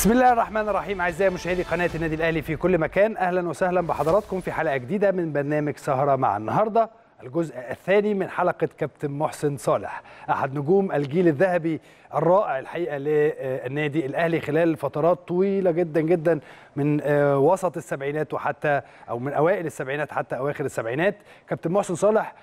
بسم الله الرحمن الرحيم اعزائي مشاهدي قناه النادي الاهلي في كل مكان اهلا وسهلا بحضراتكم في حلقه جديده من برنامج سهره مع النهارده الجزء الثاني من حلقه كابتن محسن صالح احد نجوم الجيل الذهبي الرائع الحقيقه للنادي الاهلي خلال فترات طويله جدا جدا من وسط السبعينات وحتى او من اوائل السبعينات حتى اواخر السبعينات كابتن محسن صالح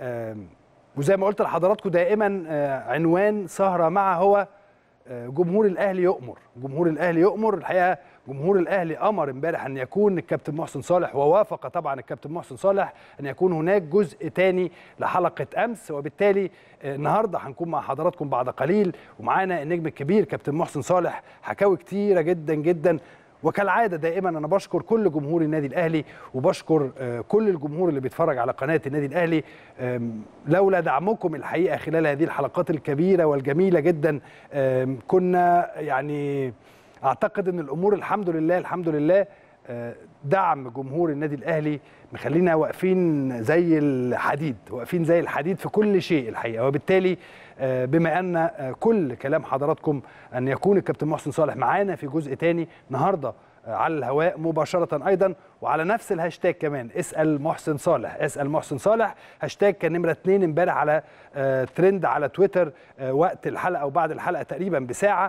وزي ما قلت لحضراتكم دائما عنوان سهره معه هو جمهور الاهلي يؤمر جمهور الاهلي يؤمر الحقيقه جمهور الاهلي امر امبارح ان يكون الكابتن محسن صالح ووافق طبعا الكابتن محسن صالح ان يكون هناك جزء ثاني لحلقه امس وبالتالي النهارده هنكون مع حضراتكم بعد قليل ومعانا النجم الكبير كابتن محسن صالح حكاوي كتيره جدا جدا وكالعاده دائما انا بشكر كل جمهور النادي الاهلي وبشكر كل الجمهور اللي بيتفرج على قناه النادي الاهلي لولا دعمكم الحقيقه خلال هذه الحلقات الكبيره والجميله جدا كنا يعني اعتقد ان الامور الحمد لله الحمد لله دعم جمهور النادي الاهلي مخلينا واقفين زي الحديد واقفين زي الحديد في كل شيء الحقيقه وبالتالي بما ان كل كلام حضراتكم ان يكون الكابتن محسن صالح معانا في جزء تاني النهارده على الهواء مباشره ايضا وعلى نفس الهاشتاج كمان اسال محسن صالح اسال محسن صالح هاشتاج كان نمره اتنين امبارح على ترند على تويتر وقت الحلقه وبعد الحلقه تقريبا بساعه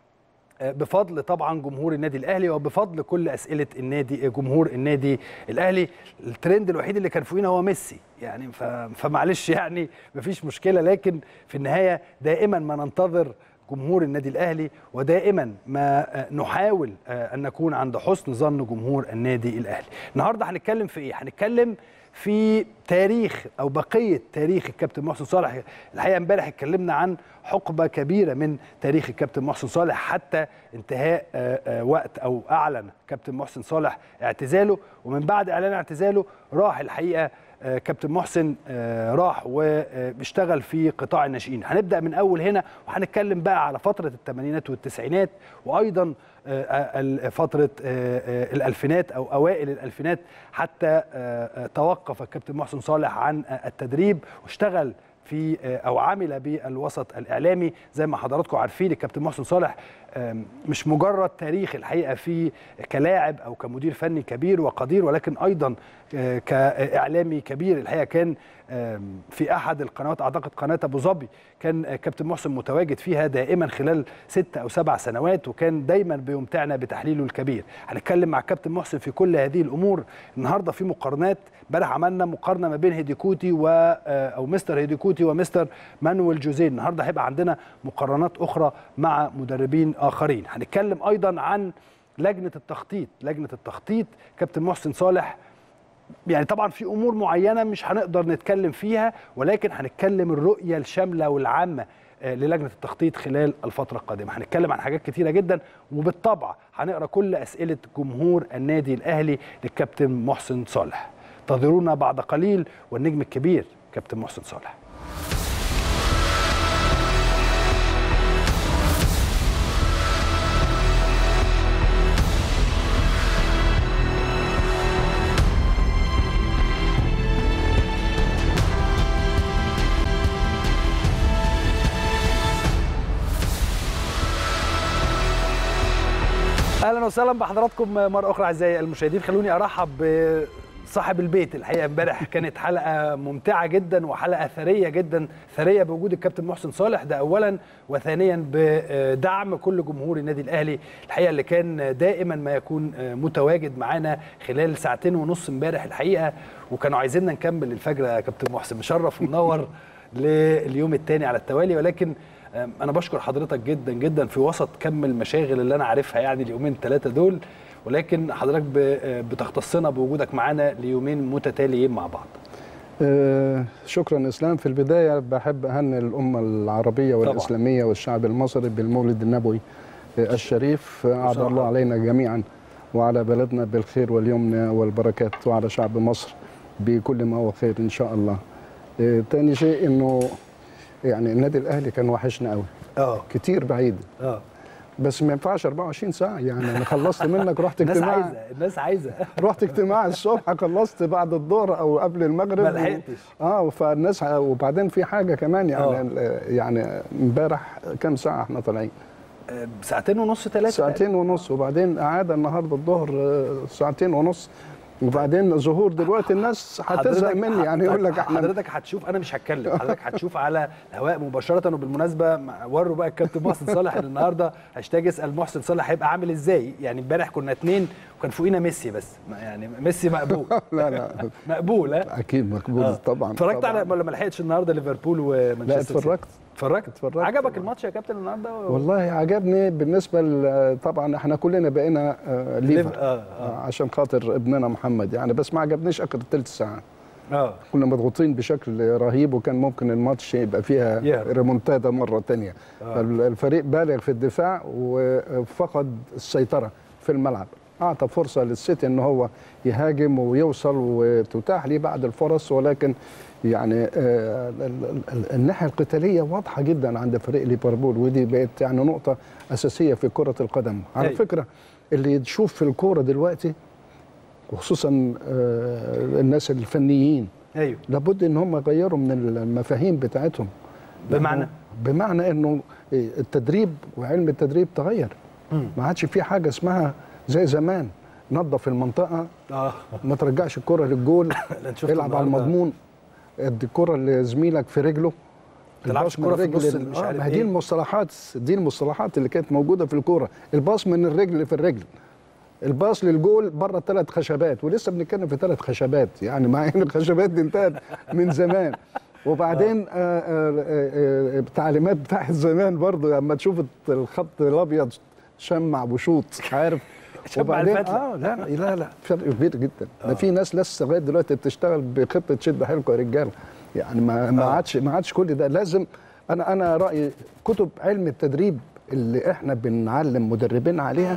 بفضل طبعا جمهور النادي الاهلي وبفضل كل اسئله النادي جمهور النادي الاهلي الترند الوحيد اللي كان فوقينا هو ميسي يعني فمعلش يعني مفيش مشكله لكن في النهايه دائما ما ننتظر جمهور النادي الاهلي ودائما ما نحاول ان نكون عند حسن ظن جمهور النادي الاهلي النهارده هنتكلم في ايه هنتكلم في تاريخ او بقيه تاريخ الكابتن محسن صالح الحقيقه امبارح اتكلمنا عن حقبه كبيره من تاريخ الكابتن محسن صالح حتى انتهاء وقت او اعلن كابتن محسن صالح اعتزاله ومن بعد اعلان اعتزاله راح الحقيقه كابتن محسن راح واشتغل في قطاع الناشئين هنبدا من اول هنا وهنتكلم بقى على فتره الثمانينات والتسعينات وايضا فتره الالفينات او اوائل الالفينات حتى توقف الكابتن محسن صالح عن التدريب واشتغل في او عمل بالوسط الاعلامي زي ما حضراتكم عارفين الكابتن محسن صالح مش مجرد تاريخ الحقيقه في كلاعب او كمدير فني كبير وقدير ولكن ايضا كاعلامي كبير الحقيقه كان في احد القنوات اعتقد قناه ابو ظبي كان كابتن محسن متواجد فيها دائما خلال ست او سبع سنوات وكان دايما بيمتعنا بتحليله الكبير هنتكلم مع كابتن محسن في كل هذه الامور النهارده في مقارنات امبارح عملنا مقارنه ما بين هيديكوتي و او مستر هيديكوتي ومستر مانويل جوزيه النهارده هيبقى عندنا مقارنات اخرى مع مدربين اخرين هنتكلم ايضا عن لجنه التخطيط لجنه التخطيط كابتن محسن صالح يعني طبعا في امور معينه مش هنقدر نتكلم فيها ولكن هنتكلم الرؤيه الشامله والعامه للجنه التخطيط خلال الفتره القادمه هنتكلم عن حاجات كتيره جدا وبالطبع هنقرا كل اسئله جمهور النادي الاهلي للكابتن محسن صالح انتظرونا بعد قليل والنجم الكبير كابتن محسن صالح اهلا وسهلا بحضراتكم مره اخرى اعزائي المشاهدين خلوني ارحب بصاحب البيت الحقيقه امبارح كانت حلقه ممتعه جدا وحلقه ثريه جدا ثريه بوجود الكابتن محسن صالح ده اولا وثانيا بدعم كل جمهور النادي الاهلي الحقيقه اللي كان دائما ما يكون متواجد معانا خلال ساعتين ونص امبارح الحقيقه وكانوا عايزيننا نكمل الفجر يا كابتن محسن مشرف ومنور لليوم الثاني على التوالي ولكن انا بشكر حضرتك جدا جدا في وسط كم المشاغل اللي انا عارفها يعني اليومين ثلاثه دول ولكن حضرتك بتختصنا بوجودك معانا ليومين متتاليين مع بعض آه شكرا اسلام في البدايه بحب اهني الامه العربيه والاسلاميه طبعا. والشعب المصري بالمولد النبوي الشريف اعاد الله علينا جميعا وعلى بلدنا بالخير واليمن والبركات وعلى شعب مصر بكل ما هو خير ان شاء الله آه تاني شيء انه يعني النادي الاهلي كان وحشنا قوي اه كتير بعيد اه بس ما ينفعش 24 ساعه يعني انا خلصت منك رحت الناس اجتماع عايزه الناس عايزه رحت اجتماع الصبح خلصت بعد الظهر او قبل المغرب ما لحقتش اه فالناس ع- وبعدين في حاجه كمان يعني يعني امبارح كام ساعه احنا طالعين آه، ساعتين ونص ثلاثه ساعتين ونص وبعدين قعد النهارده الظهر آه، ساعتين ونص وبعدين ظهور دلوقتي الناس هتزهق حضرتك- مني يعني يقول لك احنا حضرتك هتشوف انا مش هتكلم حضرتك هتشوف على الهواء مباشره وبالمناسبه مع- وروا بقى الكابتن محسن صالح اللي النهارده هاشتاج اسال محسن صالح هيبقى عامل ازاي يعني امبارح كنا اتنين وكان فوقينا ميسي بس ما- يعني ميسي مقبول لا لا مقبول ها اكيد مقبول آه. طبعا اتفرجت طبعاً. على ولا ما لحقتش النهارده ليفربول ومانشستر لا سيتي؟ اتفرجت اتفرجت اتفرجت عجبك طبعاً. الماتش يا كابتن النهارده والله عجبني بالنسبه ل- طبعا احنا كلنا بقينا آه، ليفر ليف- آه، آه. عشان خاطر ابننا محمد يعني بس ما عجبنيش اخر ثلث ساعه اه كنا مضغوطين بشكل رهيب وكان ممكن الماتش يبقى فيها يهرب. ريمونتادا مره تانية آه. الفريق بالغ في الدفاع وفقد السيطره في الملعب اعطى فرصه للسيتي ان هو يهاجم ويوصل وتتاح ليه بعض الفرص ولكن يعني آه، ال- ال- ال- الناحيه القتاليه واضحه جدا عند فريق ليفربول ودي بقت يعني نقطه اساسيه في كره القدم على أيوة. فكره اللي تشوف في الكوره دلوقتي وخصوصا آه، الناس الفنيين ايوه لابد ان هم يغيروا من المفاهيم بتاعتهم بمعنى؟ بمعنى انه التدريب وعلم التدريب تغير مم. ما عادش في حاجه اسمها زي زمان نظف المنطقه اه ما ترجعش الكره للجول أنت شفت العب على النهاردة- المضمون ادي الكره لزميلك في رجله تلعبش الباص من كرة في الرجل النص ال- مش آه، عارف ما هي إيه. دي المصطلحات دي المصطلحات اللي كانت موجوده في الكوره الباص من الرجل في الرجل الباص للجول بره ثلاث خشبات ولسه بنتكلم في ثلاث خشبات يعني مع ان الخشبات دي انتهت من زمان وبعدين آه آه آه آه التعليمات بتاعت زمان برضو لما تشوف الخط الابيض شمع وشوط عارف شمع وبعدين الفتلة. اه لا لا لا فرق كبير جدا ده في ناس لسه لغايه دلوقتي بتشتغل بخطه شد حيلكم يا رجاله يعني ما ما عادش ما عادش كل ده لازم انا انا رايي كتب علم التدريب اللي احنا بنعلم مدربين عليها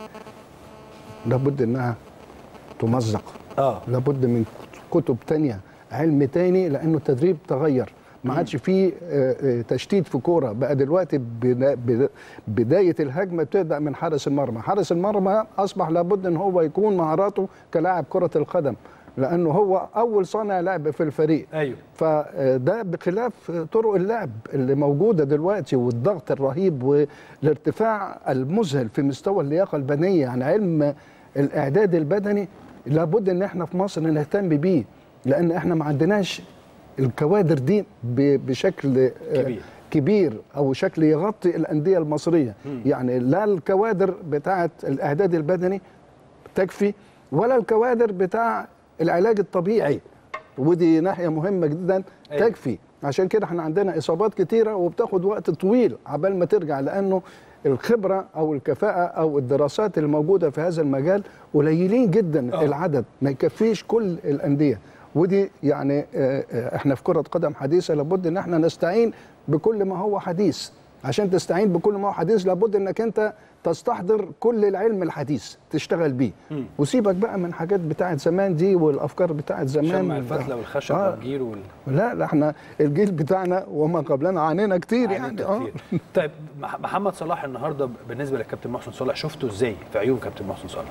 لابد انها تمزق اه لابد من كتب تانية علم تاني لانه التدريب تغير ما عادش فيه آه، آه، تشتيت في كوره بقى دلوقتي بدا- بدا- بدايه الهجمه بتبدا من حارس المرمى حارس المرمى اصبح لابد ان هو يكون مهاراته كلاعب كره القدم لانه هو اول صانع لعب في الفريق ايوه فده بخلاف طرق اللعب اللي موجوده دلوقتي والضغط الرهيب والارتفاع المذهل في مستوى اللياقه البدنيه يعني علم الاعداد البدني لابد ان احنا في مصر نهتم بيه لان احنا ما عندناش الكوادر دي ب- بشكل آه، كبير. كبير او شكل يغطي الانديه المصريه يعني لا الكوادر بتاعه الاعداد البدني تكفي ولا الكوادر بتاع العلاج الطبيعي ودي ناحيه مهمه جدا أيوة. تكفي عشان كده احنا عندنا اصابات كتيره وبتاخد وقت طويل عبال ما ترجع لانه الخبره او الكفاءه او الدراسات الموجوده في هذا المجال قليلين جدا آه. العدد ما يكفيش كل الانديه ودي يعني آه، آه، احنا في كره قدم حديثه لابد ان احنا نستعين بكل ما هو حديث عشان تستعين بكل ما هو حديث لابد انك انت تستحضر كل العلم الحديث تشتغل بيه وسيبك بقى من حاجات بتاعت زمان دي والافكار بتاعت زمان شمع الفتله والخشب آه. والجير وال... لا لا احنا الجيل بتاعنا وما قبلنا عانينا كتير عانيت يعني اه كتير. طيب مح- محمد صلاح النهارده بالنسبه للكابتن محسن صالح شفته ازاي في عيون كابتن محسن صالح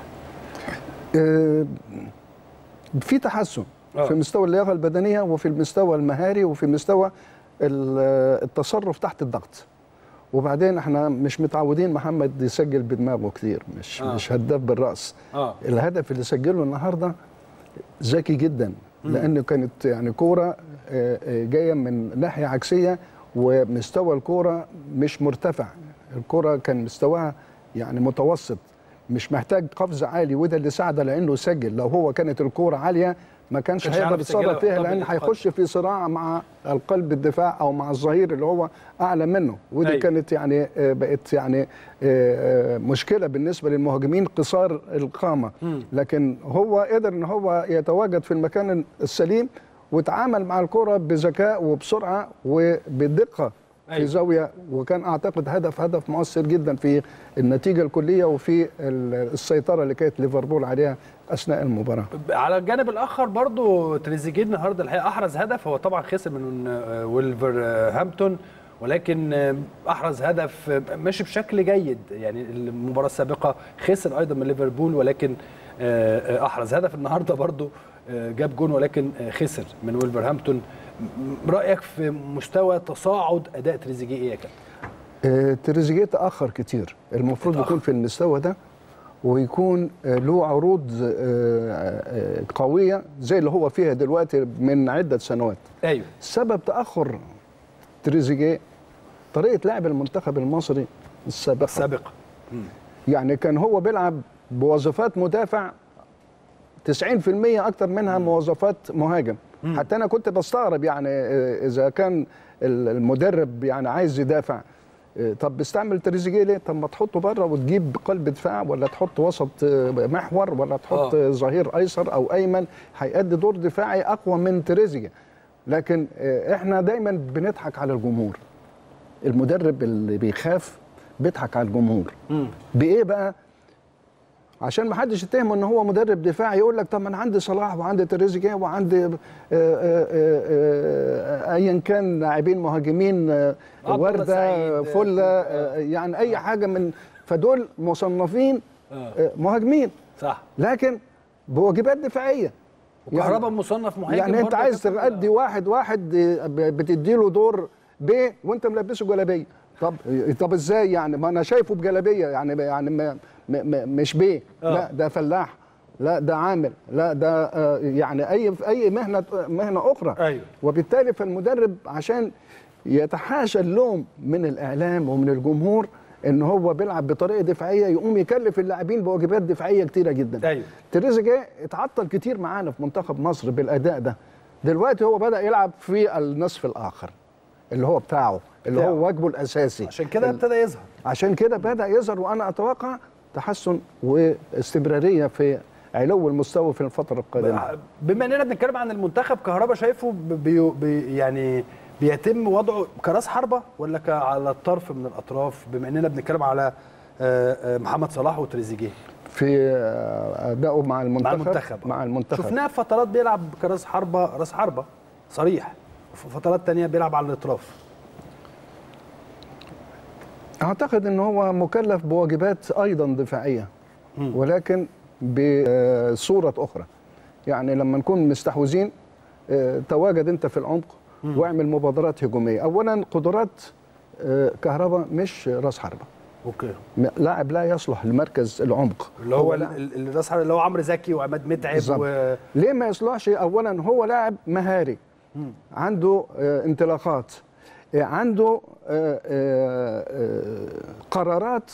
آه، في تحسن آه. في مستوى اللياقه البدنيه وفي المستوى المهاري وفي مستوى ال- التصرف تحت الضغط وبعدين احنا مش متعودين محمد يسجل بدماغه كتير مش آه. آه. مش هداف بالراس اه الهدف اللي سجله النهارده ذكي جدا لانه كانت يعني كوره آه، آه، جايه من ناحيه عكسيه ومستوى الكوره مش مرتفع الكوره كان مستواها يعني متوسط مش محتاج قفز عالي وده اللي ساعده لانه يسجل لو هو كانت الكوره عاليه ما كانش كانش هيقدر هيعرف يسجلها يتصرف فيها ويحطها لان بالإتقان. هيخش في صراع مع القلب الدفاع او مع الظهير اللي هو اعلى منه ودي أيوة. كانت يعني آه، بقت يعني آه، آه، مشكله بالنسبه للمهاجمين قصار القامه لكن هو قدر ان هو يتواجد في المكان السليم وتعامل مع الكره بذكاء وبسرعه وبدقه في أيوة. زاويه وكان اعتقد هدف هدف مؤثر جدا في النتيجه الكليه وفي ال- السيطره اللي كانت ليفربول عليها اثناء المباراه على الجانب الاخر برضو تريزيجيه النهارده الحقيقه احرز هدف هو طبعا خسر من آه، ولفرهامبتون ولكن آه، احرز هدف آه، ماشي بشكل جيد يعني المباراه السابقه خسر ايضا من ليفربول ولكن آه، آه، احرز هدف النهارده برضو آه، جاب جون ولكن آه، خسر من ولفرهامبتون م- رايك في مستوى تصاعد اداء تريزيجيه ايه يا كابتن آه، تريزيجيه تاخر كتير المفروض اتأخر. يكون في المستوى ده ويكون آه، له عروض آه، آه، قويه زي اللي هو فيها دلوقتي من عده سنوات ايوه سبب تاخر تريزيجيه طريقه لعب المنتخب المصري السابقه السابقه يعني كان هو بيلعب بوظيفات مدافع 90% اكتر منها مواظفات مهاجم حتى انا كنت بستغرب يعني آه، اذا كان ال- المدرب يعني عايز يدافع آه، طب بيستعمل تريزيجيه ليه؟ طب ما تحطه بره وتجيب قلب دفاع ولا تحط وسط آه، محور ولا تحط آه. آه. ظهير ايسر او ايمن هيأدي دور دفاعي اقوى من تريزيجيه لكن آه، احنا دايما بنضحك على الجمهور المدرب اللي بيخاف بيضحك على الجمهور بايه بقى عشان ما حدش يتهمه ان هو مدرب دفاعي يقول لك طب ما انا عندي صلاح وعندي تريزيجيه وعندي آه، آه، آه، آه، ايا كان لاعبين مهاجمين آه، عبد الله ورده سعيد، فله آه، يعني اي حاجه من فدول مصنفين آه. آه، مهاجمين صح لكن بواجبات دفاعيه وكهربا مصنف مهاجم يعني انت برضه عايز كابتن؟ تأدي واحد واحد بتديله دور ب وانت ملبسه جلابيه طب طب ازاي يعني ما انا شايفه بجلابيه يعني يعني ما م م مش ب آه. لا ده فلاح لا ده عامل لا ده آه، يعني اي في اي مهنه مهنه اخرى ايوه وبالتالي فالمدرب عشان يتحاشى اللوم من الاعلام ومن الجمهور ان هو بيلعب بطريقه دفاعيه يقوم يكلف اللاعبين بواجبات دفاعيه كتيره جدا ايوه تريزيجيه اتعطل كتير معانا في منتخب مصر بالاداء ده دلوقتي هو بدا يلعب في النصف الاخر اللي هو بتاعه اللي بتاعه. هو واجبه الاساسي عشان كده ال- ابتدى يظهر عشان كده بدا يظهر وانا اتوقع تحسن واستمراريه في علو المستوى في الفتره القادمه بما اننا بنتكلم عن المنتخب كهربا شايفه بي بي يعني بيتم وضعه كراس حربه ولا ك- على الطرف من الاطراف بما اننا بنتكلم على آه، آه، محمد صلاح وتريزيجيه في آه، ادائه مع المنتخب مع المنتخب مع المنتخب شفناه في فترات بيلعب كراس حربه راس حربه صريح وفي فترات تانية بيلعب على الاطراف اعتقد ان هو مكلف بواجبات ايضا دفاعيه ولكن بصوره اخرى يعني لما نكون مستحوذين آه، تواجد انت في العمق واعمل مبادرات هجوميه اولا قدرات آه، كهربا مش راس حربه اوكي م- لاعب لا يصلح لمركز العمق اللي هو لاعب- ال- ال- الراس حربة اللي هو عمرو زكي وعماد متعب بالظبط. و... ليه ما يصلحش اولا هو لاعب مهاري عنده آه، انطلاقات آه، عنده آه، آه، آه، قرارات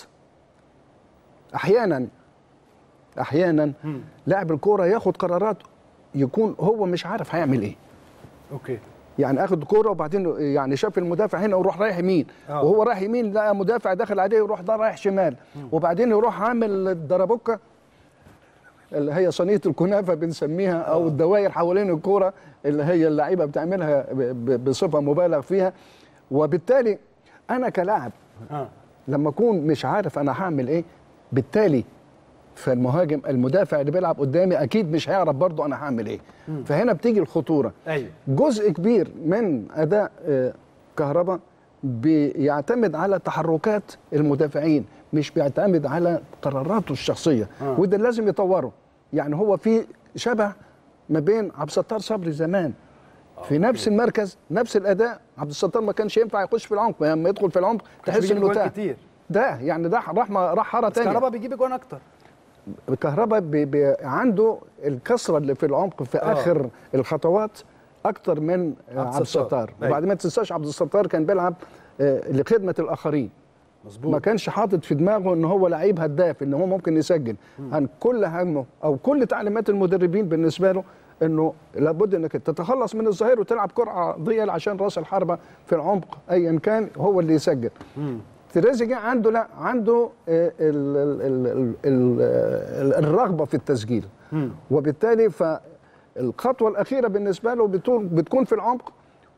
احيانا احيانا لاعب الكوره ياخد قرارات يكون هو مش عارف هيعمل ايه اوكي يعني اخد كوره وبعدين يعني شاف المدافع هنا ويروح رايح يمين آه. وهو رايح يمين لقى مدافع داخل عليه يروح ده رايح شمال وبعدين يروح عامل الدربوكه اللي هي صينيه الكنافه بنسميها او الدوائر حوالين الكوره اللي هي اللعيبه بتعملها ب- ب- بصفه مبالغ فيها وبالتالي انا كلاعب اه لما اكون مش عارف انا هعمل ايه بالتالي فالمهاجم المدافع اللي بيلعب قدامي اكيد مش هيعرف برضه انا هعمل ايه فهنا بتيجي الخطوره ايوه جزء كبير من اداء آه، كهربا بيعتمد على تحركات المدافعين مش بيعتمد على قراراته الشخصيه آه. وده لازم يطوره يعني هو في شبه ما بين عبد الستار صبري زمان في نفس المركز نفس الاداء عبد الستار ما كانش ينفع يخش في العمق لما يدخل في العمق تحس بيجيب انه جوان تاه كتير ده يعني ده راح ما- راح حاره بس تانية كهربا بيجيب جوان اكتر الكهرباء بي بي عنده الكسره اللي في العمق في آه. اخر الخطوات اكتر من آه، عبد عبد الستار. الستار أيوة. وبعد ما تنساش عبد الستار كان بيلعب آه، لخدمه الاخرين مظبوط ما كانش حاطط في دماغه ان هو لعيب هداف ان هو ممكن يسجل عن كل همه او كل تعليمات المدربين بالنسبه له انه لابد انك تتخلص من الظهير وتلعب كره عرضيه عشان راس الحربه في العمق ايا كان هو اللي يسجل تريزيجيه عنده لا عنده آه، ال ال ال ال ال الرغبه في التسجيل وبالتالي فالخطوه الاخيره بالنسبه له بتكون بتكون في العمق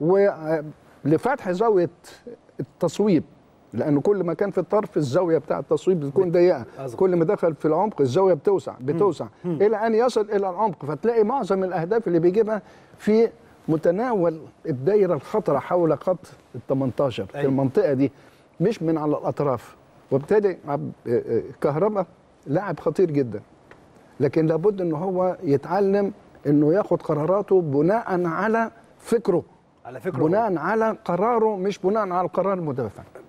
ولفتح زاويه التصويب لانه كل ما كان في الطرف الزاويه بتاع التصويب بتكون ضيقه أصغر. كل ما دخل في العمق الزاويه بتوسع بتوسع الى ان يصل الى العمق فتلاقي معظم الاهداف اللي بيجيبها في متناول الدايره الخطره حول خط ال 18 في أيوة. المنطقه دي مش من على الاطراف وبالتالي عب- آه، آه، كهربا لاعب خطير جدا لكن لابد ان هو يتعلم انه ياخد قراراته بناء على فكره على فكره بناء على قراره مش بناء على قرار المدافع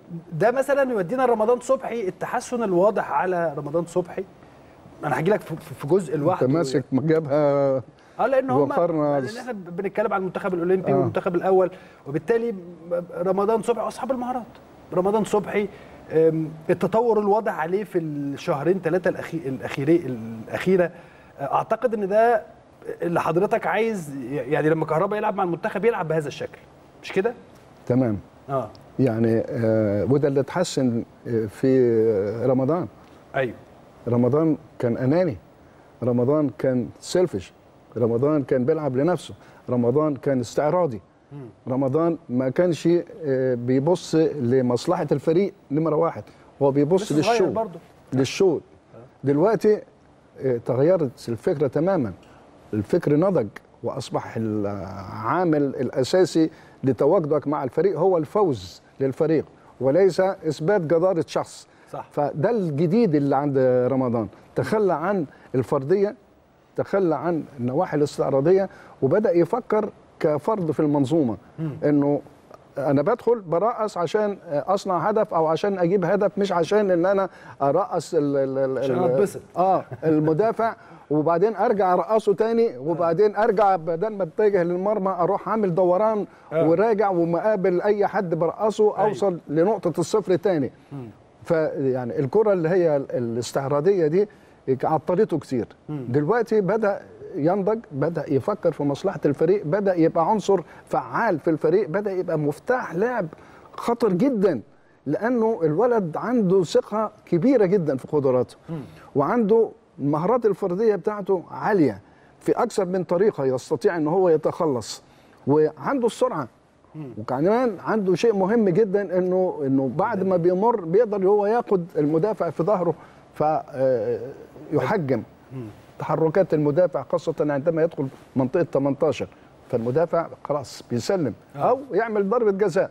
ده مثلا يودينا رمضان صبحي التحسن الواضح على رمضان صبحي انا هاجي لك في- في جزء انت لوحده ماسك جابها اه لان هم وقرنا- لان احنا بنتكلم عن المنتخب الاولمبي آه. والمنتخب الاول وبالتالي رمضان صبحي اصحاب المهارات رمضان صبحي أم، التطور الواضح عليه في الشهرين ثلاثه الاخيرين الاخيره اعتقد ان ده اللي حضرتك عايز يعني لما كهربا يلعب مع المنتخب يلعب بهذا الشكل مش كده؟ تمام اه يعني آه وده اللي اتحسن آه، في رمضان ايوه رمضان كان اناني رمضان كان سيلفش رمضان كان بيلعب لنفسه رمضان كان استعراضي رمضان ما كانش آه، بيبص لمصلحه الفريق نمره واحد هو بيبص لسه صغير للشو برضه للشو دلوقتي آه، تغيرت الفكره تماما الفكر نضج واصبح العامل الاساسي لتواجدك مع الفريق هو الفوز للفريق وليس اثبات جداره شخص صح فده الجديد اللي عند رمضان تخلى عن الفرديه تخلى عن النواحي الاستعراضيه وبدا يفكر كفرد في المنظومه انه انا بدخل برقص عشان اصنع هدف او عشان اجيب هدف مش عشان ان انا ارقص ال ال ال عشان ال- أتبسط. اه المدافع وبعدين ارجع ارقصه تاني وبعدين ارجع بدل ما اتجه للمرمى اروح عامل دوران آه. وراجع ومقابل اي حد برقصه أيوة. اوصل لنقطه الصفر تاني فيعني الكره اللي هي ال- الاستعراضيه دي عطلته كتير دلوقتي بدا ينضج بدا يفكر في مصلحه الفريق بدا يبقى عنصر فعال في الفريق بدا يبقى مفتاح لعب خطر جدا لانه الولد عنده ثقه كبيره جدا في قدراته وعنده المهارات الفرديه بتاعته عاليه في اكثر من طريقه يستطيع ان هو يتخلص وعنده السرعه وكمان عنده شيء مهم جدا انه انه بعد ما بيمر بيقدر هو ياخد المدافع في ظهره فيحجم تحركات المدافع خاصة عندما يدخل منطقة 18 فالمدافع خلاص بيسلم أو يعمل ضربة جزاء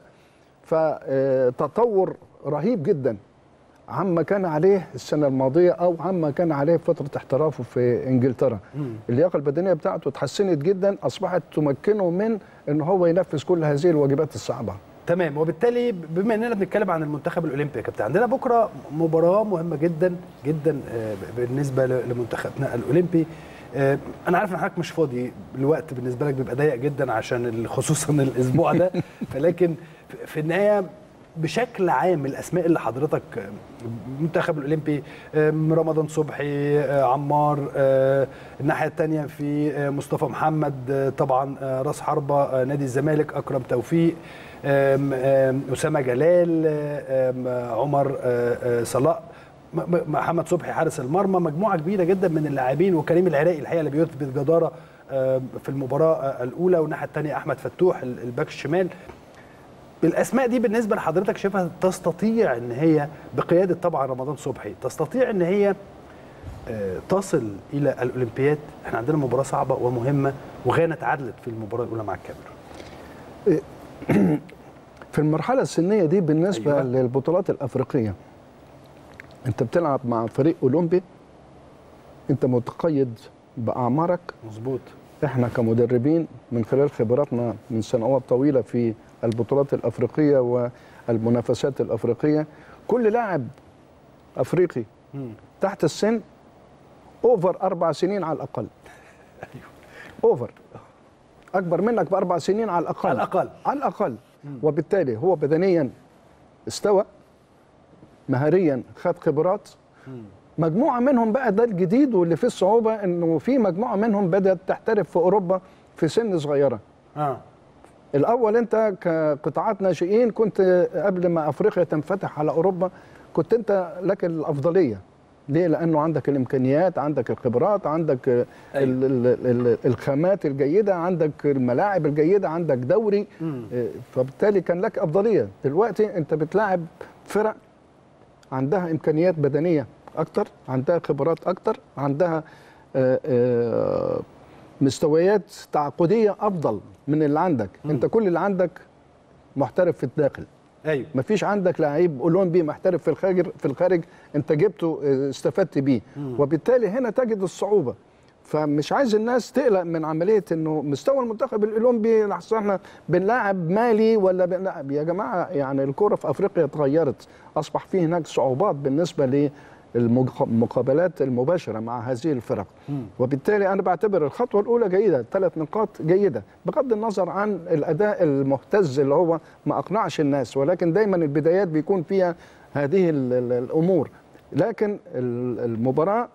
فتطور رهيب جدا عما كان عليه السنة الماضية أو عما كان عليه في فترة احترافه في إنجلترا اللياقة البدنية بتاعته اتحسنت جدا أصبحت تمكنه من أن هو ينفذ كل هذه الواجبات الصعبة تمام وبالتالي بما اننا بنتكلم عن المنتخب الاولمبي يا كابتن عندنا بكره مباراه مهمه جدا جدا آه، بالنسبه ل- لمنتخبنا الاولمبي آه، انا عارف ان حضرتك مش فاضي الوقت بالنسبه لك بيبقى ضيق جدا عشان ال- خصوصا الاسبوع ده فلكن في- في النهايه بشكل عام الاسماء اللي حضرتك آه، المنتخب الاولمبي آه، رمضان صبحي آه، عمار آه، الناحيه الثانيه في آه، مصطفى محمد آه، طبعا آه، راس حربه آه، نادي الزمالك اكرم توفيق آم، آم، اسامه جلال آم، عمر آه، آه، صلاح م- م- محمد صبحي حارس المرمى مجموعه كبيره جدا من اللاعبين وكريم العراقي الحقيقه اللي بيثبت جداره آم، في المباراه آه، الاولى والناحيه الثانيه احمد فتوح ال- الباك الشمال الاسماء دي بالنسبه لحضرتك شايفها تستطيع ان هي بقياده طبعا رمضان صبحي تستطيع ان هي آه، تصل الى الاولمبياد احنا عندنا مباراه صعبه ومهمه وغانا تعادلت في المباراه الاولى مع الكاميرون في المرحلة السنية دي بالنسبة أيوة. أيوة. للبطولات الأفريقية أنت بتلعب مع فريق أولمبي أنت متقيد بأعمارك مظبوط احنا كمدربين من خلال خبراتنا من سنوات طويله في البطولات الافريقيه والمنافسات الافريقيه كل لاعب افريقي تحت السن اوفر اربع سنين على الاقل اوفر اكبر منك باربع سنين على الاقل على الأقل. على الاقل وبالتالي هو بدنيا استوى مهاريا خد خبرات مجموعه منهم بقى ده الجديد واللي فيه الصعوبه انه في مجموعه منهم بدات تحترف في اوروبا في سن صغيره اه الاول انت كقطاعات ناشئين كنت قبل ما افريقيا تنفتح على اوروبا كنت انت لك الافضليه ليه لانه عندك الامكانيات عندك الخبرات عندك أيوة. ال ال ال الخامات الجيده عندك الملاعب الجيده عندك دوري آه، فبالتالي كان لك افضليه دلوقتي انت بتلاعب فرق عندها امكانيات بدنيه اكتر عندها خبرات اكتر عندها آه، آه، مستويات تعاقديه افضل من اللي عندك انت كل اللي عندك محترف في الداخل ايوه مفيش عندك لعيب اولمبي محترف في الخارج في الخارج انت جبته اه، استفدت بيه وبالتالي هنا تجد الصعوبه فمش عايز الناس تقلق من عمليه انه مستوى المنتخب الاولمبي لحظه احنا بنلاعب مالي ولا بنلاعب يا جماعه يعني الكره في افريقيا اتغيرت اصبح في هناك صعوبات بالنسبه للمقابلات المباشره مع هذه الفرق وبالتالي انا بعتبر الخطوه الاولى جيده ثلاث نقاط جيده بغض النظر عن الاداء المهتز اللي هو ما اقنعش الناس ولكن دايما البدايات بيكون فيها هذه ال- ال- الامور لكن ال- المباراه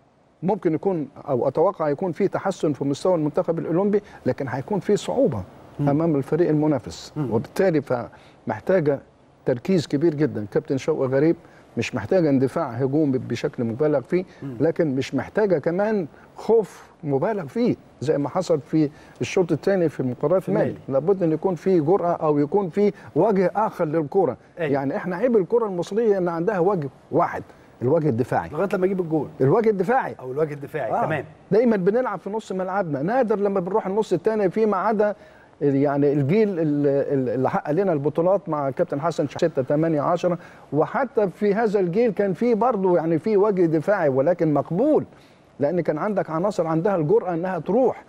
ممكن يكون او اتوقع يكون في تحسن في مستوى المنتخب الاولمبي لكن هيكون في صعوبه امام الفريق المنافس وبالتالي فمحتاجه تركيز كبير جدا كابتن شوقي غريب مش محتاجه اندفاع هجومي بشكل مبالغ فيه لكن مش محتاجه كمان خوف مبالغ فيه زي ما حصل في الشوط الثاني في مباراه في مالي مالي. لابد ان يكون في جرأه او يكون في وجه اخر للكره أيوة. يعني احنا عيب الكره المصريه ان عندها وجه واحد الوجه الدفاعي لغايه لما اجيب الجول الوجه الدفاعي او الوجه الدفاعي آه. تمام دايما بنلعب في نص ملعبنا نادر لما بنروح النص الثاني فيما عدا يعني الجيل اللي اللي حقق لنا البطولات مع كابتن حسن 6 8 10 وحتى في هذا الجيل كان في برضه يعني في وجه دفاعي ولكن مقبول لان كان عندك عناصر عندها الجرأه انها تروح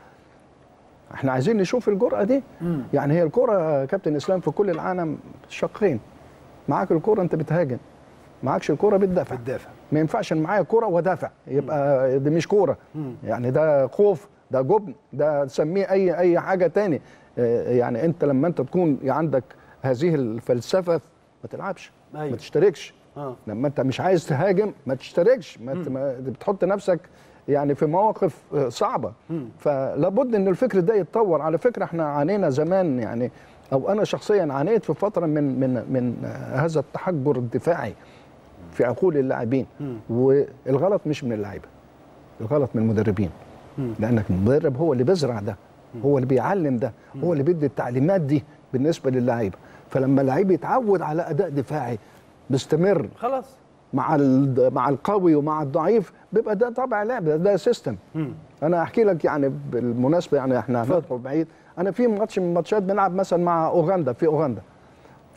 احنا عايزين نشوف الجرأه دي يعني هي الكره يا كابتن اسلام في كل العالم شقين معاك الكره انت بتهاجم معكش الكره بتدافع بتدافع ما ينفعش ان معايا كوره ودافع يبقى دي مش كوره يعني ده خوف ده جبن ده تسميه اي اي حاجه تاني آه، يعني انت لما انت تكون عندك هذه الفلسفه ما تلعبش أيوة. ما تشتركش اه لما انت مش عايز تهاجم ما تشتركش ما ت- ما بتحط نفسك يعني في مواقف آه، صعبه فلابد ان الفكر ده يتطور على فكره احنا عانينا زمان يعني او انا شخصيا عانيت في فتره من من من آه، هذا التحجر الدفاعي في عقول اللاعبين والغلط مش من اللعيبه الغلط من المدربين لانك المدرب هو اللي بيزرع ده هو اللي بيعلم ده هو اللي بيدي التعليمات دي بالنسبه للعيبه فلما اللعيب يتعود على اداء دفاعي مستمر خلاص مع ال- مع القوي ومع الضعيف بيبقى ده طبع لعب ده, ده سيستم انا احكي لك يعني بالمناسبه يعني احنا هندخل بعيد انا في ماتش من الماتشات بنلعب مثلا مع اوغندا في اوغندا ف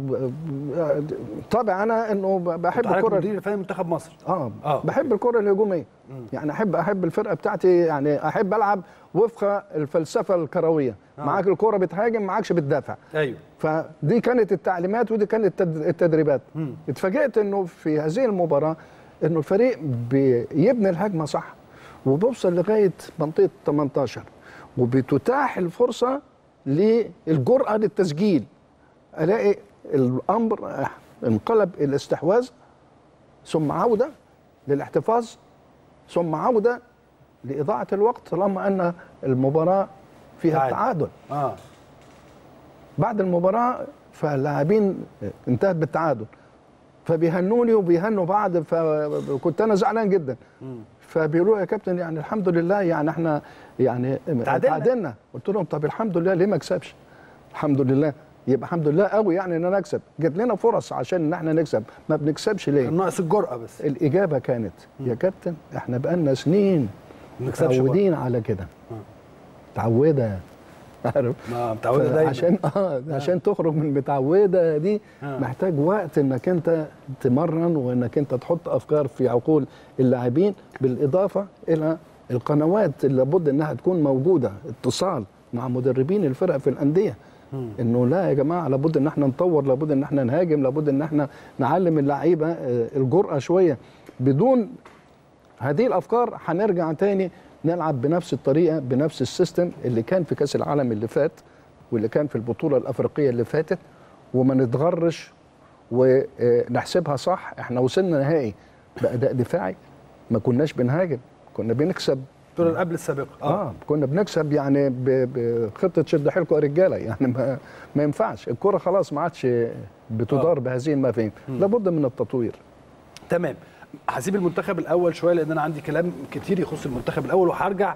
طبعا انا انه بحب حضرتك الكره مدير فني منتخب مصر اه, آه. بحب الكره الهجوميه يعني احب احب الفرقه بتاعتي يعني احب العب وفق الفلسفه الكرويه آه. آه. معاك الكره بتهاجم معاكش بتدافع ايوه فدي كانت التعليمات ودي كانت التد- التدريبات مم. اتفاجئت انه في هذه المباراه انه الفريق بيبني الهجمه صح وبيوصل لغايه منطقه 18 وبتتاح الفرصه للجرأه للتسجيل الاقي الامر انقلب الاستحواذ ثم عوده للاحتفاظ ثم عوده لاضاعه الوقت طالما ان المباراه فيها تعادل. التعادل اه بعد المباراه فاللاعبين انتهت بالتعادل فبيهنوني وبيهنوا بعض فكنت انا زعلان جدا فبيقولوا لي يا كابتن يعني الحمد لله يعني احنا يعني تعادلنا. تعادلنا قلت لهم طب الحمد لله ليه ما اكسبش الحمد لله يبقى الحمد لله قوي يعني ان انا اكسب جات لنا فرص عشان ان احنا نكسب ما بنكسبش ليه كان ناقص الجرأه بس الاجابه كانت يا كابتن احنا بقالنا سنين ما نكسبش برضه. متعودين على كده متعوده عارف ما متعوده دايما عشان اه عشان تخرج من المتعوده دي آه. محتاج وقت انك انت تمرن وانك انت تحط افكار في عقول اللاعبين بالاضافه الى القنوات اللي لابد انها تكون موجوده اتصال مع مدربين الفرق في الانديه انه لا يا جماعه لابد ان احنا نطور لابد ان احنا نهاجم لابد ان احنا نعلم اللعيبه آه، الجرأه شويه بدون هذه الافكار هنرجع تاني نلعب بنفس الطريقه بنفس السيستم اللي كان في كاس العالم اللي فات واللي كان في البطوله الافريقيه اللي فاتت وما نتغرش ونحسبها صح احنا وصلنا نهائي باداء دفاعي ما كناش بنهاجم كنا بنكسب دول قبل السابقه اه كنا بنكسب يعني ب- بخطه شد حيلكم يا رجاله يعني ما, ما ينفعش الكره خلاص ما عادش بتدار آه. بهذه المفاهيم لابد من التطوير تمام هسيب المنتخب الاول شويه لان انا عندي كلام كتير يخص المنتخب الاول وهرجع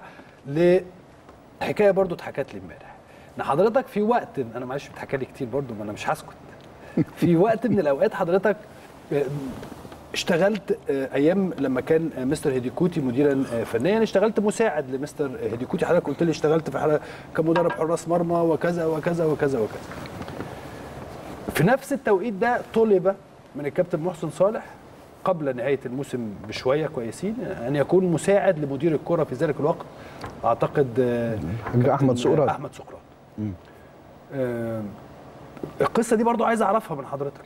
لحكايه برضو اتحكت لي امبارح ان حضرتك في وقت انا معلش بتحكى لي كتير برضو ما انا مش هسكت في وقت من الاوقات حضرتك آه، اشتغلت آه، ايام لما كان آه، مستر هيديكوتي مديرا آه، فنيا اشتغلت مساعد لمستر هيديكوتي حضرتك قلت لي اشتغلت في حلقة كمدرب حراس مرمى وكذا وكذا وكذا وكذا في نفس التوقيت ده طلب من الكابتن محسن صالح قبل نهايه الموسم بشويه كويسين ان يكون مساعد لمدير الكره في ذلك الوقت اعتقد آه، احمد كابتن سقراط احمد سقراط آه، القصه دي برضو عايز اعرفها من حضرتك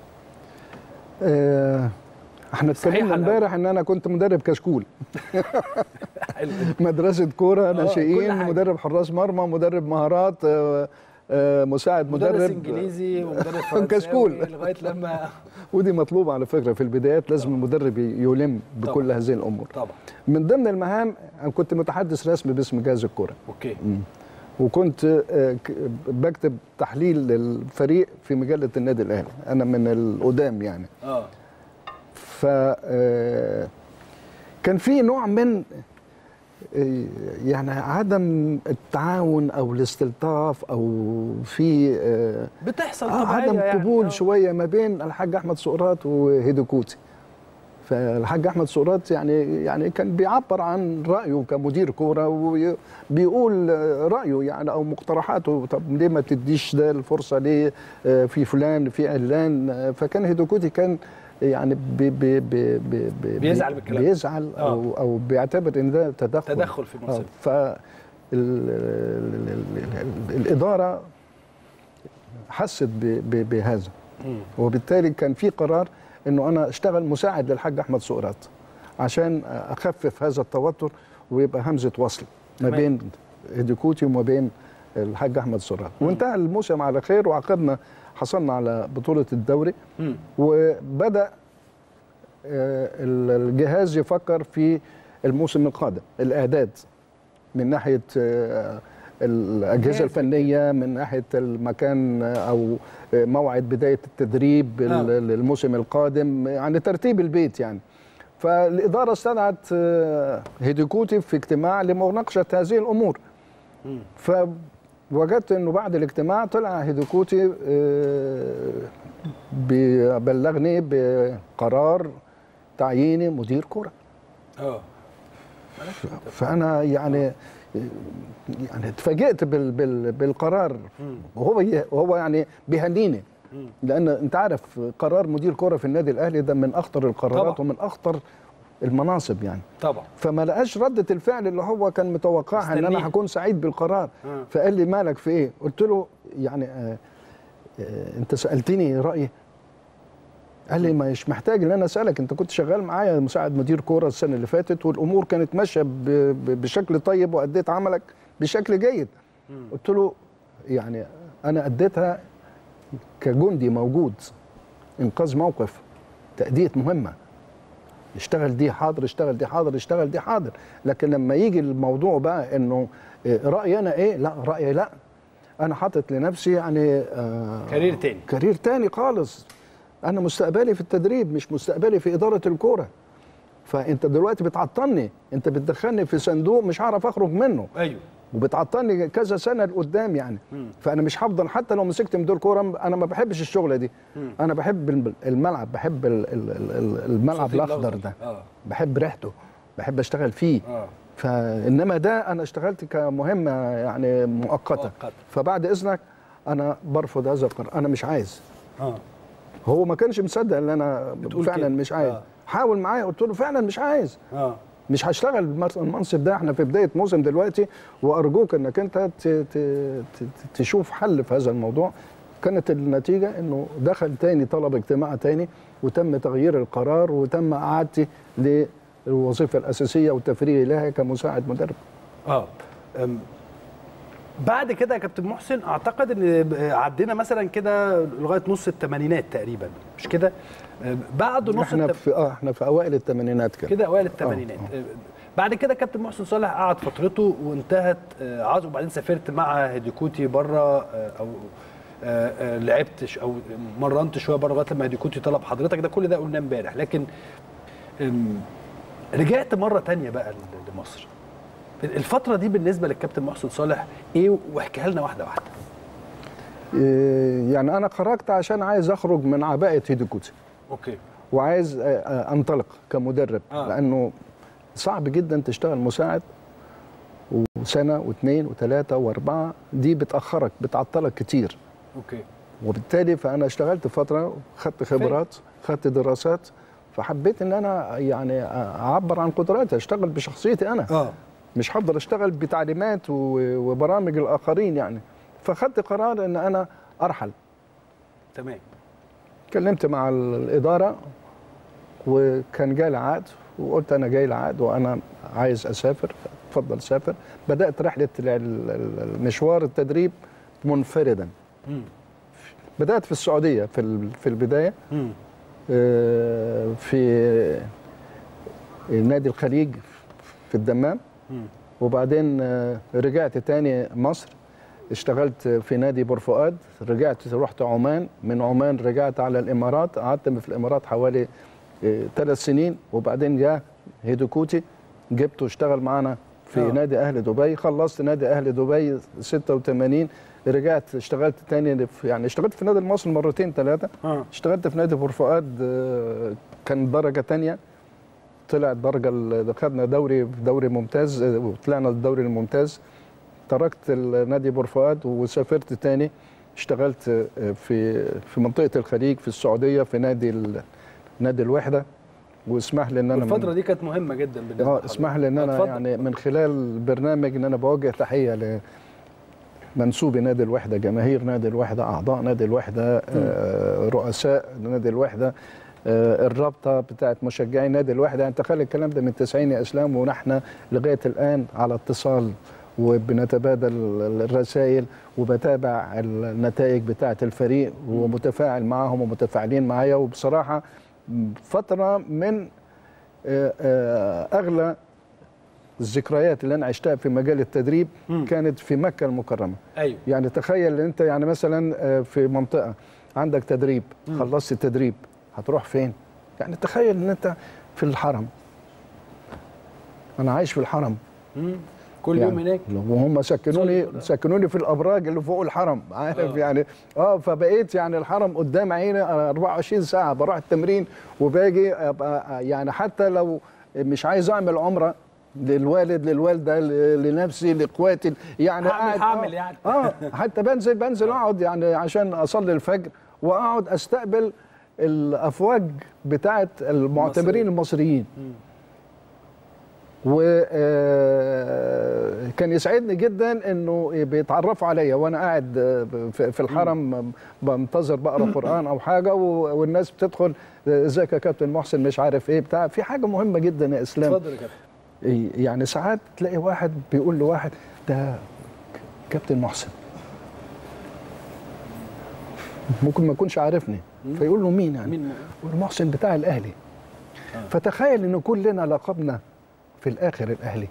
آه، احنا صحيح اتكلمنا على امبارح ان انا كنت مدرب كشكول حلو. مدرسه كوره كل ناشئين حاجة. مدرب حراس مرمى مدرب مهارات آه، آه، مساعد مدرس مدرب انجليزي ومدرس فرنساوي كشكول. لغايه لما ودي مطلوبه على فكره في البدايات لازم المدرب يلم بكل طبعا. هذه الامور طبعا من ضمن المهام انا كنت متحدث رسمي باسم جهاز الكوره اوكي وكنت آه، ك- بكتب تحليل للفريق في مجله النادي الاهلي انا من القدام يعني اه ف آه، كان في نوع من آه، يعني عدم التعاون او الاستلطاف او في آه، بتحصل آه طبيعيه عدم يعني. قبول آه. شويه ما بين الحاج احمد سقراط وهيدوكوتي فالحاج احمد سقراط يعني يعني كان بيعبر عن رايه كمدير كوره وبيقول رايه يعني او مقترحاته طب ليه ما تديش ده الفرصه ليه آه، في فلان في علان آه، فكان هيدوكوتي كان يعني بي بي بي بي بي بيزعل من الكلام. بيزعل او او بيعتبر ان ده تدخل تدخل في المنصب. ف ال- ال- ال- ال- الاداره حست ب- ب- بهذا مم. وبالتالي كان في قرار انه انا اشتغل مساعد للحاج احمد سقراط عشان اخفف هذا التوتر ويبقى همزه وصل ما تمام. بين هيديكوتي وما بين الحاج احمد سقراط وانتهى الموسم على خير وعقدنا حصلنا على بطوله الدوري مم. وبدا آه، الجهاز يفكر في الموسم القادم الاعداد من ناحيه آه، الاجهزه جاهز. الفنيه من ناحيه المكان آه، او آه، موعد بدايه التدريب آه. ال- الموسم القادم يعني ترتيب البيت يعني فالاداره استدعت آه، هيديكوتي في اجتماع لمناقشه هذه الامور مم. فوجدت انه بعد الاجتماع طلع هيديكوتي آه، بلغني بقرار تعييني مدير كره اه فانا يعني يعني اتفاجئت بال بال بالقرار وهو وهو يعني بيهنيني مم. لان انت عارف قرار مدير كره في النادي الاهلي ده من اخطر القرارات طبعا. ومن اخطر المناصب يعني طبعا فما لقاش ردة الفعل اللي هو كان متوقعها ان مستنيه. انا هكون سعيد بالقرار آه. فقال لي مالك في ايه قلت له يعني آه آه انت سالتني رايي قال لي مش محتاج ان انا اسالك انت كنت شغال معايا مساعد مدير كوره السنه اللي فاتت والامور كانت ماشيه ب- ب- بشكل طيب واديت عملك بشكل جيد مم. قلت له يعني انا اديتها كجندي موجود انقاذ موقف تاديه مهمه اشتغل دي حاضر اشتغل دي حاضر اشتغل دي حاضر لكن لما يجي الموضوع بقى انه إيه، رايي انا ايه لا رايي لا انا حاطط لنفسي يعني آه كارير تاني كارير تاني خالص انا مستقبلي في التدريب مش مستقبلي في اداره الكوره فانت دلوقتي بتعطلني انت بتدخلني في صندوق مش هعرف اخرج منه ايوه وبتعطلني كذا سنه لقدام يعني مم. فانا مش هفضل حتى لو مسكت مدير كوره انا ما بحبش الشغله دي مم. انا بحب الم- الملعب بحب ال- ال- ال- الملعب صوتي الاخضر الأخضر. ده اه بحب ريحته بحب اشتغل فيه اه فانما ده انا اشتغلت كمهمه يعني مؤقته مؤقتة. فبعد اذنك انا برفض هذا القرار انا مش عايز اه هو ما كانش مصدق ان انا بتقول فعلا كده. مش عايز آه. حاول معايا قلت له فعلا مش عايز اه مش هشتغل المر- المنصب ده احنا في بدايه موسم دلوقتي وارجوك انك انت ت- ت- ت- تشوف حل في هذا الموضوع كانت النتيجه انه دخل تاني طلب اجتماع تاني وتم تغيير القرار وتم اعادتي للوظيفه الاساسيه وتفريغي لها كمساعد مدرب اه أم، بعد كده يا كابتن محسن اعتقد ان عدينا مثلا كده لغايه نص الثمانينات تقريبا مش كده أم، بعد نص احنا التم... في اه احنا في اوائل الثمانينات كده كده اوائل الثمانينات أم، بعد كده كابتن محسن صالح قعد فترته وانتهت آه، عقده وبعدين سافرت مع هيديكوتي بره آه، او آه، آه، لعبت ش- او مرنت شويه بره لغايه لما هيديكوتي طلب حضرتك ده كل ده قلناه امبارح لكن أم، رجعت مره تانية بقى ل- لمصر الفترة دي بالنسبة للكابتن محسن صالح ايه واحكيها لنا واحدة واحدة. إيه، يعني انا خرجت عشان عايز اخرج من عباءه هيديكوتي اوكي. وعايز آه، آه، انطلق كمدرب آه. آه. لانه صعب جدا تشتغل مساعد وسنه واثنين وثلاثه واربعه دي بتاخرك بتعطلك كتير اوكي. وبالتالي فانا اشتغلت فتره خدت خبرات خدت دراسات فحبيت ان انا يعني اعبر عن قدراتي اشتغل بشخصيتي انا اه مش هفضل اشتغل بتعليمات و- وبرامج الاخرين يعني فخدت قرار ان انا ارحل تمام اتكلمت مع الاداره وكان جالي عقد وقلت انا جاي لي عقد وانا عايز اسافر اتفضل سافر بدات رحله ال- ال- المشوار التدريب منفردا مم. بدات في السعوديه في ال- في البدايه مم. آه، في نادي الخليج في الدمام مم. وبعدين آه، رجعت تاني مصر اشتغلت في نادي بورفؤاد رجعت رحت عمان من عمان رجعت على الامارات قعدت في الامارات حوالي ثلاث سنين وبعدين جاء هيدوكوتي جبته اشتغل معانا في آه. أوه. نادي اهل دبي خلصت نادي اهل دبي 86 رجعت اشتغلت تاني في يعني اشتغلت في نادي المصري مرتين ثلاثه اه اشتغلت في نادي بورفؤاد آه، كان درجه تانية طلع الدرجه ال- خدنا دوري دوري ممتاز آه، وطلعنا الدوري الممتاز تركت ال- نادي بورفؤاد وسافرت تاني اشتغلت آه، في في منطقه الخليج في السعوديه في نادي ال- نادي الوحده واسمح لي ان انا من- الفتره دي كانت مهمه جدا بالنسبه اه لحضرتك. اسمح لي ان انا اتفضل. يعني من خلال البرنامج ان انا بوجه تحيه لمنسوبي نادي الوحده جماهير نادي الوحده اعضاء نادي الوحده آه رؤساء نادي الوحده آه الرابطه بتاعت مشجعي نادي الوحده يعني تخيل الكلام ده من 90 يا اسلام ونحن لغايه الان على اتصال وبنتبادل الرسائل وبتابع النتائج بتاعه الفريق ومتفاعل معهم ومتفاعلين معايا وبصراحه فتره من آه، آه، اغلى الذكريات اللي انا عشتها في مجال التدريب مم. كانت في مكه المكرمه ايوه يعني تخيل ان انت يعني مثلا آه، في منطقه عندك تدريب خلصت التدريب هتروح فين يعني تخيل ان انت في الحرم انا عايش في الحرم مم. كل يوم هناك وهم سكنوني صلي. سكنوني في الابراج اللي فوق الحرم عارف آه. يعني اه فبقيت يعني الحرم قدام عيني 24 ساعه بروح التمرين وباجي ابقى يعني حتى لو مش عايز اعمل عمره للوالد للوالده ل- لنفسي لاخواتي يعني هعمل- قاعد هعمل آه يعني. اه حتى بنزل بنزل اقعد يعني عشان اصلي الفجر واقعد استقبل الافواج بتاعه المعتبرين المصريين وكان يسعدني جدا انه بيتعرفوا عليا وانا قاعد آه، في في الحرم بنتظر بقرا قران او حاجه و- والناس بتدخل آه، ازيك يا كابتن محسن مش عارف ايه بتاع في حاجه مهمه جدا يا اسلام اتفضل يا كابتن يعني ساعات تلاقي واحد بيقول لواحد ده كابتن محسن ممكن ما يكونش عارفني فيقول له مين يعني مين يقول محسن بتاع الاهلي فتخيل ان كلنا لقبنا في الاخر الاهلي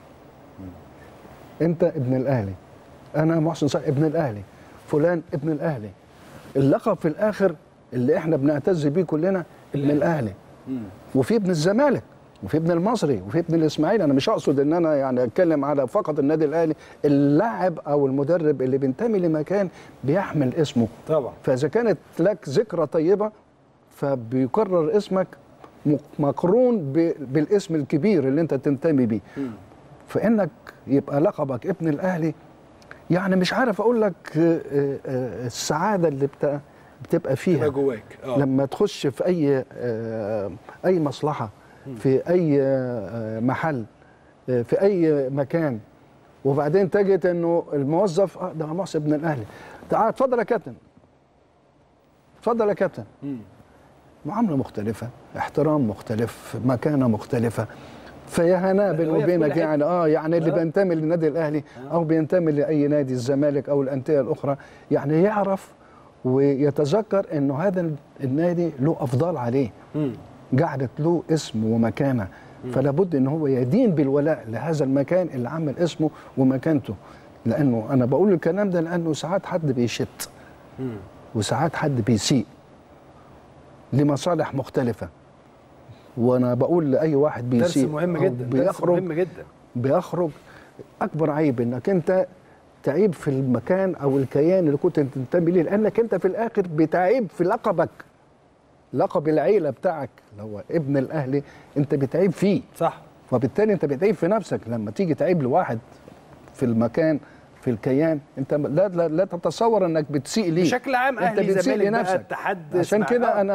انت ابن الاهلي انا محسن صالح ابن الاهلي فلان ابن الاهلي اللقب في الاخر اللي احنا بنعتز بيه كلنا ابن الاهلي مم. وفي ابن الزمالك وفي ابن المصري وفي ابن الاسماعيلي انا مش اقصد ان انا يعني اتكلم على فقط النادي الاهلي اللاعب او المدرب اللي بينتمي لمكان بيحمل اسمه طبعا فاذا كانت لك ذكرى طيبه فبيكرر اسمك م- مقرون ب- بالاسم الكبير اللي انت تنتمي بيه مم. فانك يبقى لقبك ابن الاهلي يعني مش عارف اقول لك آه، آه، آه، السعاده اللي بت- بتبقى فيها تبقى جواك اه لما تخش في اي آه، اي مصلحه في اي آه، محل آه، في اي مكان وبعدين تجد انه الموظف اه ده محسن ابن الاهلي تعال اتفضل يا كابتن اتفضل يا كابتن مم. معامله مختلفه احترام مختلف مكانه مختلفه فيا هناء بيني هي في كل وبينك حتة. يعني اه يعني اللي آه. بينتمي للنادي الاهلي او بينتمي لاي نادي الزمالك او الانديه الاخرى يعني يعرف ويتذكر انه هذا النادي له افضال عليه مم. جعلت له اسم ومكانه فلا بد ان هو يدين بالولاء لهذا المكان اللي عمل اسمه ومكانته لانه انا بقول الكلام ده لانه ساعات حد بيشت مم. وساعات حد بيسيء لمصالح مختلفه وانا بقول لاي واحد درس بيسيء مهم أو جدا درس بيخرج مهم جدا بيخرج اكبر عيب انك انت تعيب في المكان او الكيان اللي كنت تنتمي ليه لانك انت في الاخر بتعيب في لقبك لقب العيله بتاعك اللي هو ابن الاهلي انت بتعيب فيه صح وبالتالي انت بتعيب في نفسك لما تيجي تعيب لواحد في المكان في الكيان انت لا لا, لا تتصور انك بتسيء ليه بشكل عام انت اهلي بتسيء زمالك بقى لنفسك اتحاد عشان اسمع- كده آه. انا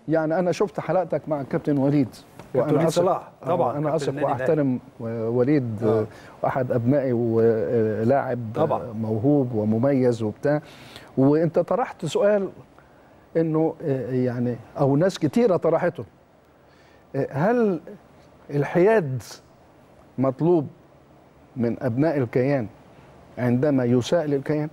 يعني انا شفت حلقتك مع الكابتن وليد كابتن وليد أثق- صلاح، آه، طبعاً، انا كابتن اثق النادي واحترم وليد آه. آه. احد ابنائي ولاعب طبعاً. موهوب ومميز وبتاع وانت طرحت سؤال انه آه، يعني او ناس كتيره طرحته آه، هل الحياد مطلوب من ابناء الكيان عندما يساء للكيان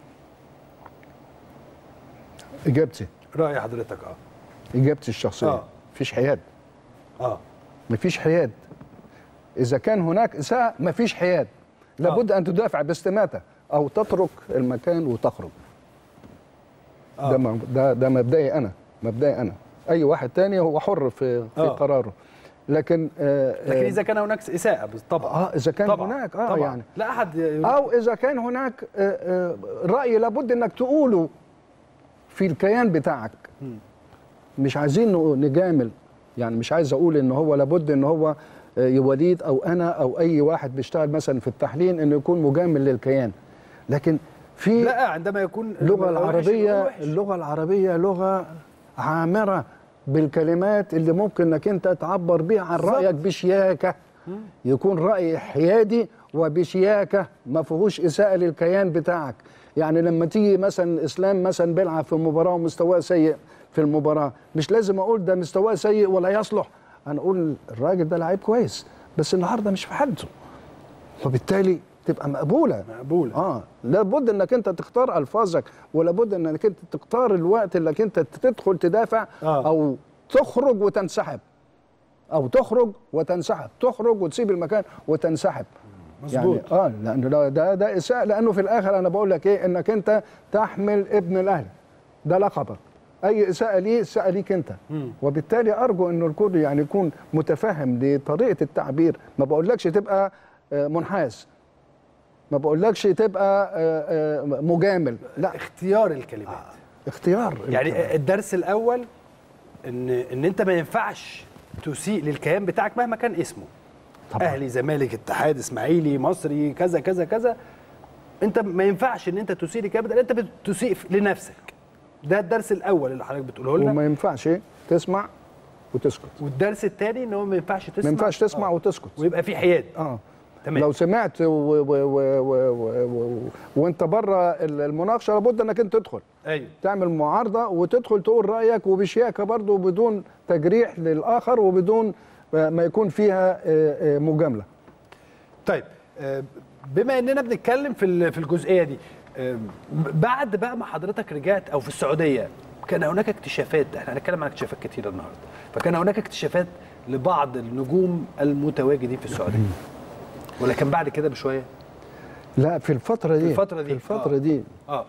اجابتي راي حضرتك اه اجابتي الشخصيه آه. مفيش حياد اه مفيش حياد اذا كان هناك اساءه مفيش حياد لابد ان تدافع باستماته او تترك المكان وتخرج آه. ده م- ده ده مبدئي انا مبدئي انا اي واحد تاني هو حر في في آه. قراره لكن آه لكن آه، اذا كان هناك اساءه بس طبعا اه اذا كان طبعا هناك اه طبعا. يعني لا احد يقول- او اذا كان هناك آه، آه، راي لابد انك تقوله في الكيان بتاعك مم. مش عايزين ن- نجامل يعني مش عايز اقول ان هو لابد ان هو آه، وليد او انا او اي واحد بيشتغل مثلا في التحليل انه يكون مجامل للكيان لكن في لا عندما يكون اللغه وحش العربيه يبقى وحش. اللغه العربيه لغه عامره بالكلمات اللي ممكن انك انت تعبر بيها عن بالظبط. رايك بشياكه يكون راي حيادي وبشياكه ما فيهوش اساءه للكيان بتاعك يعني لما تيجي مثلا اسلام مثلا بيلعب في مباراه ومستواه سيء في المباراه مش لازم اقول ده مستواه سيء ولا يصلح انا اقول الراجل ده لعيب كويس بس النهارده مش في حالته وبالتالي تبقى مقبوله مقبولة. اه لابد انك انت تختار الفاظك ولابد انك انت تختار الوقت اللي انت تدخل تدافع آه. او تخرج وتنسحب او تخرج وتنسحب تخرج وتسيب المكان وتنسحب مظبوط. يعني اه لان ده ده, ده اساءه لانه في الاخر انا بقول لك ايه انك انت تحمل ابن الاهلي ده لقبك اي اساءه ليه اساءه ليك انت مم. وبالتالي ارجو انه الكل يعني يكون متفهم لطريقه التعبير ما بقولكش تبقى آه، منحاز ما بقولكش تبقى آه، آه، مجامل لا اختيار الكلمات اختيار يعني الدرس الاول ان ان انت ما ينفعش تسيء للكيان بتاعك مهما كان اسمه طبعاً. اهلي زمالك اتحاد اسماعيلي مصري كذا كذا كذا انت ما ينفعش ان انت تسيء للكيان بتاعك انت بتسيء لنفسك ده الدرس الاول اللي حضرتك بتقوله لنا وما ينفعش تسمع وتسكت والدرس الثاني ان هو ما ينفعش تسمع ما ينفعش تسمع آه. وتسكت ويبقى في حياد اه تمام. لو سمعت و و و و و و وانت بره المناقشه لابد انك انت تدخل ايوه تعمل معارضه وتدخل تقول رايك وبشياكه برضه بدون تجريح للاخر وبدون ما يكون فيها آه، آه، مجامله طيب آه، بما اننا بنتكلم في ال- في الجزئيه دي آه، بعد بقى ما حضرتك رجعت او في السعوديه كان هناك اكتشافات احنا هنتكلم عن اكتشافات كتيره النهارده فكان هناك اكتشافات لبعض النجوم المتواجدين في السعوديه ولكن بعد كده بشويه لا في الفتره دي الفترة دي، في الفتره آه. دي اه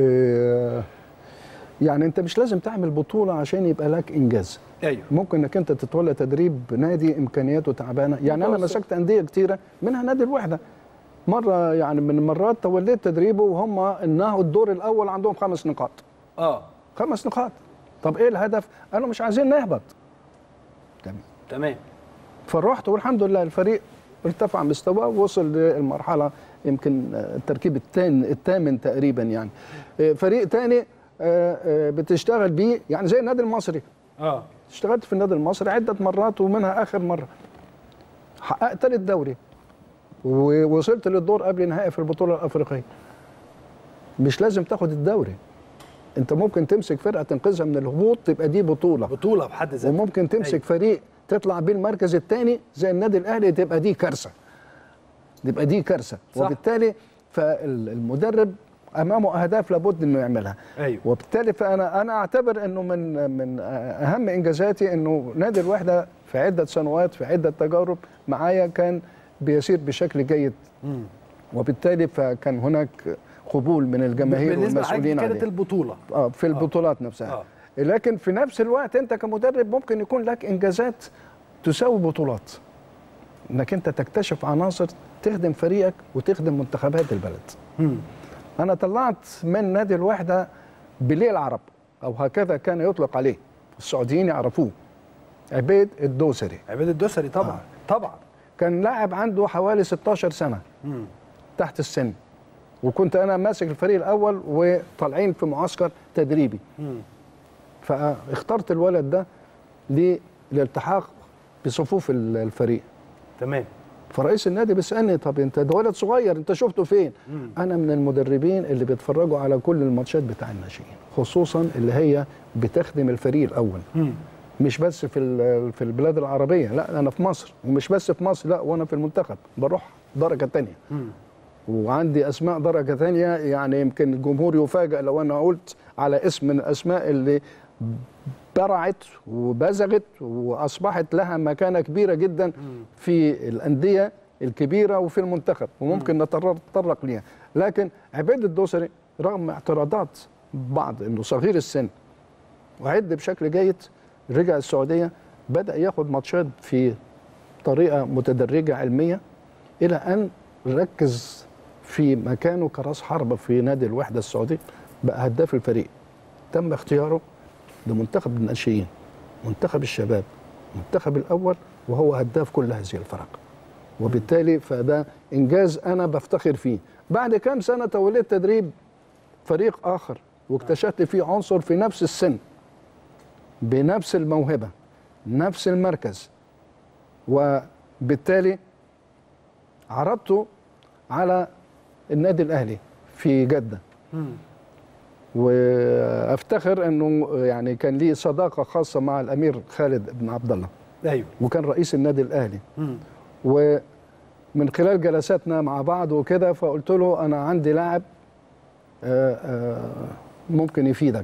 آه، يعني انت مش لازم تعمل بطوله عشان يبقى لك انجاز ايوه ممكن انك انت تتولى تدريب نادي امكانياته تعبانه يعني انا متوسط. مسكت انديه كتيره منها نادي الوحده مره يعني من المرات توليت تدريبه وهم انهوا الدور الاول عندهم خمس نقاط اه خمس نقاط طب ايه الهدف قالوا مش عايزين نهبط تمام تمام فرحت والحمد لله الفريق ارتفع مستواه ووصل للمرحله يمكن آه، التركيب الثامن الثامن تقريبا يعني آه، فريق تاني آه، آه، بتشتغل بيه يعني زي النادي المصري اه اشتغلت في النادي المصري عدة مرات ومنها آخر مرة حققت ثالث دوري ووصلت للدور قبل نهائي في البطولة الأفريقية مش لازم تاخد الدوري انت ممكن تمسك فرقة تنقذها من الهبوط تبقى دي بطولة بطوله بحد ذاتها وممكن تمسك أيوة. فريق تطلع بيه المركز الثاني زي النادي الأهلي تبقى دي كارثة تبقى دي كارثة صح. وبالتالي فالمدرب أمامه أهداف لابد إنه يعملها ايوه وبالتالي فانا انا اعتبر انه من من اهم انجازاتي انه نادي الوحده في عده سنوات في عده تجارب معايا كان بيسير بشكل جيد مم. وبالتالي فكان هناك قبول من الجماهير بالنسبه لحضرتك والمسؤولين كانت عليه البطوله اه في البطولات نفسها آه. لكن في نفس الوقت انت كمدرب ممكن يكون لك انجازات تساوي بطولات انك انت تكتشف عناصر تخدم فريقك وتخدم منتخبات البلد مم. انا طلعت من نادي الوحده بليل العرب او هكذا كان يطلق عليه السعوديين يعرفوه عبيد الدوسري عباد الدوسري طبعا آه. طبعا كان لاعب عنده حوالي 16 سنه مم. تحت السن وكنت انا ماسك الفريق الاول وطالعين في معسكر تدريبي مم. فاخترت الولد ده للالتحاق بصفوف ال- الفريق تمام فرئيس النادي بيسالني طب انت ده ولد صغير انت شفته فين؟ انا من المدربين اللي بيتفرجوا على كل الماتشات بتاع الناشئين خصوصا اللي هي بتخدم الفريق الاول مم. مش بس في ال- في البلاد العربيه لا انا في مصر ومش بس في مصر لا وانا في المنتخب بروح درجه تانية مم. وعندي اسماء درجه تانية يعني يمكن الجمهور يفاجئ لو انا قلت على اسم من الاسماء اللي برعت وبزغت واصبحت لها مكانه كبيره جدا في الانديه الكبيره وفي المنتخب وممكن نتطرق ليها لكن عبيد الدوسري رغم اعتراضات بعض انه صغير السن وعد بشكل جيد رجع السعوديه بدا ياخد ماتشات في طريقه متدرجه علميه الى ان ركز في مكانه كراس حربه في نادي الوحده السعودي بقى هداف الفريق تم اختياره لمنتخب الناشئين منتخب الشباب منتخب الاول وهو هداف كل هذه الفرق وبالتالي فده انجاز انا بفتخر فيه بعد كام سنه توليت تدريب فريق اخر واكتشفت فيه عنصر في نفس السن بنفس الموهبه نفس المركز وبالتالي عرضته على النادي الاهلي في جده مم. وافتخر انه يعني كان لي صداقه خاصه مع الامير خالد بن عبد الله ايوه وكان رئيس النادي الاهلي مم. ومن خلال جلساتنا مع بعض وكده فقلت له انا عندي لاعب آه، آه، ممكن يفيدك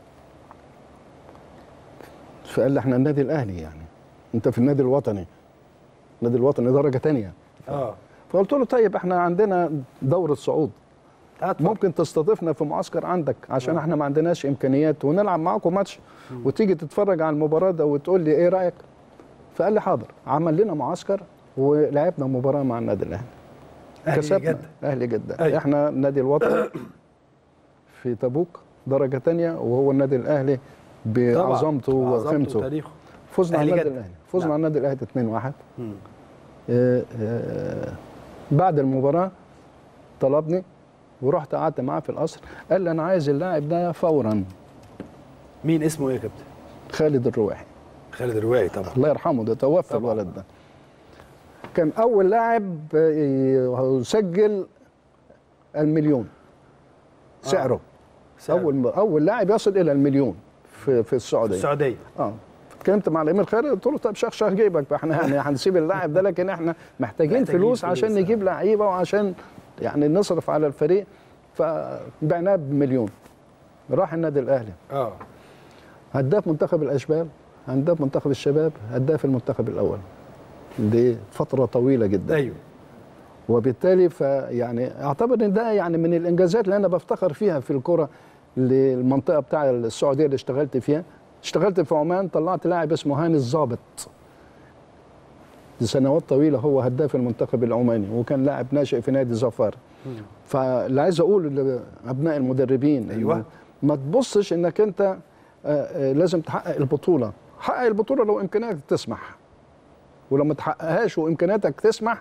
فقال لي احنا النادي الاهلي يعني انت في النادي الوطني النادي الوطني درجه تانية اه فقلت له طيب احنا عندنا دوره صعود تعال اتفضل. ممكن تستضيفنا في معسكر عندك عشان احنا ما عندناش امكانيات ونلعب معاكم ماتش وتيجي تتفرج على المباراه ده وتقول لي ايه رايك فقال لي حاضر عمل لنا معسكر ولعبنا مباراه مع النادي الاهلي أهلي كسبنا جدة. اهلي جده أيوة. احنا النادي الوطني في تبوك درجه تانية وهو النادي الاهلي بعظمته طبعاً. عظمته وقيمته وتاريخه فزنا على أهلي النادي جدة. الاهلي فزنا نعم. على النادي الاهلي 2-1 مم. آه، آه، بعد المباراة طلبني ورحت قعدت معاه في القصر قال لي أنا عايز اللاعب ده فورا مين اسمه ايه يا كابتن خالد الرواحي خالد الرواعي طبعا الله يرحمه ده توفى طبعاً. الولد ده كان أول لاعب آه، يسجل المليون سعره سعره. أول أول لاعب يصل إلى المليون في في السعودية السعوديه اه اتكلمت مع الامير خالد قلت له طب شخ شخ جيبك احنا يعني هنسيب اللاعب ده لكن احنا محتاجين, محتاجين فلوس فلوس، عشان آه. نجيب لعيبه وعشان يعني نصرف على الفريق فبعناه بمليون راح النادي الاهلي اه هداف منتخب الاشبال هداف منتخب الشباب هداف المنتخب الاول دي فتره طويله جدا ايوه وبالتالي فيعني اعتبر ان ده يعني من الانجازات اللي انا بفتخر فيها في الكره للمنطقه بتاع السعوديه اللي اشتغلت فيها اشتغلت في عمان طلعت لاعب اسمه هاني الظابط لسنوات طويله هو هداف المنتخب العماني وكان لاعب ناشئ في نادي ظفار فاللي عايز اقوله لابناء المدربين إنه أيوة. ما تبصش انك انت آه، آه، لازم تحقق البطوله حقق البطوله لو امكانياتك تسمح ولما تحققهاش وامكانياتك تسمح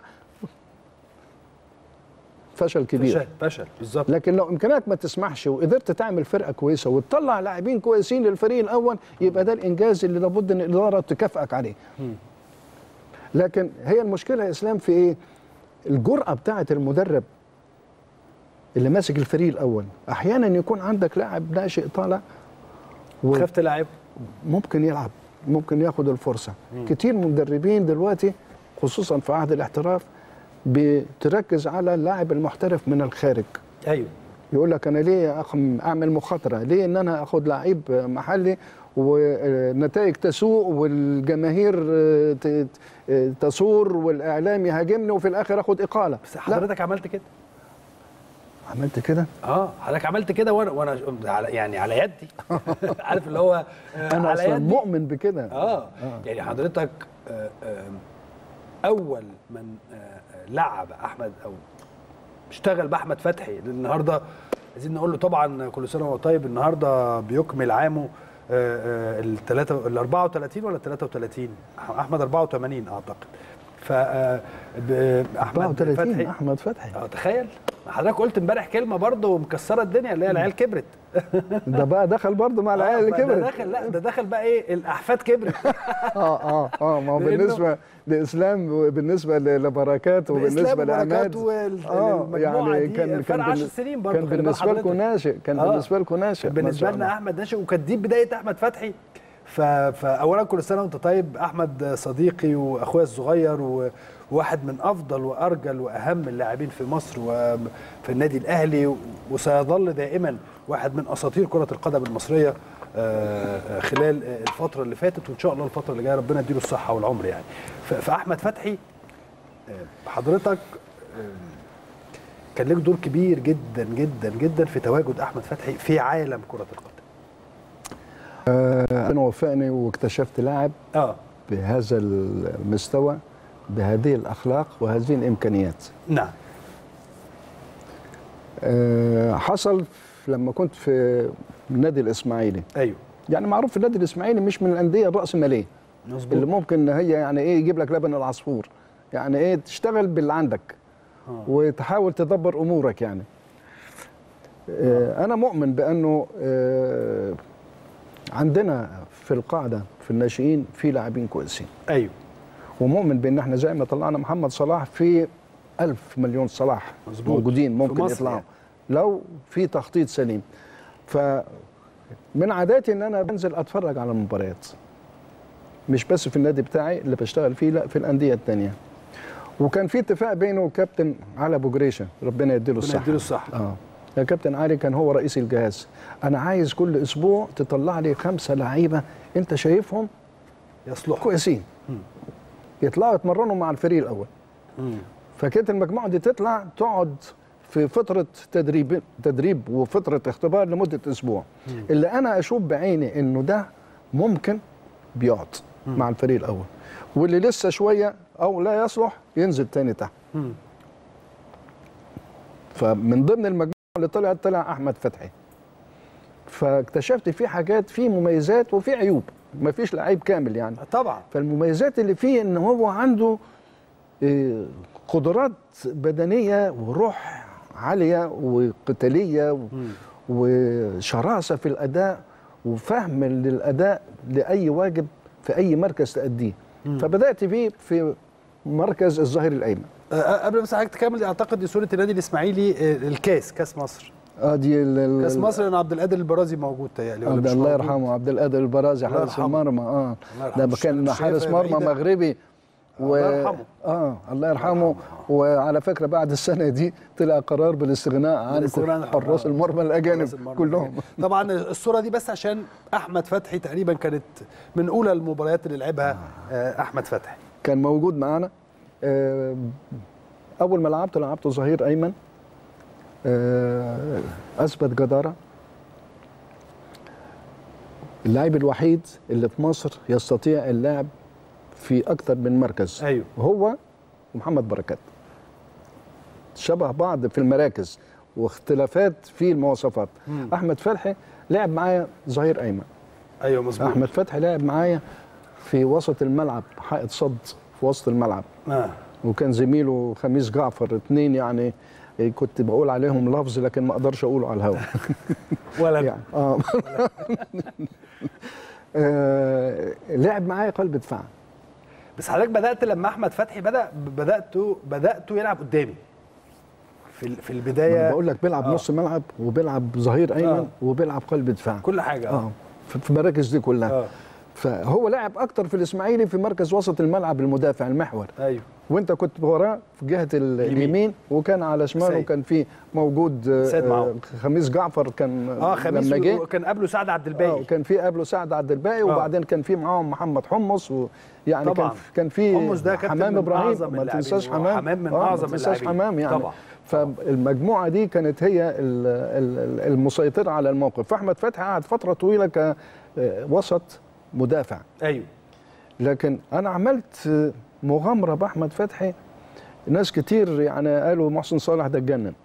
فشل كبير فشل فشل بالظبط لكن لو امكانياتك ما تسمحش وقدرت تعمل فرقه كويسه وتطلع لاعبين كويسين للفريق الاول يبقى ده الانجاز اللي لابد ان الاداره تكافئك عليه لكن هي المشكله يا اسلام في ايه الجرأه بتاعه المدرب اللي ماسك الفريق الاول احيانا يكون عندك لاعب ناشئ طالع و- خاف تلعب ممكن يلعب ممكن ياخد الفرصه كتير مدربين دلوقتي خصوصا في عهد الاحتراف بتركز على اللاعب المحترف من الخارج ايوه يقول لك انا ليه أخ- اعمل مخاطره ليه ان انا اخد لعيب محلي والنتائج تسوء والجماهير ت- ت- تثور والاعلام يهاجمني وفي الاخر اخد اقاله بس لا حضرتك عملت كده عملت كده اه حضرتك عملت كده وانا وانا على يعني على يدي عارف اللي هو آه، انا على اصلا يدي مؤمن بكده اه يعني حضرتك آه، آه، اول من آه، آه، لعب احمد او اشتغل باحمد فتحي النهارده عايزين نقول له طبعا كل سنه وهو طيب النهارده بيكمل عامه الثلاثه ال 34 ولا ال 33 احمد 84 اعتقد ف آه، ب- احمد 34 فتحي احمد فتحي اه تخيل حضرتك قلت امبارح كلمه برضه مكسره الدنيا اللي هي العيال كبرت ده بقى دخل برضه مع العيال اللي آه، ده كبرت دخل لا ده دخل بقى ايه الاحفاد كبرت اه اه اه ما هو لأنه- بالنسبه لاسلام وبالنسبه ل- لبركات وبالنسبه الإسلام وبركات لعماد والمجموعه دي فرق 10 سنين برضه كان خلي بال بالنسبه لكم حضرتك. ناشئ كان آه. بالنسبه لكم ناشئ ما بالنسبه شاء لنا الله. احمد ناشئ وكانت دي بدايه احمد فتحي ف... فاولا كل سنه وانت طيب احمد صديقي واخويا الصغير و... وواحد من افضل وارجل واهم اللاعبين في مصر وفي النادي الاهلي و... وسيظل دائما واحد من اساطير كره القدم المصريه آه، آه، خلال آه، الفتره اللي فاتت وان شاء الله الفتره اللي جايه ربنا يديله الصحه والعمر يعني ف... فاحمد فتحي آه، حضرتك كان لك دور كبير جدا جدا جدا في تواجد احمد فتحي في عالم كره القدم انا وفقني واكتشفت لاعب اه بهذا المستوى بهذه الاخلاق وهذه الامكانيات نعم آه، حصل لما كنت في النادي الاسماعيلي ايوه يعني معروف في النادي الاسماعيلي مش من الانديه الراسماليه اللي مظبوط ممكن ان هي يعني ايه يجيب لك لبن العصفور يعني ايه تشتغل باللي عندك آه. وتحاول تدبر امورك يعني آه، انا مؤمن بانه آه، عندنا في القاعده في الناشئين في لاعبين كويسين ايوه ومؤمن بان احنا زي ما طلعنا محمد صلاح في ألف مليون صلاح مظبوط. موجودين في ممكن مصر يطلعوا يعني. لو في تخطيط سليم ف من عاداتي ان انا بنزل اتفرج على المباريات مش بس في النادي بتاعي اللي بشتغل فيه لا في الانديه التانية وكان في اتفاق بينه وكابتن علي ابو جريشه ربنا يديله ربنا الصحه يديله الصحه اه يا كابتن علي كان هو رئيس الجهاز انا عايز كل اسبوع تطلع لي خمسه لعيبه انت شايفهم يصلح كويسين يطلعوا يتمرنوا مع الفريق الاول مم. فكانت المجموعه دي تطلع تقعد في فتره تدريب تدريب وفتره اختبار لمده اسبوع اللي انا اشوف بعيني انه ده ممكن بيقعد مع الفريق الاول واللي لسه شويه او لا يصلح ينزل تاني تحت مم. فمن ضمن المجموعه اللي طلعت طلع احمد فتحي فاكتشفت فيه حاجات فيه مميزات وفيه عيوب ما فيش لعيب كامل يعني طبعا فالمميزات اللي فيه ان هو عنده آه، قدرات بدنيه وروح عاليه وقتاليه و- مم. وشراسه في الاداء وفهم للاداء لاي واجب في اي مركز تاديه فبدات فيه في مركز الظهير الايمن آه، قبل بس حضرتك تكمل اعتقد دي صوره النادي الاسماعيلي آه، الكاس كاس مصر اه دي ال- ال- كاس مصر لان عبد القادر البرازي موجود تهيألي ولا عبد مش الله موجود؟ يرحمه عبد القادر البرازي الله حارس يرحمه. المرمى اه الله يرحمه. ده كان الشايفة حارس مرمى بعيدة. مغربي الله يرحمه. اه الله يرحمه وعلى فكره بعد السنه دي طلع قرار بالاستغناء عن بالاستغناء عن حراس المرمى الاجانب حراس المرمى كلهم الأجانب. طبعا الصوره دي بس عشان احمد فتحي تقريبا كانت من اولى المباريات اللي لعبها آه، احمد فتحي كان موجود معانا آه، اول ما لعبت لعبته ظهير ايمن آه، اثبت جداره اللاعب الوحيد اللي في مصر يستطيع اللعب في اكثر من مركز ايوه هو ومحمد بركات شبه بعض في المراكز واختلافات في المواصفات مم. احمد فتحي لعب معايا ظهير ايمن ايوه مظبوط احمد فتحي لعب معايا في وسط الملعب حائط صد في وسط الملعب آه. وكان زميله خميس جعفر اتنين يعني كنت بقول عليهم لفظ لكن ما اقدرش اقوله على الهواء ولا يعني اه آه، لعب معايا قلب دفاع بس حضرتك بدات لما احمد فتحي بدا بداتوا بداتوا يلعب قدامي في ال- في ما البدايه أنا بقول لك بيلعب آه. نص ملعب وبيلعب ظهير ايمن آه. وبيلعب قلب دفاع كل حاجه اه في في المراكز دي كلها اه فهو لعب اكتر في الاسماعيلي في مركز وسط الملعب المدافع المحور ايوه وانت كنت وراه في جهه ال- اليمين. اليمين وكان على شماله سيد. كان في موجود آه، سيد معاذ. آه، خميس جعفر كان اه خميس لما جه كان قبله سعد عبد اه الباقي وكان في قبله سعد عبد الباقي وبعدين كان في معاهم محمد حمص ويعني كان طبعاً. كان في حمص ده كابتن حمام من ابراهيم أعظم ما اللاعبين، تنساش حمام وحمام من آه، أعظم ما تنساش اللاعبين. حمام يعني طبعاً. فالمجموعه دي كانت هي ال- ال- ال- المسيطره على الموقف فاحمد فتحي قعد فتره طويله كوسط مدافع ايوه لكن انا عملت مغامره باحمد فتحي ناس كتير يعني قالوا محسن صالح ده اتجنن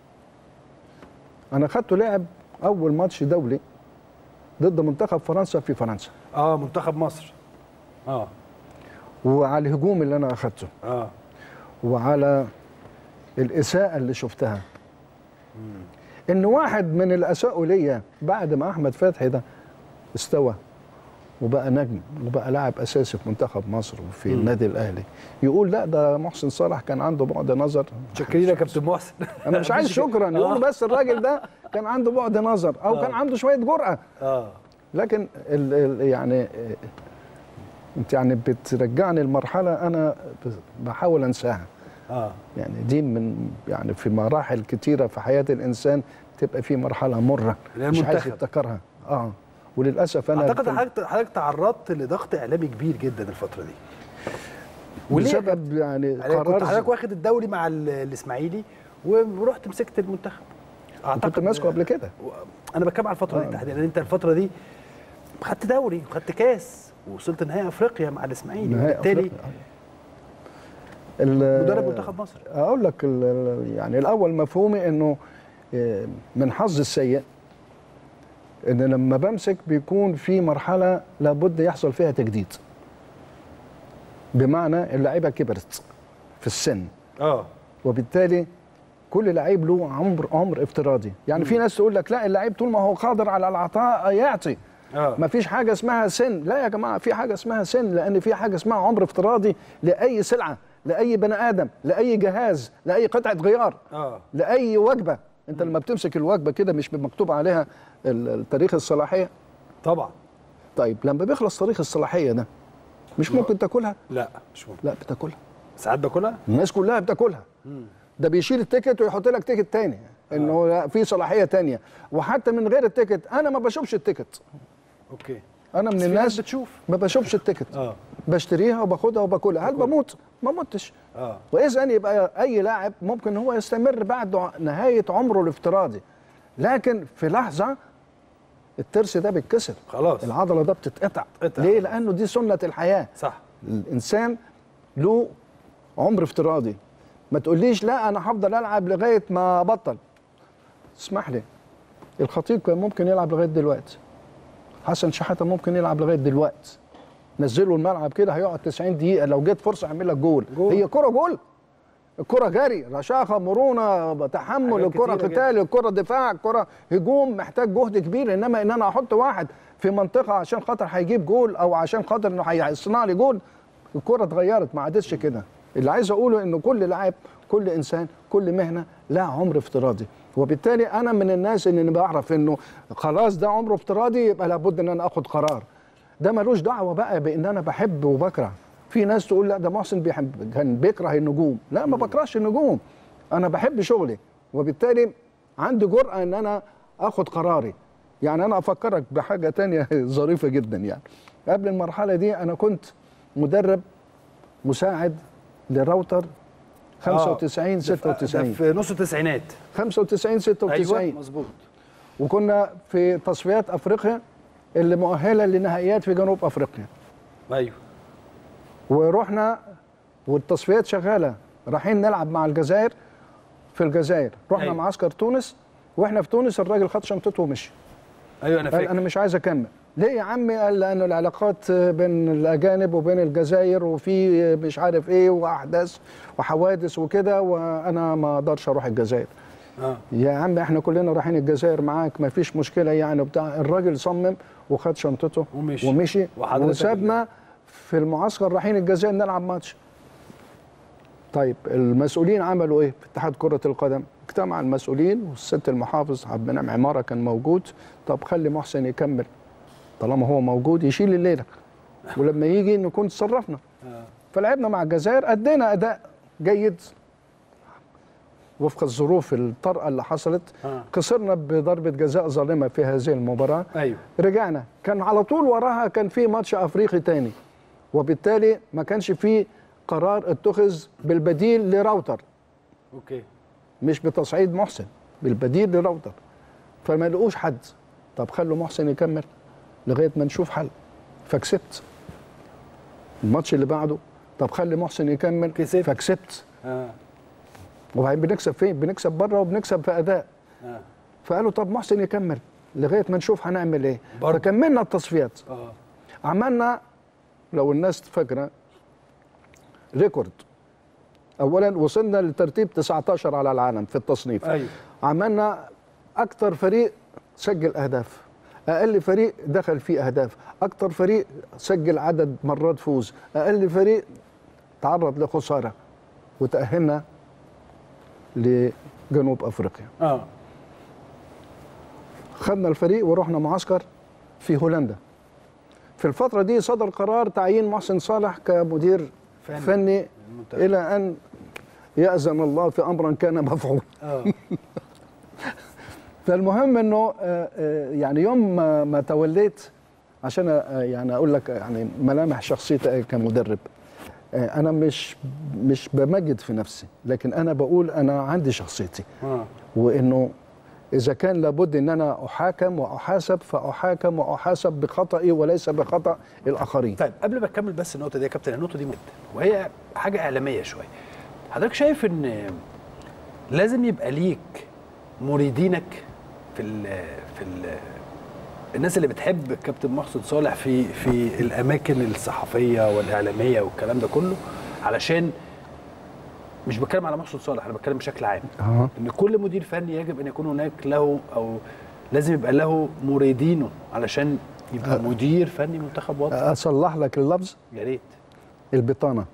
انا خدته لعب اول ماتش دولي ضد منتخب فرنسا في فرنسا اه منتخب مصر اه وعلى الهجوم اللي انا اخدته اه وعلى الاساءه اللي شفتها ان واحد من اللي اساءوا ليا بعد ما احمد فتحي ده استوى وبقى نجم وبقى لاعب اساسي في منتخب مصر وفي النادي الاهلي يقول لا ده محسن صالح كان عنده بعد نظر شكرين يا كابتن محسن انا مش عايز شكرا يقول بس الراجل ده كان عنده بعد نظر او كان عنده شويه جرأه اه لكن ال ال يعني آه، انت يعني بترجعني لمرحله انا بحاول انساها اه يعني دي من يعني في مراحل كتيره في حياه الانسان تبقى في مرحله مره اللي هي مش عايز المنتخب. يفتكرها اه وللاسف انا اعتقد في- حضرتك حضرتك تعرضت لضغط اعلامي كبير جدا الفتره دي وليه يا بسبب يعني يعني كنت قرار حضرتك واخد الدوري مع ال- الاسماعيلي ورحت مسكت المنتخب كنت ماسكه قبل كده و- انا بتكلم على الفتره دي آه. تحديدا لان انت الفتره دي خدت دوري وخدت كاس ووصلت نهائي افريقيا مع الاسماعيلي نهائي وبالتالي أفريقيا. ال- مدرب منتخب مصر اقول لك ال- ال- يعني الاول مفهومي انه آه، من حظ السيء ان لما بمسك بيكون في مرحله لابد يحصل فيها تجديد بمعنى اللعيبه كبرت في السن اه وبالتالي كل لعيب له عمر عمر افتراضي يعني في ناس تقول لك لا اللعيب طول ما هو قادر على العطاء يعطي اه ما فيش حاجه اسمها سن لا يا جماعه في حاجه اسمها سن لان في حاجه اسمها عمر افتراضي لاي سلعه لاي بني ادم لاي جهاز لاي قطعه غيار اه لاي وجبه انت لما بتمسك الوجبه كده مش مكتوب عليها ال- التاريخ الصلاحيه طبعا طيب لما بيخلص تاريخ الصلاحيه ده مش ممكن تاكلها لا مش ممكن لا بتاكلها ساعات باكلها الناس كلها بتاكلها ده بيشيل التيكت ويحط لك تيكت تاني انه لا، في صلاحيه تانية وحتى من غير التيكت انا ما بشوفش التيكت اوكي انا من بس في الناس ناس بتشوف ما بشوفش التيكت اه بشتريها وباخدها وباكلها هل بموت ما متش اه واذا يبقى اي لاعب ممكن هو يستمر بعد ع- نهايه عمره الافتراضي لكن في لحظه الترس ده بيتكسر خلاص العضله ده بتتقطع اتقطع. ليه لانه دي سنه الحياه صح الانسان له عمر افتراضي ما تقوليش لا انا هفضل العب لغايه ما ابطل اسمح لي الخطيب كان ممكن يلعب لغايه دلوقتي حسن شحاته ممكن يلعب لغايه دلوقتي نزله الملعب كده هيقعد 90 دقيقه لو جيت فرصه يعمل لك جول. جول. هي كره جول الكره جري رشاقه مرونه تحمل حاجات الكره كتيرة قتال الكره دفاع الكره هجوم محتاج جهد كبير انما ان انا احط واحد في منطقه عشان خاطر هيجيب جول او عشان خاطر انه هيصنع لي جول الكره اتغيرت ما عادتش كده اللي عايز اقوله انه كل لاعب كل انسان كل مهنه لها عمر افتراضي وبالتالي انا من الناس اللي بعرف انه خلاص ده عمره افتراضي يبقى لابد ان انا اخد قرار ده ملوش دعوه بقى بان انا بحب وبكره في ناس تقول لا ده محسن بيحب كان بيكره النجوم لا ما بكرهش النجوم انا بحب شغلي وبالتالي عندي جرأة ان انا اخد قراري يعني انا افكرك بحاجه تانية ظريفه جدا يعني قبل المرحله دي انا كنت مدرب مساعد لراوتر 95 ده في- ده 96 في نص التسعينات 95 96 ايوه مظبوط وكنا في تصفيات افريقيا اللي مؤهله لنهائيات في جنوب افريقيا ايوه ورحنا والتصفيات شغاله رايحين نلعب مع الجزائر في الجزائر رحنا أيوة. معسكر تونس واحنا في تونس الراجل خد شنطته ومشي ايوه انا قال فاكر انا مش عايز اكمل ليه يا عمي قال لانه العلاقات بين الاجانب وبين الجزائر وفي مش عارف ايه واحداث وحوادث وكده وانا ما اقدرش اروح الجزائر اه يا عم احنا كلنا رايحين الجزائر معاك ما فيش مشكله يعني بتاع الراجل صمم وخد شنطته ومشي. ومشي وحضرتك وسابنا في المعسكر رايحين الجزائر نلعب ماتش طيب المسؤولين عملوا ايه في اتحاد كره القدم اجتمع المسؤولين والست المحافظ عبد المنعم عماره كان موجود طب خلي محسن يكمل طالما هو موجود يشيل الليله ولما يجي نكون تصرفنا اه فلعبنا مع الجزائر ادينا اداء جيد وفق الظروف الطارئه اللي حصلت آه. خسرنا بضربه جزاء ظالمه في هذه المباراه ايوه رجعنا كان على طول وراها كان في ماتش افريقي تاني وبالتالي ما كانش في قرار اتخذ بالبديل لراوتر اوكي مش بتصعيد محسن بالبديل لراوتر فما لقوش حد طب خلوا محسن يكمل لغايه ما نشوف حل فكسبت الماتش اللي بعده طب خلي محسن يكمل كسبت. فكسبت اه وبعدين بنكسب فين بنكسب بره وبنكسب في اداء اه فقالوا طب محسن يكمل لغايه ما نشوف هنعمل ايه برضه. فكملنا التصفيات اه عملنا لو الناس فاكره ريكورد اولا وصلنا لترتيب 19 على العالم في التصنيف أيوة. عملنا اكتر فريق سجل اهداف اقل فريق دخل فيه اهداف اكتر فريق سجل عدد مرات فوز اقل فريق تعرض لخساره وتاهلنا لجنوب افريقيا اه خدنا الفريق ورحنا معسكر في هولندا في الفترة دي صدر قرار تعيين محسن صالح كمدير فني. فني, فني المنتخب. إلى أن يأذن الله في أمر كان مفعول اه فالمهم أنه آه، آه، يعني يوم ما, ما توليت عشان آه، يعني أقول لك يعني ملامح شخصيتي كمدرب آه، أنا مش مش بمجد في نفسي لكن أنا بقول أنا عندي شخصيتي اه وانه اذا كان لابد ان انا احاكم واحاسب فاحاكم واحاسب بخطئي وليس بخطا الاخرين طيب قبل ما اكمل بس النقطه دي يا كابتن النقطه دي مهمه وهي حاجه اعلاميه شويه حضرتك شايف ان لازم يبقى ليك مريدينك في ال في ال الناس اللي بتحب كابتن محسن صالح في في الاماكن الصحفيه والاعلاميه والكلام ده كله علشان مش بتكلم على محسن صالح انا بتكلم بشكل عام اه ان كل مدير فني يجب ان يكون هناك له او لازم يبقى له مريدينه علشان يبقى مدير فني منتخب وطني اصلح لك اللفظ يا ريت البطانه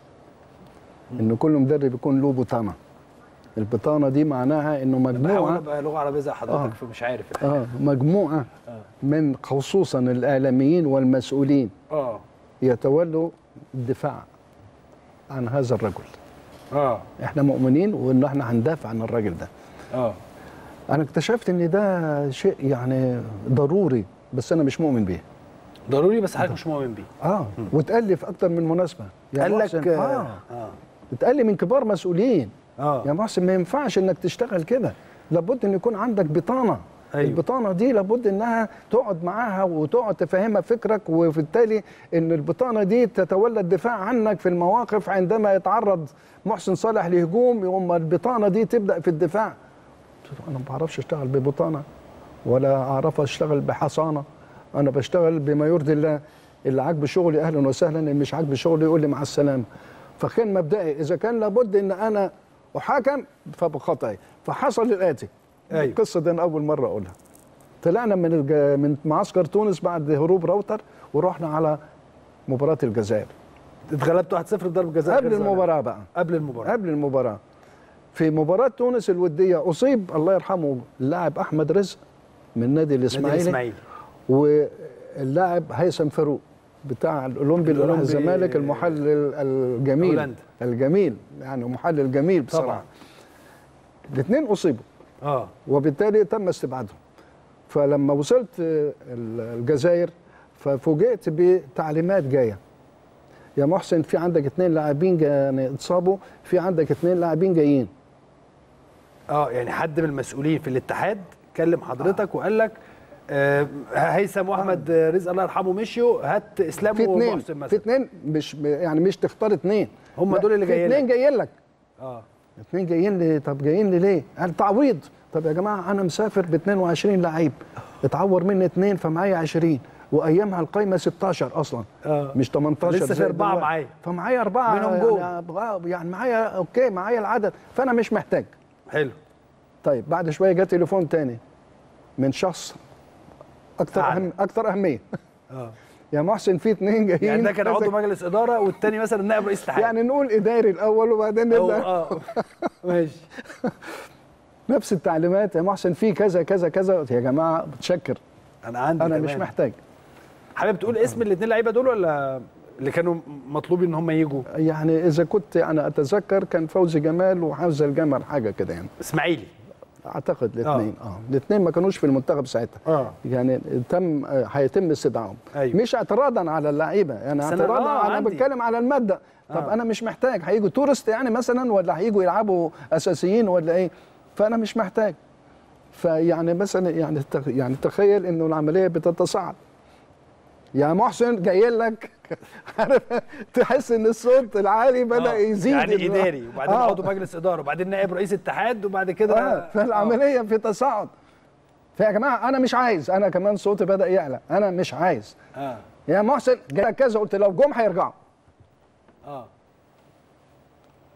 ان كل مدرب يكون له بطانه البطانه دي معناها انه بحاول مجموعه ابقى لغه عربيه زي حضرتك آه. فمش عارف الحقيقة. اه مجموعه آه. من خصوصا الاعلاميين والمسؤولين اه يتولوا الدفاع عن هذا الرجل اه احنا مؤمنين وان احنا هندافع عن الراجل ده اه انا اكتشفت ان ده شيء يعني ضروري بس انا مش مؤمن بيه ضروري بس حضرتك مش مؤمن بيه اه واتقال لي في اكتر من مناسبه يا قال لك محسن، اه اه اه, اتقال لي من كبار مسؤولين آه. يا محسن ما ينفعش انك تشتغل كده لابد ان يكون عندك بطانه أيوة. البطانه دي لابد انها تقعد معاها وتقعد تفهمها فكرك وبالتالي ان البطانه دي تتولى الدفاع عنك في المواقف عندما يتعرض محسن صالح لهجوم يوم البطانه دي تبدا في الدفاع قلت له انا ما بعرفش اشتغل ببطانه ولا اعرف اشتغل بحصانه انا بشتغل بما يرضي الله اللي عاجبه شغلي اهلا وسهلا اللي مش عاجبه شغلي يقول لي مع السلامه فكان مبدئي اذا كان لابد ان انا احاكم فبخطئي فحصل الاتي أيوة. القصه دي انا اول مره اقولها طلعنا من الج... من معسكر تونس بعد هروب راوتر ورحنا على مباراه الجزائر اتغلبت 1-0 في ضرب جزاء قبل غير ظالم. المباراه بقى قبل المباراه قبل المباراه في مباراه تونس الوديه اصيب الله يرحمه اللاعب احمد رزق من نادي نادي الاسماعيلي الاسماعيلي واللاعب هيثم فاروق بتاع الاولمبي اللي راح الأولمبي الزمالك المحلل الجميل هولندا. الجميل يعني محلل جميل بصراحه طبعا الاثنين اصيبوا اه وبالتالي تم استبعادهم فلما وصلت ال- الجزائر ففوجئت بتعليمات جايه يا محسن في عندك اثنين لاعبين جا- يعني اتصابوا في عندك اثنين لاعبين جايين اه يعني حد من المسؤولين في الاتحاد كلم حضرتك وقال لك آه هيثم واحمد آه. رزق الله يرحمه مشيوا هات اسلام في اثنين ومحسن في مثلا اثنين مش يعني مش تختار اثنين هم لا، دول اللي في جايين اثنين لك. جايين لك اه اثنين جايين لي طب جايين لي ليه؟ قال تعويض طب يا جماعه انا مسافر ب 22 لعيب اتعور مني اثنين فمعايا 20 وايامها القايمه 16 اصلا آه. مش 18 لسه في زي أربعة دلوقتي. معايا. فمعايا اربعه منهم يعني, جول. آه، يعني معايا اوكي معايا العدد فانا مش محتاج حلو طيب بعد شويه جاء تليفون تاني من شخص اكثر أعلى. اهم اكثر اهميه اه يا محسن في اثنين جايين يعني ده كان كذا- عضو مجلس اداره والتاني مثلا نائب رئيس اتحاد يعني نقول اداري الاول وبعدين أو- نبدا اه ماشي نفس التعليمات يا محسن في كذا كذا كذا قلت يا جماعه بتشكر انا عندي انا كمان. مش محتاج حابب تقول اسم الاثنين لعيبه دول ولا اللي كانوا مطلوب ان هم يجوا يعني اذا كنت انا اتذكر كان فوزي جمال وحمزه الجمل حاجه كده يعني اسماعيلي اعتقد الاثنين اه الاثنين ما كانوش في المنتخب ساعتها اه يعني تم آه، هيتم استدعائهم أيوة. مش اعتراضا على اللعيبه يعني بس أنا- اعتراضا آه، انا عندي. بتكلم على الماده طب آه. انا مش محتاج هيجوا تورست يعني مثلا ولا هيجوا يلعبوا اساسيين ولا ايه فانا مش محتاج فيعني مثلا يعني تخ- يعني تخيل انه العمليه بتتصاعد يا محسن جاي لك عارف تحس ان الصوت العالي بدا آه. يزيد يعني اداري وبعدين آه. عضو مجلس اداره وبعدين نائب رئيس اتحاد وبعد كده اه فالعمليه في تصاعد فيا جماعه انا مش عايز انا كمان صوتي بدا يعلى انا مش عايز اه يا محسن جاي لك كذا قلت لو جم هيرجعوا اه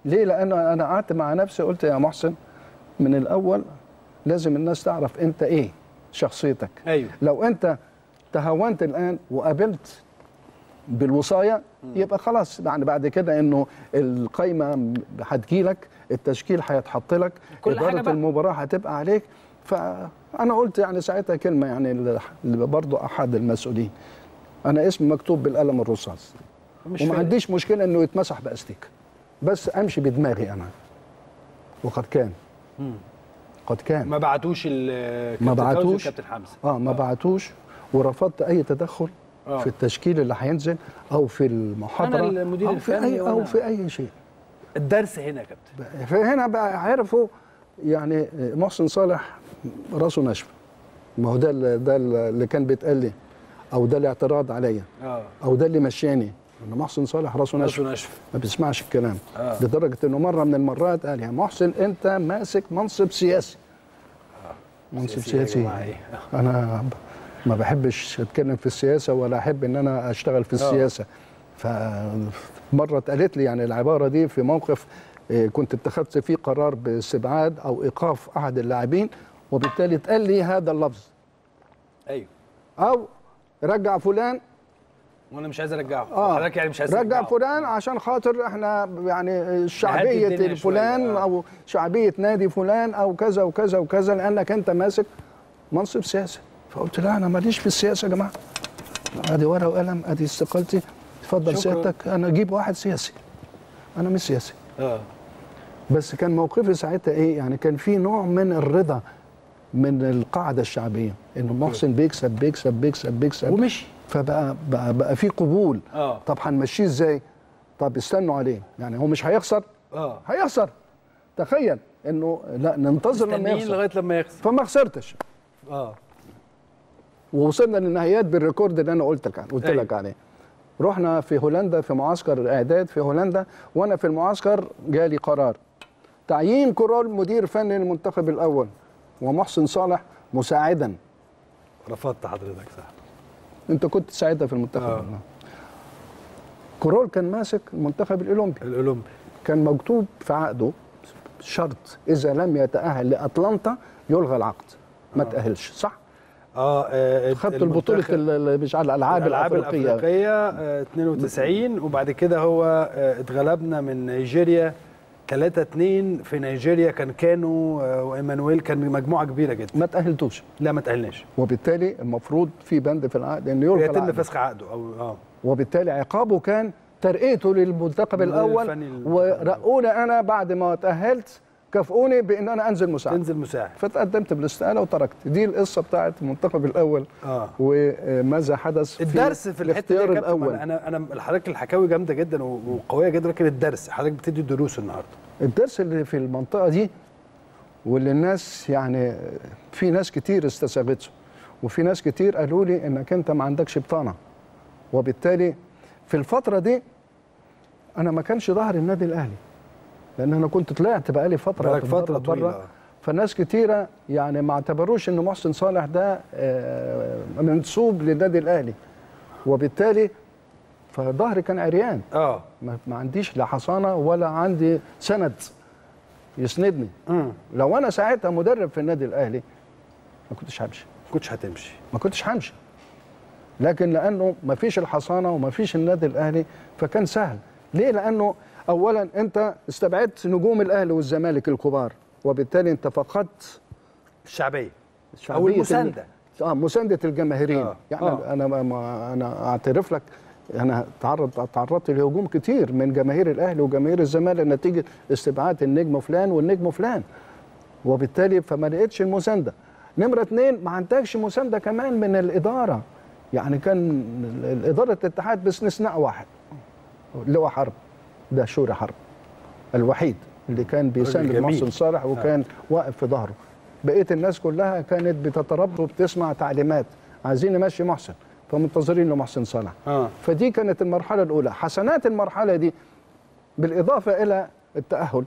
ليه لان انا قعدت مع نفسي قلت يا محسن من الاول لازم الناس تعرف انت ايه شخصيتك ايوه لو انت تهاونت الان وقابلت بالوصايه يبقى خلاص يعني بعد كده انه القايمه هتجيلك التشكيل هيتحط لك كل حاجة اداره بقى. المباراه هتبقى عليك فانا قلت يعني ساعتها كلمه يعني ل- برضه احد المسؤولين انا اسمي مكتوب بالقلم الرصاص مش وما فارق. عنديش مشكله انه يتمسح باستيك بس امشي بدماغي انا وقد كان مم. قد كان ما بعتوش ال ما كابتن فوزي بعتوش. وكابتن حمزه اه ما بعتوش ورفضت اي تدخل آه. في التشكيل اللي هينزل او في المحاضره أنا المدير او في الفني اي او وأنا- في اي شيء الدرس هنا يا كابتن فهنا بقى عرفوا يعني محسن صالح راسه ناشفه ما هو ده اللي- ده اللي كان بيتقال لي او ده الاعتراض عليا اه او ده اللي مشاني ان محسن صالح راسه ناشفه راسه ناشف ما بيسمعش الكلام آه. لدرجه انه مره من المرات قال يا محسن انت ماسك منصب سياسي منصب سياسي يا سياسي جماعة إيه؟ انا ما بحبش اتكلم في السياسه ولا احب ان انا اشتغل في السياسه فمره اتقالت لي يعني العباره دي في موقف آه، كنت اتخذت فيه قرار باستبعاد او ايقاف احد اللاعبين وبالتالي اتقال لي هذا اللفظ ايوه او رجع فلان وانا مش عايز ارجعه اه حضرتك يعني مش عايز رجع ترجعه. فلان عشان خاطر احنا يعني شعبيه الدنيا فلان شوية، آه. او شعبيه نادي فلان او كذا وكذا وكذا لانك انت ماسك منصب سياسي فقلت لا انا ماليش في السياسه يا جماعه ادي ورقه وقلم ادي استقالتي اتفضل شكراً. سيادتك انا اجيب واحد سياسي انا مش سياسي اه بس كان موقفي ساعتها ايه يعني كان في نوع من الرضا من القاعده الشعبيه انه محسن بيكسب بيكسب بيكسب بيكسب ومشي فبقى بقى, بقى في قبول اه طب هنمشيه ازاي؟ طب استنوا عليه يعني هو مش هيخسر اه هيخسر تخيل انه لا ننتظر لما مستنيين يخسر لغايه لما يخسر فما خسرتش اه ووصلنا للنهايات بالريكورد اللي انا قلت لك قلت أيوة. لك عليه رحنا في هولندا في معسكر اعداد في هولندا وانا في المعسكر جالي قرار تعيين كورال مدير فني للمنتخب الاول ومحسن صالح مساعدا رفضت حضرتك صح انت كنت ساعتها في المنتخب آه. كورال كان ماسك المنتخب الاولمبي الاولمبي كان مكتوب في عقده شرط اذا لم يتاهل لاتلانتا يلغى العقد ما تاهلش صح اه, آه خدت البطوله المنتخب- ال- ال- مش على الالعاب الالعاب الافريقيه الافريقيه آه 92 وبعد كده هو آه اتغلبنا من نيجيريا 3 2 في نيجيريا كان كانوا آه وايمانويل كان مجموعه كبيره جدا ما تاهلتوش لا ما تاهلناش وبالتالي المفروض في بند في العقد انه يلغى يتم العقد فسخ عقده او اه وبالتالي عقابه كان ترقيته للمنتخب المدير الاول الفني للمنتخب ورقوني انا بعد ما تاهلت كافئوني بان انا انزل مساعد تنزل مساعد فتقدمت بالاستقاله وتركت دي القصه بتاعت المنتخب الاول اه وماذا حدث في الدرس في الحته دي يا الاختيار كابتن الاول انا انا حضرتك الحكاوي جامده جدا و- وقويه جدا لكن الدرس حضرتك بتدي دروس النهارده الدرس اللي في المنطقه دي واللي الناس يعني في ناس كتير استساغته وفي ناس كتير قالوا لي انك انت ما عندكش بطانه وبالتالي في الفتره دي انا ما كانش ظهر النادي الاهلي لان انا كنت طلعت بقالي فتره بقالك بره- فترة بره. طويلة. فناس كتيره يعني ما اعتبروش ان محسن صالح ده آه، منسوب للنادي الاهلي وبالتالي فظهري كان عريان اه ما ما عنديش لا حصانه ولا عندي سند يسندني امم لو انا ساعتها مدرب في النادي الاهلي ما كنتش همشي كنتش هتمشي ما كنتش همشي لكن لانه ما فيش الحصانه وما فيش النادي الاهلي فكان سهل ليه لانه اولا انت استبعدت نجوم الاهلي والزمالك الكبار وبالتالي انت فقدت الشعبيه شعبية او ال- المسانده اه مسانده الجماهيرين آه. يعني آه. انا ما- ما انا اعترف لك انا تعرض تعرضت لهجوم كتير من جماهير الاهلي وجماهير الزمالك نتيجه استبعاد النجم فلان والنجم فلان وبالتالي فما لقيتش المسانده نمره اتنين ما عندكش مسانده كمان من الاداره يعني كان ال- اداره الاتحاد باستثناء واحد اللي هو حرب ده شوري حرب الوحيد اللي كان بيساند جميل. محسن صالح وكان واقف في ظهره بقيه الناس كلها كانت بتتربط وبتسمع تعليمات عايزين نمشي محسن فمنتظرين لمحسن صالح اه فدي كانت المرحله الاولى حسنات المرحله دي بالاضافه الى التاهل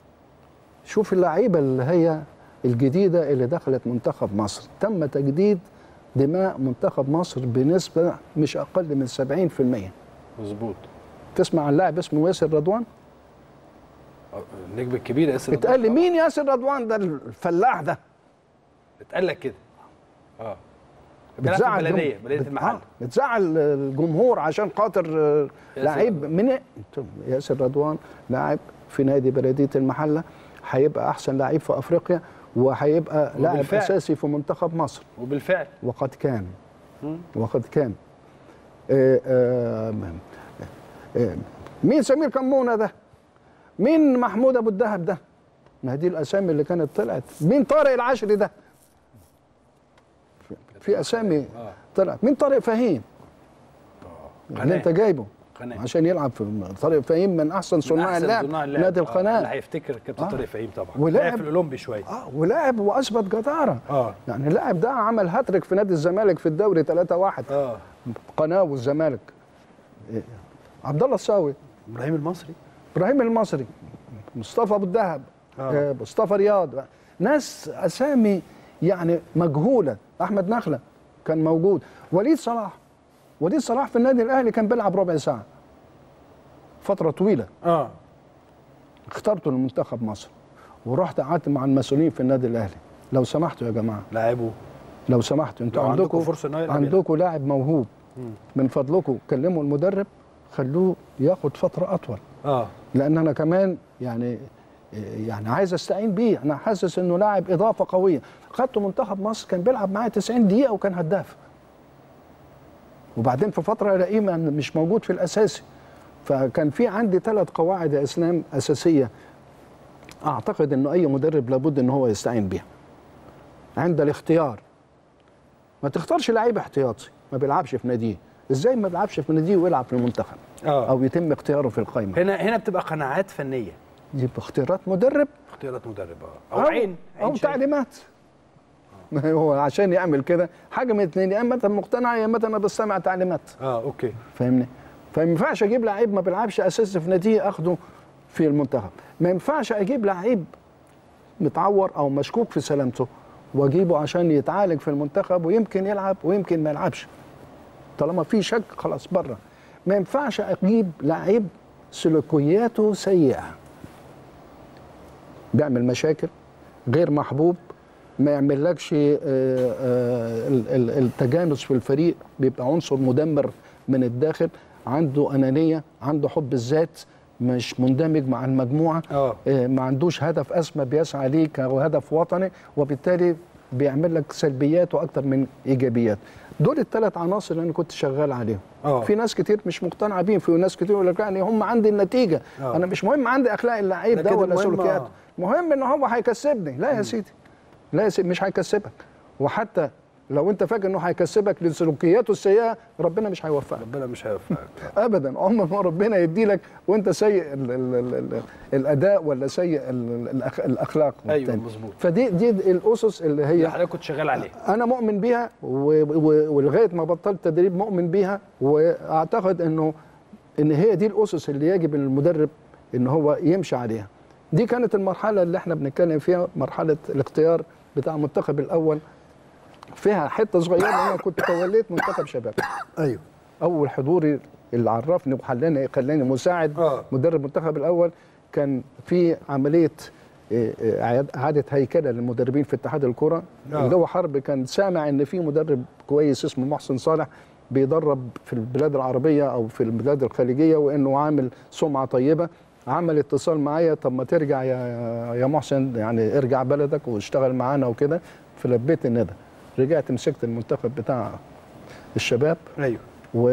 شوف اللعيبه اللي هي الجديده اللي دخلت منتخب مصر تم تجديد دماء منتخب مصر بنسبه مش اقل من 70% مظبوط تسمع عن لاعب اسمه ياسر رضوان النجم الكبير ياسر اتقال لي رضوان. مين ياسر رضوان ده الفلاح ده اتقال لك كده اه بيلعب في بتزعل البلديه جم- بلديه بت- المحل آه، بتزعل الجمهور عشان خاطر آه، ياسر لعيب رضوان. من إيه؟ ياسر رضوان لاعب في نادي بلديه المحله هيبقى احسن لعيب في افريقيا وهيبقى لاعب وبالفعل. اساسي في منتخب مصر وبالفعل وقد كان مم. وقد كان آه، آه، آه، مين سمير كمونه ده مين محمود ابو الدهب ده ما هي دي الاسامي اللي كانت طلعت مين طارق العشري ده في- في اسامي اه طلعت مين طارق فهيم اللي قناة. انت جايبه قناة. عشان يلعب في طارق فهيم من احسن من صناع أحسن اللعب صناع اللعب. نادي آه، القناه اللي هيفتكر كابتن آه. طارق فهيم طبعا ولعب- لعب في الاولمبي شويه اه ولعب واثبت جداره اه يعني اللاعب ده عمل هاتريك في نادي الزمالك في الدوري 3-1 اه قناه والزمالك إيه. عبد الله الصاوي ابراهيم المصري ابراهيم المصري مصطفى ابو الدهب آه. آه، مصطفى رياض ناس اسامي يعني مجهوله احمد نخله كان موجود وليد صلاح وليد صلاح في النادي الاهلي كان بيلعب ربع ساعه فتره طويله اه اخترته لمنتخب مصر ورحت قعدت مع المسؤولين في النادي الاهلي لو سمحتوا يا جماعه لاعبه لو سمحتوا انتوا لو عندكم عندكم فرصة إن هو يلعب، يلعب. عندكم لاعب موهوب مم. من فضلكم كلموا المدرب خلوه ياخد فتره اطول اه لان انا كمان يعني يعني عايز استعين بيه انا حاسس انه لاعب اضافه قويه خدته منتخب مصر كان بيلعب معايا 90 دقيقه وكان هداف وبعدين في فتره الاقيه ما- مش موجود في الاساسي فكان في عندي ثلاث قواعد يا اسلام اساسيه اعتقد انه اي مدرب لابد ان هو يستعين بيها عند الاختيار ما تختارش لعيب احتياطي ما بيلعبش في ناديه ازاي ما بيلعبش في ناديه ويلعب في المنتخب اه او يتم اختياره في القائمه هنا هنا بتبقى قناعات فنيه يبقى اختيارات مدرب اختيارات مدرب اه او عين او عين شايف. تعليمات ما هو عشان يعمل كده حاجه من الاثنين يا اما انت مقتنع يا اما انا بستمع تعليمات اه اوكي فاهمني فما ينفعش اجيب لعيب ما بيلعبش اساسي في ناديه اخده في المنتخب ما ينفعش اجيب لعيب متعور او مشكوك في سلامته واجيبه عشان يتعالج في المنتخب ويمكن يلعب ويمكن ما يلعبش طالما في شك خلاص بره ما ينفعش اجيب لعيب سلوكياته سيئه بيعمل مشاكل غير محبوب ما يعملكش آه، آه، ال- ال- التجانس في الفريق بيبقى عنصر مدمر من الداخل عنده انانيه عنده حب الذات مش مندمج مع المجموعه اه آه، ما عندوش هدف اسمى بيسعى ليه كهدف وطني وبالتالي بيعمل لك سلبيات واكتر من ايجابيات دول الثلاث عناصر اللي انا كنت شغال عليهم آه. في ناس كتير مش مقتنعه بيهم في ناس كتير يقول لك يعني هم عندي النتيجه آه. انا مش مهم عندي اخلاق اللعيب ده ده كده ولا المهم، سلوكياته آه. مهم ان هو هيكسبني لا يا سيدي لا يا سيدي مش هيكسبك وحتى لو انت فاكر انه هيكسبك لسلوكياته السيئه ربنا مش هيوفقك ربنا مش هيوفقك ابدا عمر ما ربنا يدي لك وانت سيء ال ال ال ال الاداء ولا سيء ال الأخ- الاخلاق ايوه والتاني. مظبوط فدي دي الاسس اللي اللي هي حضرتك كنت شغال عليه انا مؤمن بيها و- و- ولغايه ما بطلت تدريب مؤمن بيها واعتقد انه ان هي دي الاسس اللي يجب المدرب ان هو يمشي عليها دي كانت المرحله اللي احنا بنتكلم فيها مرحله الاختيار بتاع المنتخب الاول فيها حته صغيره لأن انا كنت توليت منتخب شباب ايوه اول حضوري اللي عرفني وخلاني خلاني مساعد آه. مدرب المنتخب الاول كان في عمليه إيه، إيه، إعاد- اعاده هيكله للمدربين في اتحاد الكره آه. اللي هو حرب كان سامع ان في مدرب كويس اسمه محسن صالح بيدرب في البلاد العربيه او في البلاد الخليجيه وانه عامل سمعه طيبه عمل اتصال معايا طب ما ترجع يا يا محسن يعني ارجع بلدك واشتغل معانا وكده فلبيت الندى رجعت مسكت المنتخب بتاع الشباب ايوه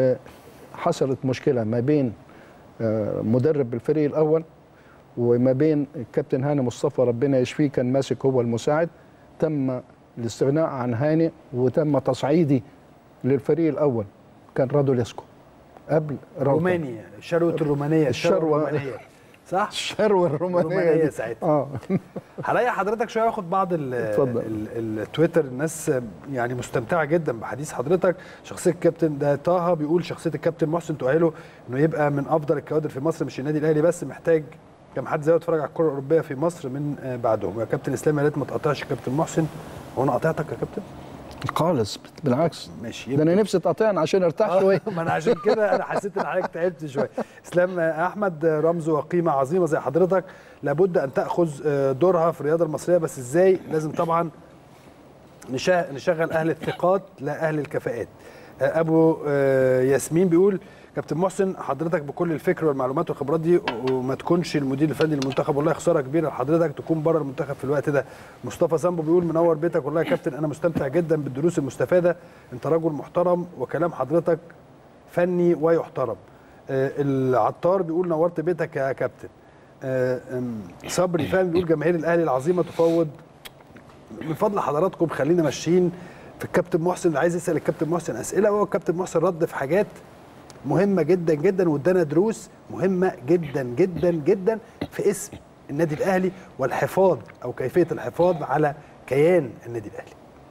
وحصلت مشكله ما بين آه، مدرب الفريق الاول وما بين الكابتن هاني مصطفى ربنا يشفيه كان ماسك هو المساعد تم الاستغناء عن هاني وتم تصعيدي للفريق الاول كان رادوليسكو قبل راوتا. رومانيا شروه الرومانيه الشروة. الرومانيه صح الشروه الرومانيه الرومانية دي. ساعتها. اه هلاقي حضرتك شويه واخد بعض ال اتفضل. ال- التويتر الناس يعني مستمتعه جدا بحديث حضرتك شخصيه الكابتن ده طه بيقول شخصيه الكابتن محسن تؤهله انه يبقى من افضل الكوادر في مصر مش النادي الاهلي بس محتاج كم حد زيه يتفرج على الكره الاوروبيه في مصر من آه، بعدهم يا كابتن اسلام يا ريت ما تقاطعش كابتن محسن هو انا قاطعتك يا كابتن خالص بالعكس ماشي ده انا نفسي تقطعني عشان ارتاح شويه ما انا عشان كده انا حسيت ان حضرتك تعبت شويه اسلام احمد رمز وقيمه عظيمه زي حضرتك لابد ان تاخذ دورها في الرياضه المصريه بس ازاي لازم طبعا نشا- نشغل اهل الثقات لا اهل الكفاءات ابو آه، ياسمين بيقول كابتن محسن حضرتك بكل الفكر والمعلومات والخبرات دي وما تكونش المدير الفني للمنتخب والله خساره كبيره لحضرتك تكون بره المنتخب في الوقت ده مصطفى سامبو بيقول منور بيتك والله يا كابتن انا مستمتع جدا بالدروس المستفاده انت رجل محترم وكلام حضرتك فني ويحترم آه، العطار بيقول نورت بيتك يا كابتن آه، أم، صبري فهمي بيقول جماهير الاهلي العظيمه تفوض من فضل حضراتكم خلينا ماشيين في الكابتن محسن اللي عايز يسال الكابتن محسن اسئله وهو الكابتن محسن رد في حاجات مهمه جدا جدا وادانا دروس مهمه جدا جدا جدا في اسم النادي الاهلي والحفاظ او كيفيه الحفاظ على كيان النادي الاهلي.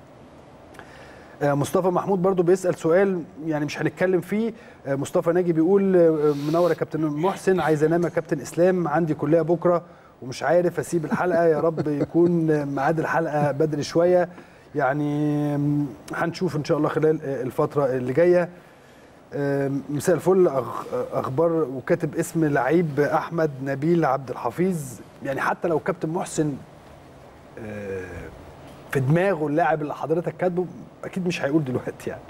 آه، مصطفى محمود برضو بيسال سؤال يعني مش هنتكلم فيه آه، مصطفى ناجي بيقول آه، منور يا كابتن محسن عايز انام يا كابتن اسلام عندي كليه بكره ومش عارف اسيب الحلقه يا رب يكون آه، ميعاد الحلقه بدري شويه يعني آم، هنشوف ان شاء الله خلال آه، الفتره اللي جايه آم، مساء الفل أخ- اخبار وكاتب اسم لعيب احمد نبيل عبد الحفيظ يعني حتى لو كابتن محسن آه، في دماغه اللاعب اللي حضرتك كاتبه اكيد مش هيقول دلوقتي يعني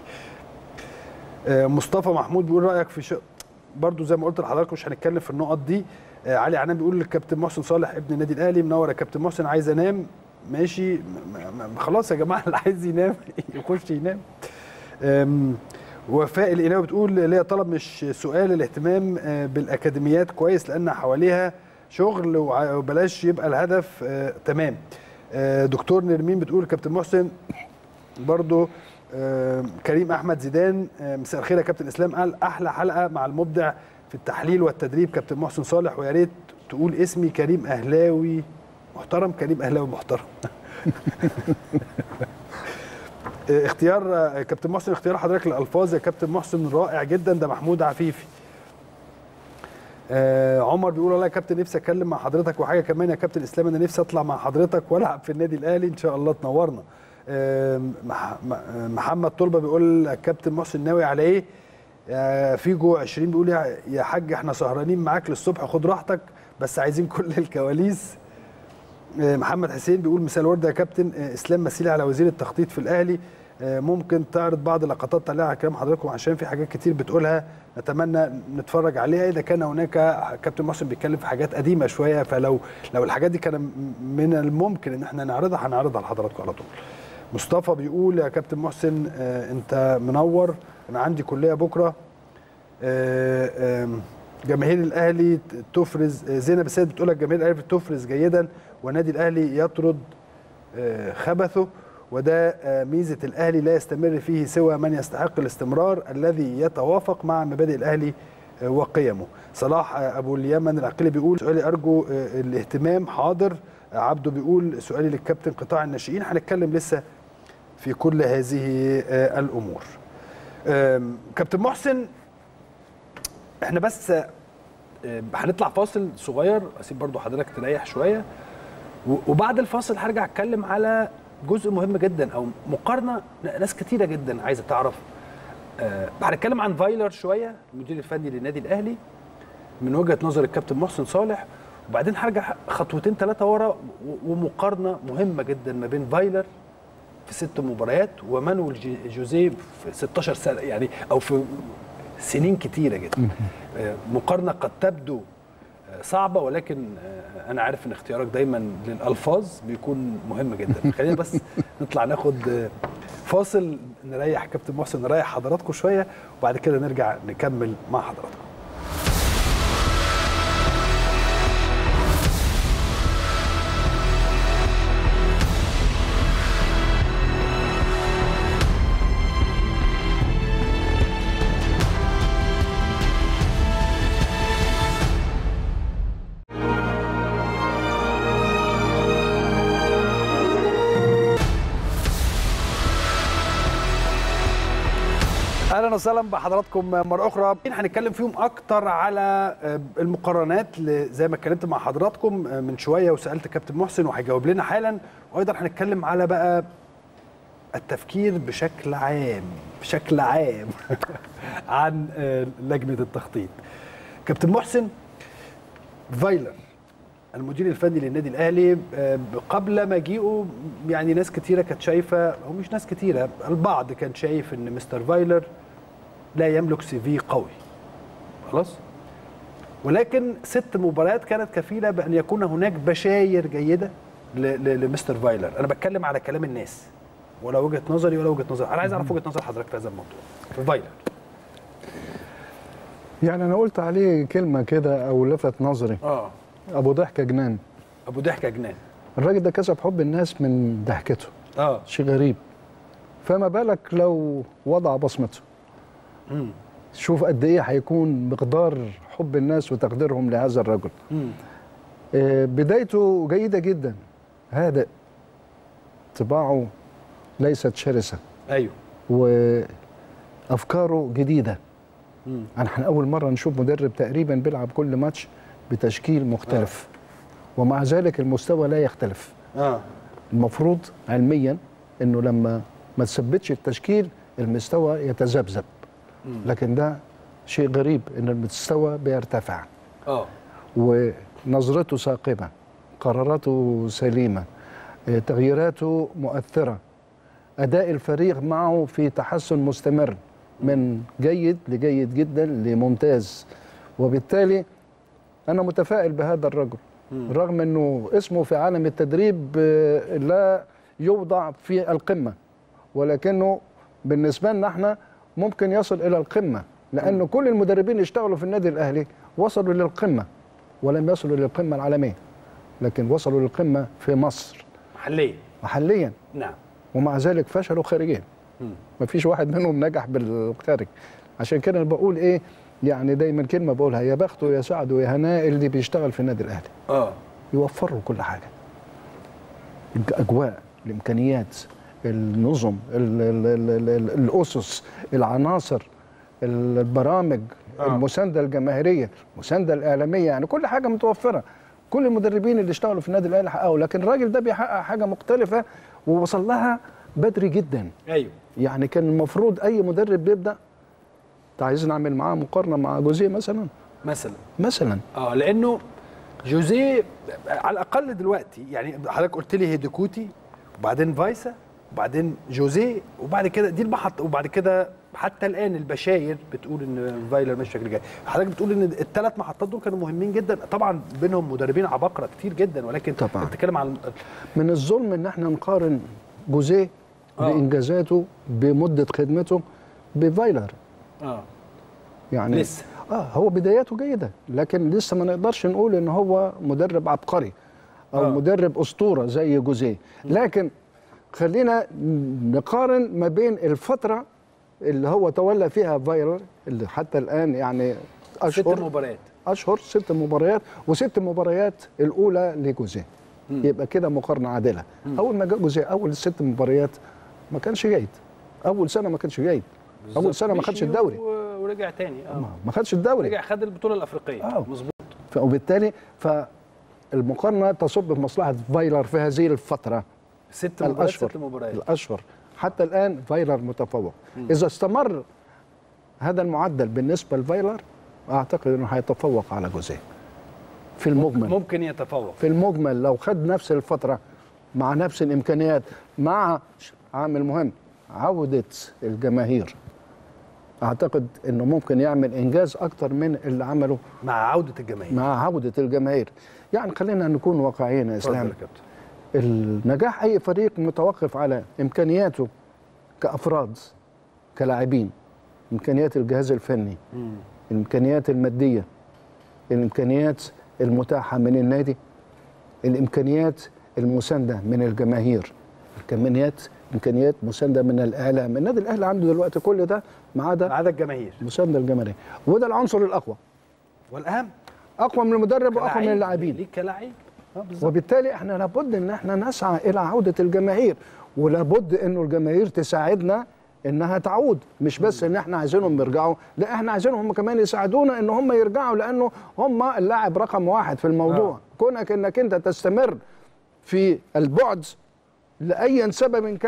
آه، مصطفى محمود بيقول رايك في شيء برضو زي ما قلت لحضراتكم مش هنتكلم في النقط دي آه، علي عنان بيقول للكابتن محسن صالح ابن النادي الاهلي منور يا كابتن محسن عايز انام ماشي م- م- م- خلاص يا جماعه اللي عايز ينام يخش ينام آم، وفاء القناوي بتقول ليا طلب مش سؤال الاهتمام آه، بالاكاديميات كويس لان حواليها شغل وع- وبلاش يبقى الهدف آه، تمام آه، دكتور نرمين بتقول كابتن محسن برضو آه، كريم احمد زيدان آه، مساء الخير يا كابتن اسلام قال احلى حلقه مع المبدع في التحليل والتدريب كابتن محسن صالح ويا ريت تقول اسمي كريم اهلاوي محترم كريم اهلاوي محترم آه، اختيار آه، كابتن محسن اختيار حضرتك للالفاظ يا كابتن محسن رائع جدا ده محمود عفيفي آه عمر بيقول والله يا كابتن نفسي اتكلم مع حضرتك وحاجه كمان يا كابتن اسلام انا نفسي اطلع مع حضرتك والعب في النادي الاهلي ان شاء الله تنورنا آه مح- م- آه، محمد طلبه بيقول الكابتن محسن ناوي على ايه آه فيجو 20 بيقول يا يا حاج احنا سهرانين معاك للصبح خد راحتك بس عايزين كل الكواليس آه، محمد حسين بيقول مساء الورد يا كابتن آه، اسلام مسيلي على وزير التخطيط في الاهلي آه، ممكن تعرض بعض اللقطات تعليق على كلام حضراتكم عشان في حاجات كتير بتقولها نتمنى نتفرج عليها اذا كان هناك كابتن محسن بيتكلم في حاجات قديمه شويه فلو لو الحاجات دي كان من الممكن ان احنا نعرضها هنعرضها لحضراتكم على طول مصطفى بيقول يا كابتن محسن آه، انت منور انا عندي كليه بكره آه، آم، جماهير الاهلي تفرز آه، زينب السيد بتقول لك جماهير الاهلي تفرز جيدا والنادي الاهلي يطرد آه، خبثه وده آه، ميزه الاهلي لا يستمر فيه سوى من يستحق الاستمرار الذي يتوافق مع مبادئ الاهلي آه، وقيمه صلاح آه، ابو اليمن العقيلي بيقول سؤالي ارجو آه، الاهتمام حاضر آه، عبده بيقول سؤالي للكابتن قطاع الناشئين هنتكلم لسه في كل هذه آه، الامور آم، كابتن محسن احنا بس آه، هنطلع فاصل صغير اسيب برضو حضرتك تريح شويه و- وبعد الفاصل هرجع اتكلم على جزء مهم جدا او مقارنه ناس كتيره جدا عايزه تعرف آه، هنتكلم عن فايلر شويه المدير الفني للنادي الاهلي من وجهه نظر الكابتن محسن صالح وبعدين هرجع خطوتين ثلاثه ورا و- ومقارنه مهمه جدا ما بين فايلر في ست مباريات ومانويل جي- جوزيه في 16 سنه يعني او في سنين كتيره جدا آه، مقارنه قد تبدو آه، صعبه ولكن آه، انا عارف ان اختيارك دايما للالفاظ بيكون مهم جدا خلينا بس نطلع ناخد آه، فاصل نريح كابتن محسن نريح حضراتكم شويه وبعد كده نرجع نكمل مع حضراتكم اهلا وسهلا بحضراتكم مره اخرى هنتكلم فيهم اكتر على آه، المقارنات ل- زي ما اتكلمت مع حضراتكم آه، من شويه وسالت كابتن محسن وهيجاوب لنا حالا وايضا هنتكلم على بقى التفكير بشكل عام بشكل عام عن آه، لجنه التخطيط كابتن محسن فايلر المدير الفني للنادي الاهلي آه، قبل مجيئه يعني ناس كتيره كانت شايفه او مش ناس كتيره البعض كان شايف ان مستر فايلر لا يملك سي في قوي خلاص ولكن ست مباريات كانت كفيله بان يكون هناك بشاير جيده ل- ل- لمستر فايلر انا بتكلم على كلام الناس ولا وجهه نظري ولا وجهه نظر انا عايز اعرف وجهه نظر حضرتك في هذا الموضوع في فايلر يعني انا قلت عليه كلمه كده او لفت نظري اه ابو ضحكه جنان ابو ضحكه جنان الراجل ده كسب حب الناس من ضحكته اه شيء غريب فما بالك لو وضع بصمته امم شوف قد ايه هيكون مقدار حب الناس وتقديرهم لهذا الرجل امم آه، بدايته جيده جدا هادئ طباعه ليست شرسه ايوه وافكاره جديده امم يعني احنا اول مره نشوف مدرب تقريبا بيلعب كل ماتش بتشكيل مختلف ومع ذلك المستوى لا يختلف اه المفروض علميا انه لما ما تثبتش التشكيل المستوى يتذبذب مم. لكن ده شيء غريب ان المستوى بيرتفع اه ونظرته ثاقبه قراراته سليمه آه، تغييراته مؤثره اداء الفريق معه في تحسن مستمر من جيد لجيد جدا لممتاز وبالتالي انا متفائل بهذا الرجل مم. رغم انه اسمه في عالم التدريب آه، لا يوضع في القمه ولكنه بالنسبه لنا احنا ممكن يصل الى القمه لانه كل المدربين اللي اشتغلوا في النادي الاهلي وصلوا للقمه ولم يصلوا للقمه العالميه لكن وصلوا للقمه في مصر محليا محليا نعم ومع ذلك فشلوا خارجيا مم. ما فيش واحد منهم نجح بالخارج عشان كده انا بقول ايه يعني دايما كلمه بقولها يا بخته يا سعده يا هناء اللي بيشتغل في النادي الاهلي اه يوفر له كل حاجه الاجواء الامكانيات النظم ال ال ال ال ال الاسس العناصر البرامج آه. آه. المسانده الجماهيريه المسانده الاعلاميه يعني كل حاجه متوفره كل المدربين اللي اشتغلوا في النادي الاهلي حققوا لكن الراجل ده بيحقق حاجه مختلفه ووصل لها بدري جدا ايوه يعني كان المفروض اي مدرب بيبدا انت عايز نعمل معاه مقارنه مع جوزيه مثلا مثلا مثلا اه لانه جوزيه على الاقل دلوقتي يعني حضرتك قلت لي هيديكوتي وبعدين فايسا وبعدين جوزيه وبعد كده دي المحطه وبعد كده حتى الان البشاير بتقول ان فايلر مش بشكل جاي حضرتك بتقول ان الثلاث محطات دول كانوا مهمين جدا طبعا بينهم مدربين عباقره كتير جدا ولكن طبعاً. انت بتتكلم عن من الظلم ان احنا نقارن جوزيه آه. بانجازاته بمده خدمته بفايلر اه يعني لسه. اه هو بداياته جيده لكن لسه ما نقدرش نقول ان هو مدرب عبقري او آه. آه. مدرب اسطوره زي جوزيه لكن خلينا نقارن ما بين الفتره اللي هو تولى فيها فايلر اللي حتى الان يعني ست اشهر مباريات اشهر ست مباريات وست مباريات الاولى لجوزيه يبقى كده مقارنه عادله اول ما جاء جوزيه اول ست مباريات ما كانش جيد اول سنه ما كانش جيد اول سنه ما خدش مشي الدوري و- ورجع تاني اه ما- ما خدش الدوري رجع خد البطوله الافريقيه آه. مظبوط ف- وبالتالي فالمقارنه تصب في مصلحه فايلر في هذه الفتره ست مباريات الاشهر ست مباريات الاشهر حتى الان فايلر متفوق اذا استمر هذا المعدل بالنسبه لفايلر اعتقد انه هيتفوق على جوزيه في المجمل ممكن يتفوق في المجمل لو خد نفس الفترة مع نفس الإمكانيات مع عامل مهم عودة الجماهير أعتقد أنه ممكن يعمل إنجاز أكتر من اللي عمله مع عوده الجماهير مع عودة الجماهير يعني خلينا نكون واقعيين يا اتفضل إسلام يا كابتن النجاح أي فريق متوقف على إمكانياته كأفراد كلاعبين إمكانيات الجهاز الفني مم. الامكانيات الماديه الامكانيات المتاحه من النادي الامكانيات المسانده من الجماهير الامكانيات امكانيات مسانده من الاعلام النادي الاهلي عنده دلوقتي كل ده ما ما عدا عدا الجماهير مسانده الجماهير وده العنصر الاقوى والاهم اقوى من المدرب واقوى من كلاعب، اللاعبين ليك كلاعب اه بالظبط وبالتالي احنا لابد ان احنا نسعى الى عوده الجماهير ولابد انه الجماهير تساعدنا انها تعود مش بس ان احنا عايزينهم يرجعوا لا احنا عايزينهم هم كمان يساعدونا ان هم يرجعوا لانه هم اللاعب رقم واحد في الموضوع آه. كونك انك انت تستمر في البعد لاي سبب كان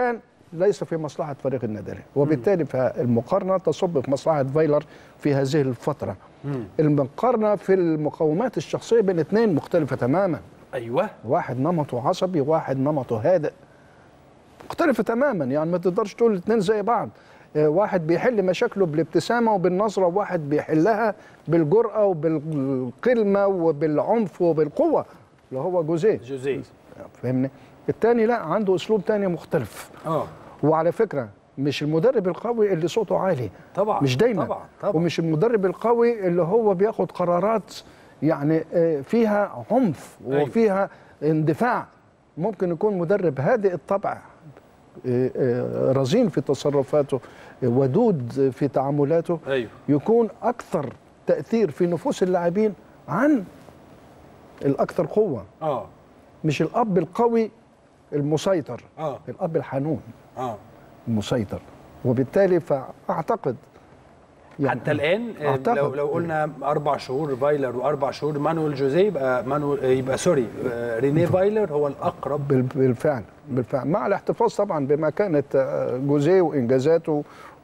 ليس في مصلحه فريق النادي الاهلي وبالتالي فالمقارنه تصب في مصلحه فايلر في هذه الفتره المقارنه في المقومات الشخصيه بين الاثنين مختلفه تماما ايوه واحد نمطه عصبي واحد نمطه هادئ مختلفة تماما يعني ما تقدرش تقول الاثنين زي بعض آه، واحد بيحل مشاكله بالابتسامة وبالنظرة وواحد بيحلها بالجرأة وبالكلمة وبالعنف وبالقوة اللي هو جوزيه جوزيه فاهمني التاني لا عنده اسلوب تاني مختلف اه وعلى فكرة مش المدرب القوي اللي صوته عالي طبعا مش دايما طبعا طبعا ومش المدرب القوي اللي هو بياخد قرارات يعني آه، فيها عنف أيوة. وفيها اندفاع ممكن يكون مدرب هادئ الطبع آه، آه، رزين في تصرفاته آه، ودود في تعاملاته ايوه يكون اكثر تاثير في نفوس اللاعبين عن الاكثر قوه اه مش الاب القوي المسيطر اه الاب الحنون اه المسيطر وبالتالي فاعتقد حتى الان آه، أعتقد. لو لو قلنا اربع شهور فايلر واربع شهور مانويل جوزيه يبقى مانويل آه، يبقى سوري آه، رينيه فايلر هو الاقرب بال- بالفعل بالفعل مع الاحتفاظ طبعا بمكانه آه، جوزيه وانجازاته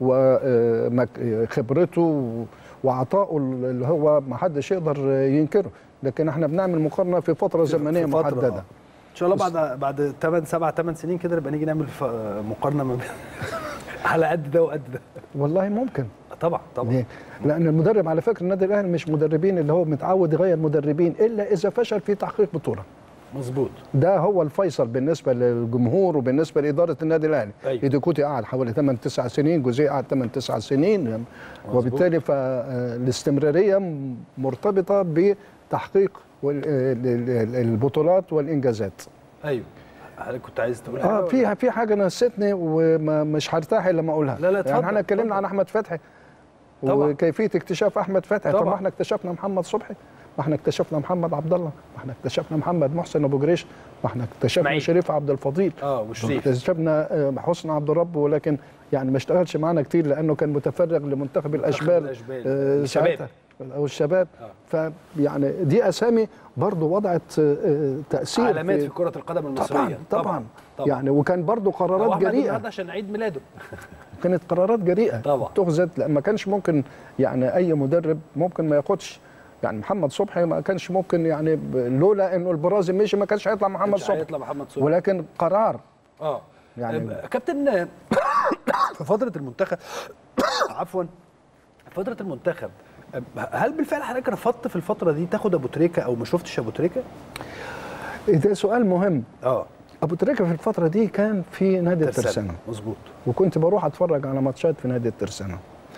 وخبرته وعطائه اللي هو ما حدش يقدر ينكره لكن احنا بنعمل مقارنه في فتره زمنيه في فترة، محدده آه. ان شاء الله بعد بعد 8 7 8 سنين كده نبقى نيجي نعمل ف- مقارنه ما بين على قد ده وقد ده والله ممكن طبعا طبعا ليه؟ لان المدرب على فكره النادي الاهلي مش مدربين اللي هو متعود يغير مدربين الا اذا فشل في تحقيق بطوله مظبوط ده هو الفيصل بالنسبه للجمهور وبالنسبه لاداره النادي الاهلي أيوة. ايديكوتي قعد حوالي 8 9 سنين جوزيه قعد 8 9 سنين وبالتالي فالاستمراريه م- مرتبطه بتحقيق وال- ال- ال- البطولات والانجازات ايوه حضرتك كنت عايز تقول اه حاجة في في حاجه نسيتني ومش هرتاح الا لما اقولها لا، لا، اتفضل، يعني احنا اتكلمنا اتفضل. عن احمد فتحي طبعا. وكيفيه اكتشاف احمد فتحي طب طبعا. ما احنا اكتشفنا محمد صبحي ما احنا اكتشفنا محمد عبد الله ما احنا اكتشفنا محمد محسن ابو جريش ما احنا اكتشفنا إسماعيل. شريف عبد الفضيل اه وشريف اكتشفنا آه، حسن عبد الرب ولكن يعني ما اشتغلش معانا كتير لانه كان متفرغ لمنتخب الاشبال الأشبال. آه، الشباب. ساعتها او الشباب فيعني دي اسامي برضو وضعت آه، آه، تاثير علامات في كره القدم المصريه طبعا طبعا, طبعا. يعني وكان برضو هو قرارات احمد جريئه النهارده عشان عيد ميلاده كانت قرارات جريئه طبعا. تخذت لأن ما كانش ممكن يعني اي مدرب ممكن ما ياخدش يعني محمد صبحي ما كانش ممكن يعني ب- لولا انه البرازي مشي ما كانش هيطلع محمد مش صبحي هيطلع محمد صبحي ولكن قرار اه يعني- يعني كابتن في فتره المنتخب عفوا فتره المنتخب هل بالفعل حضرتك رفضت في الفتره دي تاخد ابو تريكه او ما شفتش ابو تريكه؟ ده سؤال مهم اه ابو تريكه في الفتره دي كان في نادي الترسانه مظبوط وكنت بروح اتفرج على ماتشات في نادي الترسانه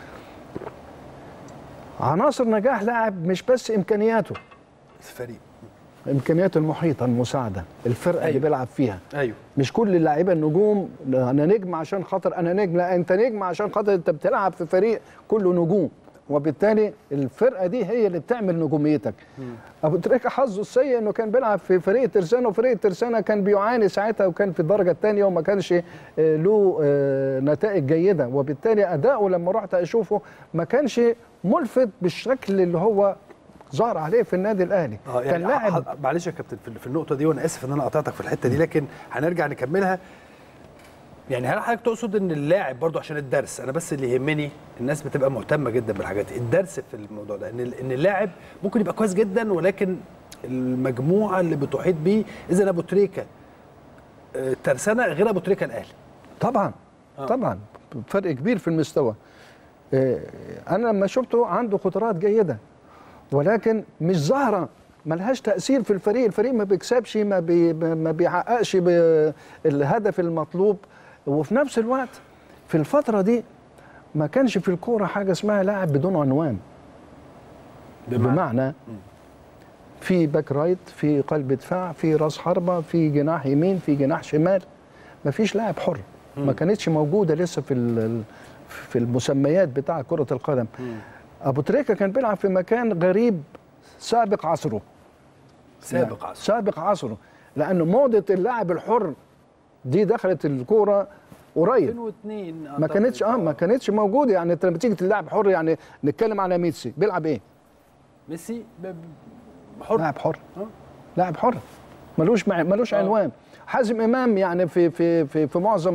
عناصر نجاح لاعب مش بس امكانياته فريق امكانياته المحيطه المساعده الفرقه اللي أيوة. بيلعب فيها ايوه مش كل اللعيبه النجوم انا نجم عشان خاطر انا نجم لا انت نجم عشان خاطر انت بتلعب في فريق كله نجوم وبالتالي الفرقه دي هي اللي بتعمل نجوميتك ابو تريكه حظه السيء انه كان بيلعب في فريق ترسانه وفريق ترسانه كان بيعاني ساعتها وكان في الدرجه الثانيه وما كانش آه، له آه، نتائج جيده وبالتالي اداؤه لما رحت اشوفه ما كانش ملفت بالشكل اللي هو ظهر عليه في النادي الاهلي اه كان يعني لاعب ح- معلش يا كابتن في- في النقطه دي وانا اسف ان انا قطعتك في الحته دي لكن هنرجع نكملها يعني هل حضرتك تقصد ان اللاعب برضو عشان الدرس انا بس اللي يهمني الناس بتبقى مهتمه جدا بالحاجات دي الدرس في الموضوع ده ان ال- ان اللاعب ممكن يبقى كويس جدا ولكن المجموعه اللي بتحيط بيه اذا ابو تريكه آه، ترسانه غير ابو تريكه الاهلي طبعا آه. طبعا فرق كبير في المستوى آه، انا لما شفته عنده قدرات جيده ولكن مش ظاهره ملهاش تاثير في الفريق الفريق ما بيكسبش ما, بي ما بيحققش ب- الهدف المطلوب وفي نفس الوقت في الفتره دي ما كانش في الكوره حاجه اسمها لاعب بدون عنوان بمعنى في باك رايت في قلب دفاع في راس حربه في جناح يمين في جناح شمال ما فيش لاعب حر ما كانتش موجوده لسه في ال- في المسميات بتاع كره القدم ابو تريكه كان بيلعب في مكان غريب سابق عصره سابق عصر سابق عصره لان موضه اللاعب الحر دي دخلت الكوره قريب 2002 ما أعتقد. كانتش اه ما كانتش موجوده يعني انت لما تيجي تلعب حر يعني نتكلم على ميسي بيلعب ايه؟ ميسي ب- ب- حر لاعب حر آه. لاعب حر ملوش مع... ملوش آه. عنوان حازم امام يعني في في في في معظم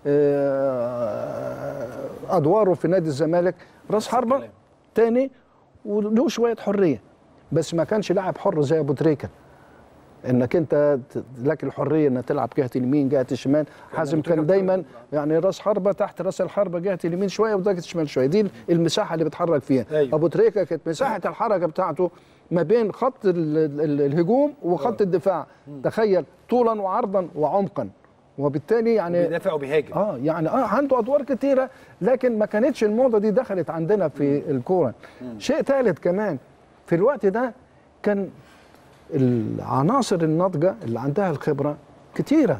آه، ادواره في نادي الزمالك راس حربه الكلام. تاني وله شويه حريه بس ما كانش لاعب حر زي ابو تريكه انك انت ت- لك الحريه انك تلعب جهه اليمين جهه الشمال حازم أبو تريكة كان دايما يعني راس حربه تحت راس الحربه جهه اليمين شويه وجهه الشمال شويه دي المساحه اللي بيتحرك فيها أيوة. ابو تريكه كانت مساحه الحركه بتاعته ما بين خط ال- ال- الهجوم وخط الدفاع تخيل طولا وعرضا وعمقا وبالتالي يعني بيدافع وبيهاجم اه يعني اه عنده ادوار كتيره لكن ما كانتش الموضه دي دخلت عندنا في الكوره شيء ثالث كمان في الوقت ده كان العناصر الناضجه اللي عندها الخبره كتيره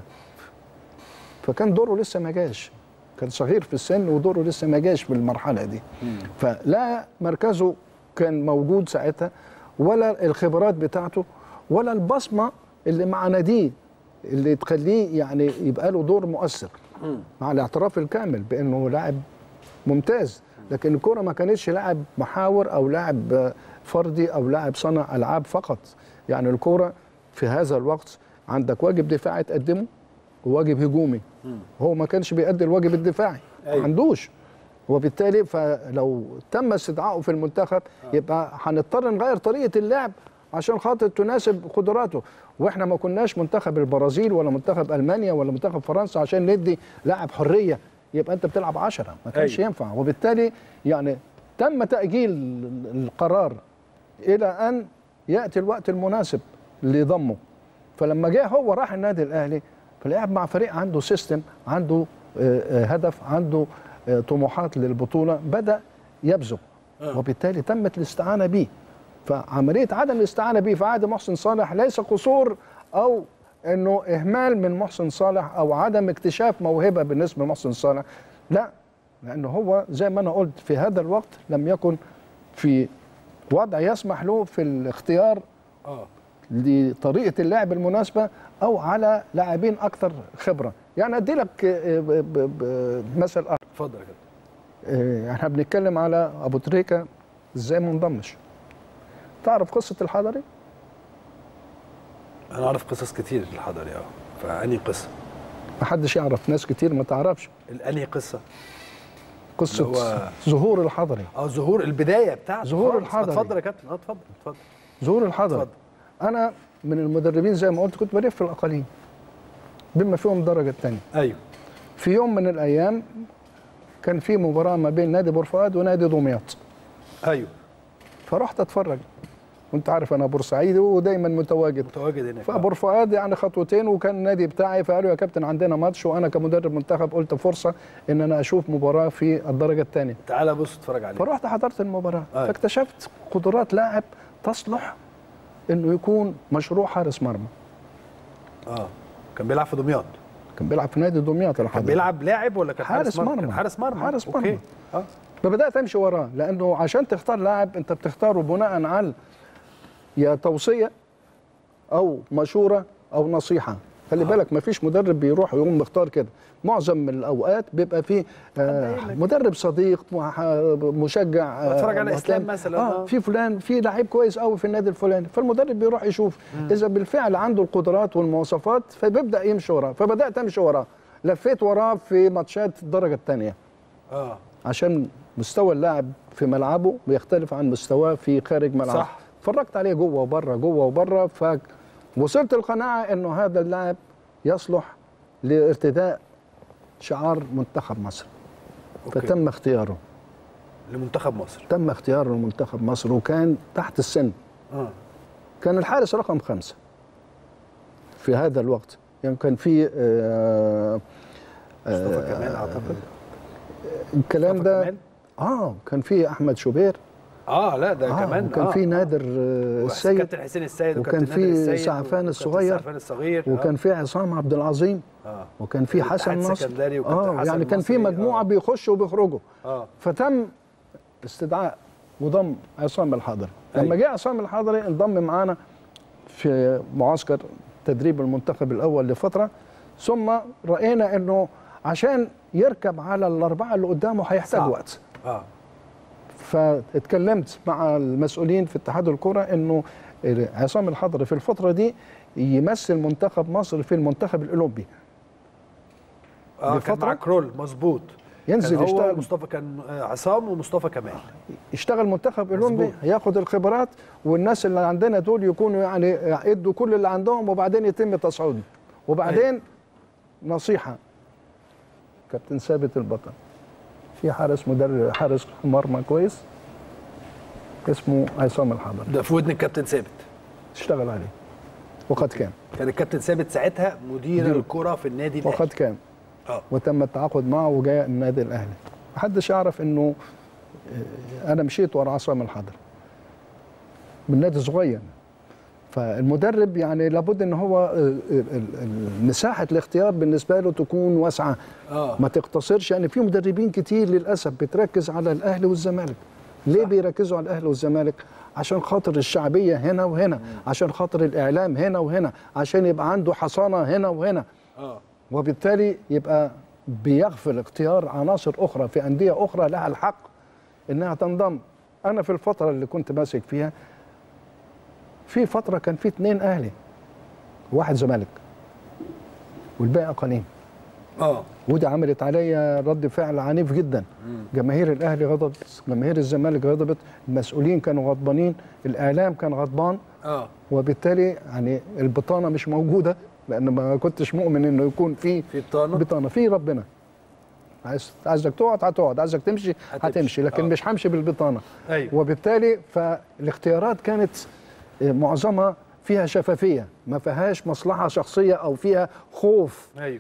فكان دوره لسه ما جاش كان صغير في السن ودوره لسه ما جاش في المرحله دي فلا مركزه كان موجود ساعتها ولا الخبرات بتاعته ولا البصمه اللي مع ناديه اللي تخليه يعني يبقى له دور مؤثر مع الاعتراف الكامل بانه لاعب ممتاز لكن الكرة ما كانتش لاعب محاور او لاعب آه، فردي او لاعب صنع العاب فقط يعني الكرة في هذا الوقت عندك واجب دفاعي تقدمه وواجب هجومي هو ما كانش بيأدي الواجب الدفاعي ما أيوة. عندوش وبالتالي فلو تم استدعائه في المنتخب يبقى هنضطر نغير طريقه اللعب عشان خاطر تناسب قدراته واحنا ما كناش منتخب البرازيل ولا منتخب المانيا ولا منتخب فرنسا عشان ندي لاعب حريه يبقى انت بتلعب عشرة ما كانش أيوة. ينفع وبالتالي يعني تم تاجيل القرار الى ان ياتي الوقت المناسب لضمه فلما جه هو راح النادي الاهلي فلعب مع فريق عنده سيستم عنده آه، آه، هدف عنده آه، طموحات للبطوله بدا يبزغ وبالتالي تمت الاستعانه به فعمليه عدم الاستعانه به في عهد محسن صالح ليس قصور او انه اهمال من محسن صالح او عدم اكتشاف موهبه بالنسبه لمحسن صالح لا لانه هو زي ما انا قلت في هذا الوقت لم يكن في وضع يسمح له في الاختيار اه لطريقه اللعب المناسبه او على لاعبين اكثر خبره يعني ادي لك آه، ب- ب- ب- مثل اخر اتفضل يا كابتن آه، احنا بنتكلم على ابو تريكه ازاي ما انضمش تعرف قصه الحضري انا اعرف قصص كتير الحضري اه فانهي قصه ما حدش يعرف ناس كتير ما تعرفش انهي قصه قصه اللي هو- ظهور الحضري اه ظهور البدايه بتاعته ظهور خالص. الحضري. اتفضل يا كابتن اه اتفضل اتفضل ظهور الحضري اتفضل. انا من المدربين زي ما قلت كنت بلف في الاقاليم بما فيهم الدرجه الثانيه ايوه في يوم من الايام كان في مباراه ما بين نادي بورفؤاد ونادي دمياط ايوه فرحت اتفرج وانت عارف انا بورسعيدي ودايما متواجد متواجد هناك آه. فبورفؤاد يعني خطوتين وكان النادي بتاعي فقالوا يا كابتن عندنا ماتش وانا كمدرب منتخب قلت فرصه ان انا اشوف مباراه في الدرجه الثانيه تعالى بص اتفرج عليه فرحت حضرت المباراه أيوة. فاكتشفت قدرات لاعب تصلح انه يكون مشروع حارس مرمى اه كان بيلعب في دمياط كان بيلعب في نادي دمياط كان الحضري بيلعب لاعب ولا كان حارس مرمى. كان حارس مرمى حارس أوكي. مرمى. اه فبدات امشي وراه لانه عشان تختار لاعب انت بتختاره بناء على يا توصيه او مشوره او نصيحه خلي بالك ما فيش مدرب بيروح ويقوم مختار كده معظم الاوقات بيبقى فيه آه قايل لك. مدرب صديق مح- مشجع آه، بتفرج على مهتم. إسلام مثلاً، اه آه. في فلان في لعيب كويس قوي في النادي الفلاني فالمدرب بيروح يشوف اذا بالفعل عنده القدرات والمواصفات فبيبدا يمشي وراه فبدات امشي وراه لفيت وراه في ماتشات الدرجه الثانيه اه عشان مستوى اللاعب في ملعبه بيختلف عن مستواه في خارج ملعبه صح. اتفرجت عليه جوه وبره جوه وبره فوصلت القناعه انه هذا اللاعب يصلح لارتداء شعار منتخب مصر أوكي. فتم اختياره لمنتخب مصر تم اختياره لمنتخب مصر وكان تحت السن اه كان الحارس رقم خمسة في هذا الوقت يعني كان في آه مصطفى كمال اعتقد الكلام مصطفى ده كمال؟ اه كان في احمد شوبير اه لا ده آه كمان وكان آه. في نادر آه وحس- السيد كابتن حسين السيد وكان وكابتن في نادر السيد سعفان وكابتن الصغير سعفان الصغير وكان في عصام عبد العظيم اه وكان في الاتحاد حسن نصر السكندري وكابتن اه حسن يعني كان في المصري، مجموعه آه. بيخشوا وبيخرجوا اه فتم استدعاء وضم عصام الحضري أيوة. لما جه عصام الحضري انضم معانا في معسكر تدريب المنتخب الاول لفتره ثم راينا انه عشان يركب على الاربعه اللي قدامه هيحتاج صعب. وقت اه فاتكلمت مع المسؤولين في اتحاد الكرة انه عصام الحضري في الفترة دي يمثل منتخب مصر في المنتخب الأولمبي اه كان مع كرول مظبوط ينزل كان هو يشتغل مصطفى كان آه، عصام ومصطفى كمال يشتغل منتخب اولمبي مظبوط. ياخد الخبرات والناس اللي عندنا دول يكونوا يعني يدوا كل اللي عندهم وبعدين يتم تصعيدهم وبعدين نصيحه كابتن ثابت البطل في حارس مدرب حارس مرمى كويس اسمه عصام الحضر ده في ودن الكابتن ثابت اشتغل عليه وقد كان كان الكابتن ثابت ساعتها مدير مدير. الكره في النادي الاهلي وقد كان اه وتم التعاقد معه وجاء النادي الاهلي محدش يعرف انه آه، انا مشيت ورا عصام الحضر من نادي صغير فالمدرب يعني لابد ان هو آه، ال- ال- مساحه الاختيار بالنسبه له تكون واسعه اه ما تقتصرش يعني في مدربين كتير للاسف بتركز على الاهلي والزمالك ليه صح. بيركزوا على الاهلي والزمالك عشان خاطر الشعبيه هنا وهنا عشان خاطر الاعلام هنا وهنا عشان يبقى عنده حصانه هنا وهنا اه وبالتالي يبقى بيغفل اختيار عناصر اخرى في انديه اخرى لها الحق انها تنضم انا في الفتره اللي كنت ماسك فيها في فتره كان في اثنين اهلي واحد زمالك والباقي اقاليم اه ودي عملت عليا رد فعل عنيف جدا جماهير الاهلي غضبت جماهير الزمالك غضبت المسؤولين كانوا غضبانين الاعلام كان غضبان اه وبالتالي يعني البطانه مش موجوده لان ما كنتش مؤمن انه يكون في في بطانه بطانه في ربنا عايز عايزك تقعد هتقعد عايزك تمشي هتمشي. هتمشي لكن آه. مش همشي بالبطانه ايوه وبالتالي فالاختيارات كانت آه، معظمها فيها شفافيه ما فيهاش مصلحه شخصيه او فيها خوف ايوه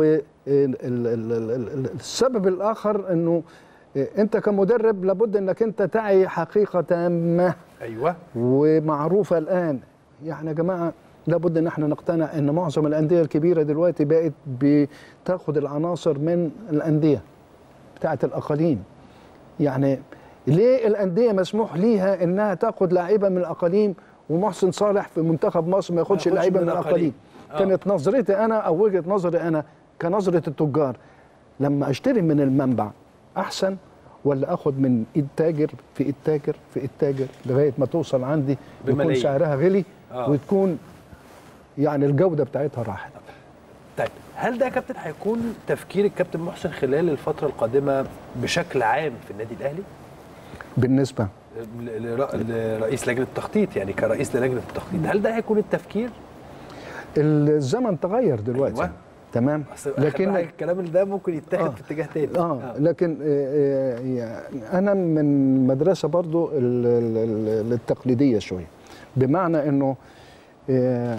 والسبب الاخر انه آه، انت كمدرب لابد انك انت تعي حقيقه تامه ايوه ومعروفه الان يعني يا جماعه لابد ان احنا نقتنع ان معظم الانديه الكبيره دلوقتي بقت بتاخد العناصر من الانديه بتاعه الاقاليم يعني ليه الانديه مسموح ليها انها تاخد لعيبه من الاقاليم ومحسن صالح في منتخب مصر ما ياخدش ياخدش لعيبه من من الأقاليم. الاقاليم آه. كانت نظرتي انا او وجهه نظري انا كنظره التجار لما اشتري من المنبع احسن ولا اخد من ايد تاجر في ايد تاجر في ايد تاجر لغايه ما توصل عندي يكون بملايين. سعرها غلي آه. وتكون يعني الجوده بتاعتها راحت طيب هل ده يا كابتن هيكون تفكير الكابتن محسن خلال الفتره القادمه بشكل عام في النادي الاهلي بالنسبه ل- لر- لرئيس لجنه التخطيط يعني كرئيس للجنه التخطيط هل ده هيكون التفكير الزمن تغير دلوقتي أيوة. تمام أصل لكن لكن الكلام اللي ده ممكن يتاخد آه. في اتجاه تاني اه لكن آه، آه، يعني انا من مدرسه برضو ال- ال- ال- التقليديه شويه بمعنى انه آه،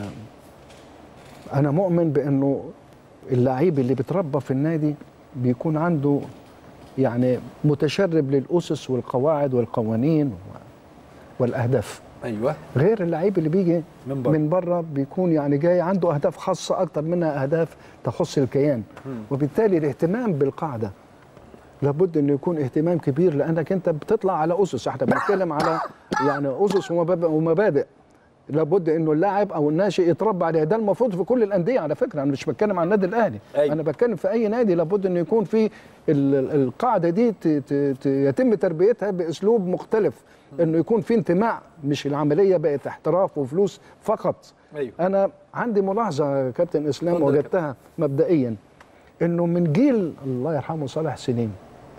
انا مؤمن بانه اللعيب اللي بيتربى في النادي بيكون عنده يعني متشرب للاسس والقواعد والقوانين و- والاهداف ايوه غير اللعيب اللي بيجي من بره. من بره بيكون يعني جاي عنده اهداف خاصه اكتر منها اهداف تخص الكيان وبالتالي الاهتمام بالقاعده لابد انه يكون اهتمام كبير لانك انت بتطلع على اسس احنا بنتكلم على يعني اسس ومبادئ ومبادئ لابد انه اللاعب او الناشئ يتربى عليها ده المفروض في كل الانديه على فكره انا مش بتكلم عن النادي الاهلي أيوة. انا بتكلم في اي نادي لابد انه يكون في ال- ال- القاعده دي ت- ت- ت- يتم تربيتها باسلوب مختلف انه يكون في انتماء مش العمليه بقت احتراف وفلوس فقط ايوه انا عندي ملاحظه يا كابتن اسلام اتفضل يا وجدتها مبدئيا انه من جيل الله يرحمه صالح سليم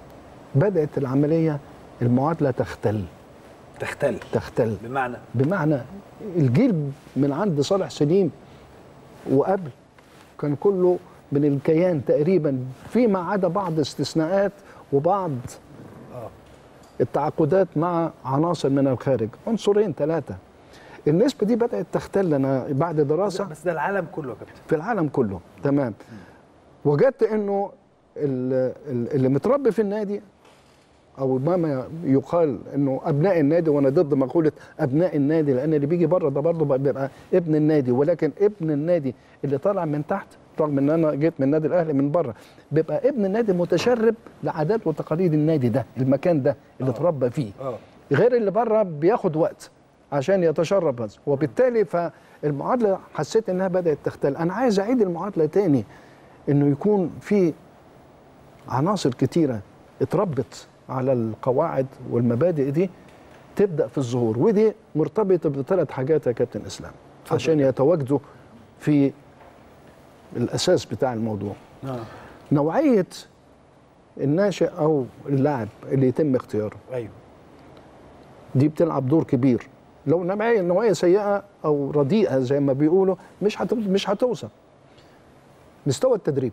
بدات العمليه المعادله تختل تختل تختل بمعنى بمعنى الجيل من عند صالح سليم وقبل كان كله من الكيان تقريبا فيما عدا بعض استثناءات وبعض اه التعاقدات مع عناصر من الخارج عنصرين ثلاثه النسبه دي بدات تختل انا بعد دراسه بس ده العالم كله يا كابتن في العالم كله تمام وجدت انه ال- ال- اللي متربي في النادي او ما يقال انه ابناء النادي وانا ضد مقوله ابناء النادي لان اللي بيجي بره ده برضه بيبقى ابن النادي ولكن ابن النادي اللي طالع من تحت رغم ان انا جيت من النادي الاهلي من بره بيبقى ابن النادي متشرب لعادات وتقاليد النادي ده المكان ده اللي اتربى فيه اه غير اللي بره بياخد وقت عشان يتشرب هذا وبالتالي فالمعادله حسيت انها بدات تختل انا عايز اعيد المعادله تاني انه يكون في عناصر كتيره اتربت على القواعد والمبادئ دي تبدا في الظهور ودي مرتبطه بثلاث حاجات يا كابتن اسلام عشان يتواجدوا في الاساس بتاع الموضوع اه نوعيه الناشئ او اللاعب اللي يتم اختياره ايوه دي بتلعب دور كبير لو نوعيه نوعيه سيئه او رديئه زي ما بيقولوا مش هتو مش هتوصل مستوى التدريب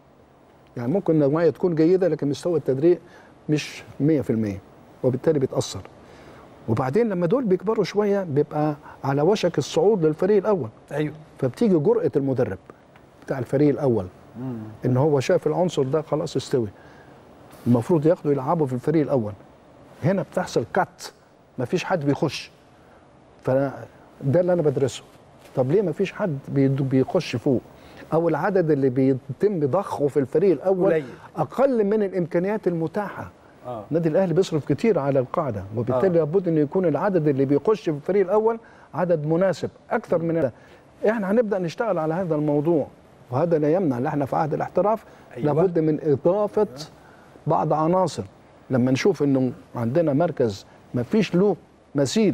يعني ممكن نوعيه تكون جيده لكن مستوى التدريب مش 100% وبالتالي بيتاثر وبعدين لما دول بيكبروا شويه بيبقى على وشك الصعود للفريق الاول ايوه فبتيجي جرأة المدرب بتاع الفريق الأول إن هو شاف العنصر ده خلاص استوي المفروض ياخده يلعبه في الفريق الأول هنا بتحصل كات مفيش حد بيخش فده اللي أنا بدرسه طب ليه مفيش حد بيد- بيخش فوق أو العدد اللي بيتم ضخه في الفريق الأول قليل. أقل من الإمكانيات المتاحة اه النادي الاهلي بيصرف كتير على القاعده وبالتالي آه. لابد ان يكون العدد اللي بيخش في الفريق الاول عدد مناسب اكثر من ده احنا هنبدا نشتغل على هذا الموضوع وهذا لا يمنع ان احنا في عهد الاحتراف أيوة. أيوة. لابد من اضافه بعض عناصر لما نشوف انه عندنا مركز ما فيش له مثيل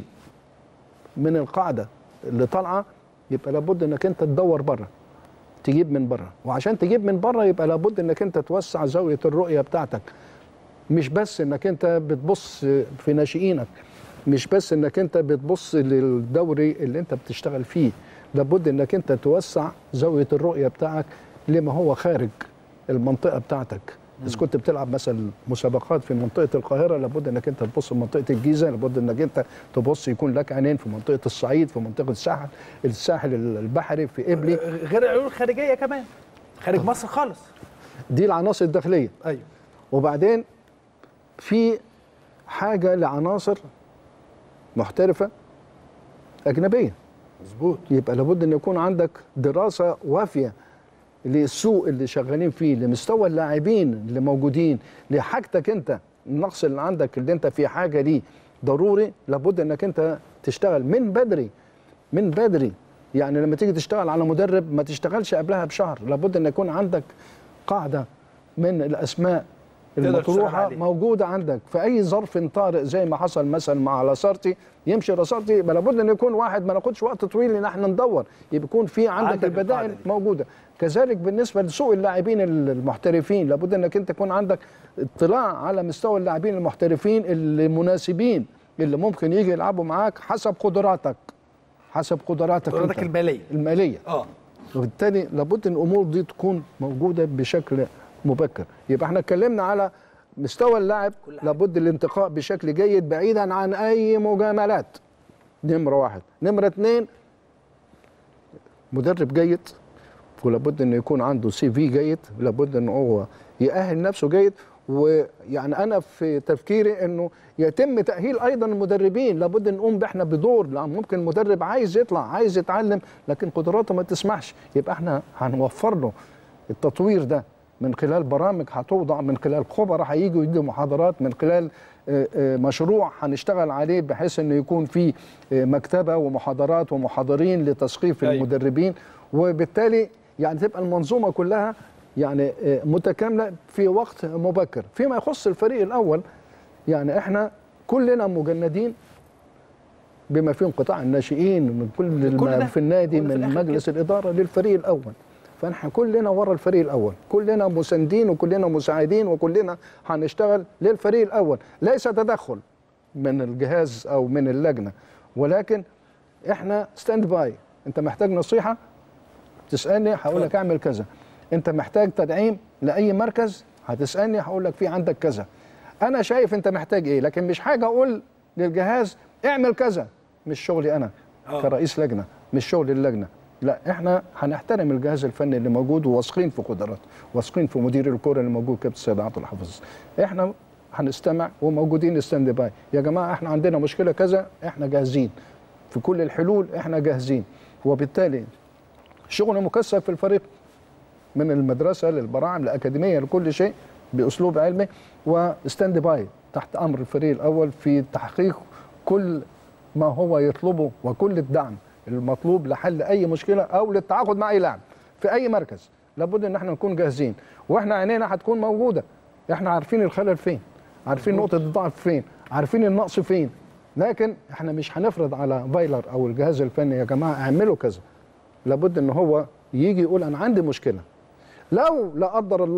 من القاعده اللي طالعه يبقى لابد انك انت تدور بره تجيب من بره وعشان تجيب من بره يبقى لابد انك انت توسع زاويه الرؤيه بتاعتك مش بس انك انت بتبص في ناشئينك مش بس انك انت بتبص للدوري اللي انت بتشتغل فيه لابد انك انت توسع زاويه الرؤيه بتاعك لما هو خارج المنطقه بتاعتك اذا كنت بتلعب مثلا مسابقات في منطقه القاهره لابد انك انت تبص في منطقه الجيزه لابد انك انت تبص يكون لك عينين في منطقه الصعيد في منطقه الساحل الساحل البحري في قبلي غير العيون الخارجيه كمان خارج مصر خالص دي العناصر الداخليه ايوه وبعدين في حاجه لعناصر محترفه اجنبيه مظبوط يبقى لابد ان يكون عندك دراسه وافيه للسوق اللي شغالين فيه لمستوى اللاعبين اللي موجودين لحاجتك انت النقص اللي عندك اللي انت في حاجه ليه ضروري لابد انك انت تشتغل من بدري من بدري يعني لما تيجي تشتغل على مدرب ما تشتغلش قبلها بشهر لابد ان يكون عندك قاعده من الاسماء تقدر تشتغل المطروحه عليه. موجوده عندك في اي ظرف طارئ زي ما حصل مثلا مع لاسارتي يمشي لاسارتي يبقى لابد ان يكون واحد ما ناخدش وقت طويل ان احنا ندور يبقى يكون في عندك, عندك البدائل القاعدة دي. موجوده كذلك بالنسبه لسوق اللاعبين المحترفين لابد انك انت يكون عندك اطلاع على مستوى اللاعبين المحترفين المناسبين اللي ممكن يجي يلعبوا معاك حسب قدراتك حسب قدراتك قدراتك أنت. الماليه الماليه اه وبالتالي لابد ان الامور دي تكون موجوده بشكل مبكر يبقى احنا اتكلمنا على مستوى اللاعب كل حاجة. لابد الانتقاء بشكل جيد بعيدا عن اي مجاملات نمره واحد نمره اتنين مدرب جيد ولابد انه يكون عنده سي في جيد لابد انه هو يأهل نفسه جيد ويعني انا في تفكيري انه يتم تأهيل ايضا المدربين لابد ان نقوم احنا بدور لان ممكن المدرب عايز يطلع عايز يتعلم لكن قدراته ما تسمحش يبقى احنا هنوفر له التطوير ده من خلال برامج هتوضع من خلال خبراء هيجوا يدوا محاضرات من خلال آه، آه، مشروع هنشتغل عليه بحيث انه يكون في آه، مكتبه ومحاضرات ومحاضرين لتثقيف أيوة. المدربين وبالتالي يعني تبقى المنظومه كلها يعني آه، متكامله في وقت مبكر فيما يخص الفريق الاول يعني احنا كلنا مجندين بما فيهم قطاع الناشئين من كل كل ده. الم- في النادي كل في من الآخر مجلس الاداره للفريق الاول فاحنا كلنا ورا الفريق الاول كلنا مساندين وكلنا مساعدين وكلنا هنشتغل للفريق الاول ليس تدخل من الجهاز او من اللجنه ولكن احنا ستاند باي انت محتاج نصيحه تسالني هقول لك اعمل كذا انت محتاج تدعيم لاي مركز هتسالني هقول لك في عندك كذا انا شايف انت محتاج ايه لكن مش حاجه اقول للجهاز اعمل كذا مش شغلي انا آه. كرئيس لجنه مش شغل اللجنه لا احنا هنحترم الجهاز الفني اللي موجود وواثقين في قدراته واثقين في مدير الكوره اللي موجود كابتن سيد عبد الحافظ احنا هنستمع وموجودين ستاند باي يا جماعه احنا عندنا مشكله كذا احنا جاهزين في كل الحلول احنا جاهزين وبالتالي شغل مكثف في الفريق من المدرسه للبراعم لاكاديميه لكل شيء باسلوب علمي وستاند باي تحت امر الفريق الاول في تحقيق كل ما هو يطلبه وكل الدعم المطلوب لحل اي مشكله او للتعاقد مع اي لاعب في اي مركز لابد ان احنا نكون جاهزين واحنا عينينا هتكون موجوده احنا عارفين الخلل فين عارفين نقطه الضعف فين عارفين النقص فين لكن احنا مش هنفرض على فايلر او الجهاز الفني يا جماعه اعملوا كذا لابد ان هو يجي يقول انا عندي مشكله لو لا قدر الله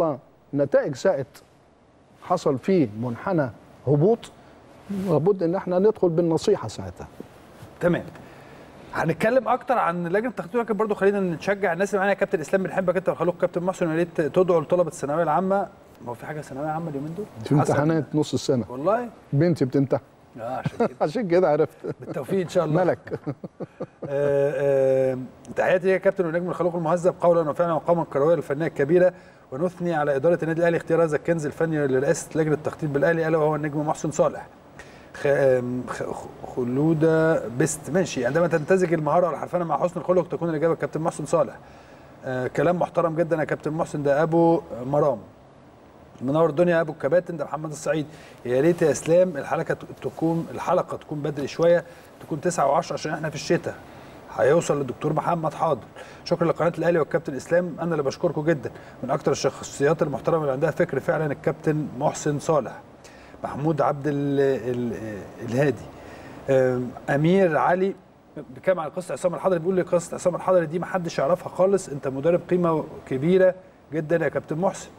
نتائج ساءت حصل فيه منحنى هبوط لابد ان احنا ندخل بالنصيحه ساعتها تمام هنتكلم اكتر عن لجنه التخطيط لكن برضه خلينا نشجع الناس اللي معانا يا كابتن اسلام بنحبك انت وخلوك كابتن محسن يا ريت تدعوا لطلبه الثانويه العامه ما هو في حاجه ثانويه عامه اليومين دول في امتحانات نص السنه والله بنتي بتمتحن اه عشان كده عشان كده عرفت بالتوفيق ان شاء الله ملك آه، آه، تحياتي يا كابتن ونجم الخلوق المهذب قولا وفعلا وقاما الكرويه الفنيه الكبيره ونثني على اداره النادي الاهلي اختيار هذا الكنز الفني لرئاسه لجنه التخطيط بالاهلي الا وهو النجم محسن صالح خ- آم، خ- خلوده بيست ماشي عندما تمتزج المهاره والحرفنه مع حسن الخلق تكون الاجابه كابتن محسن صالح آه كلام محترم جدا يا كابتن محسن ده ابو مرام منور الدنيا يا ابو الكباتن ده محمد السعيد يا ريت يا اسلام الحلقه ت- تكون الحلقه تكون بدري شويه تكون 9 و10 عشان احنا في الشتاء هيوصل للدكتور محمد حاضر شكرا لقناه الاهلي والكابتن اسلام انا اللي بشكركم جدا من اكتر الشخصيات المحترمه اللي عندها فكر فعلا الكابتن محسن صالح محمود عبد ال ال الهادي أم، امير علي بيتكلم عن قصه عصام الحضري بيقول لي قصه عصام الحضري دي ما حدش يعرفها خالص انت مدرب قيمه كبيره جدا يا كابتن محسن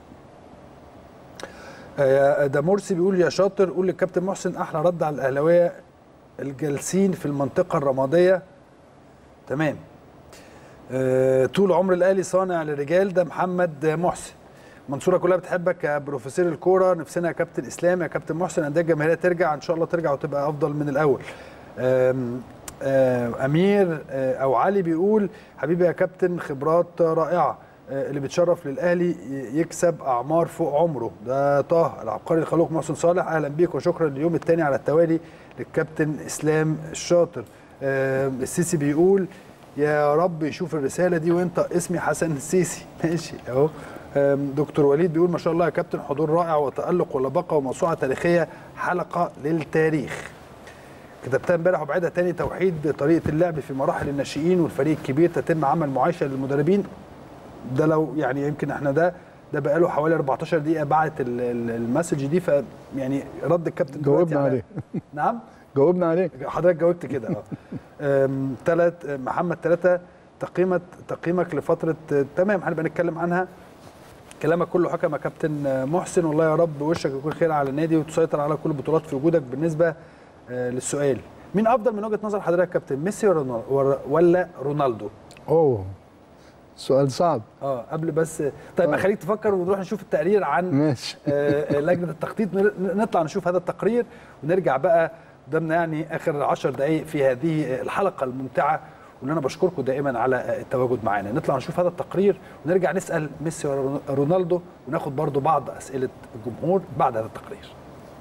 آه، ده مرسي بيقول يا شاطر قول للكابتن محسن احلى رد على الاهلاويه الجالسين في المنطقه الرماديه تمام آه، طول عمر الاهلي صانع للرجال ده محمد محسن منصوره كلها بتحبك يا بروفيسور الكوره نفسنا يا كابتن اسلام يا كابتن محسن انديه الجماهيريه ترجع ان شاء الله ترجع وتبقى افضل من الاول آم، آم، امير آه، او علي بيقول حبيبي يا كابتن خبرات رائعه آه، اللي بتشرف للاهلي ي- يكسب اعمار فوق عمره ده طه العبقري الخلوق محسن صالح اهلا بيك وشكرا اليوم الثاني على التوالي للكابتن اسلام الشاطر آم، السيسي بيقول يا رب يشوف الرساله دي وانت اسمي حسن السيسي ماشي اهو أم، دكتور وليد بيقول ما شاء الله يا كابتن حضور رائع وتالق ولبقه وموسوعه تاريخيه حلقه للتاريخ كتبتها امبارح وبعدها تاني توحيد طريقه اللعب في مراحل الناشئين والفريق الكبير تتم عمل معايشه للمدربين ده لو يعني يمكن احنا ده ده بقاله حوالي 14 دقيقه بعت ال- ال- المسج دي ف يعني رد الكابتن دلوقتي جاوبنا على- عليه نعم جاوبنا عليه حضرتك جاوبت كده اه ثلاث محمد ثلاثة تقييمك تقييمك لفترة آه، تمام هنبقى نتكلم عنها كلامك كله حكم يا كابتن آه، محسن والله يا رب وشك يكون خير على النادي وتسيطر على كل البطولات في وجودك بالنسبة آه، للسؤال مين افضل من وجهة نظر حضرتك يا كابتن ميسي ولا رونال- ولا رونالدو اوه سؤال صعب اه قبل بس طيب آه. خليك تفكر ونروح نشوف التقرير عن ماشي آه، آه، لجنه التخطيط نر- نطلع نشوف هذا التقرير ونرجع بقى قدامنا يعني اخر 10 دقائق في هذه الحلقه الممتعه واللي انا بشكركم دائما على آه، التواجد معانا نطلع نشوف هذا التقرير ونرجع نسال ميسي ورونالدو وناخد برضو بعض اسئله الجمهور بعد هذا التقرير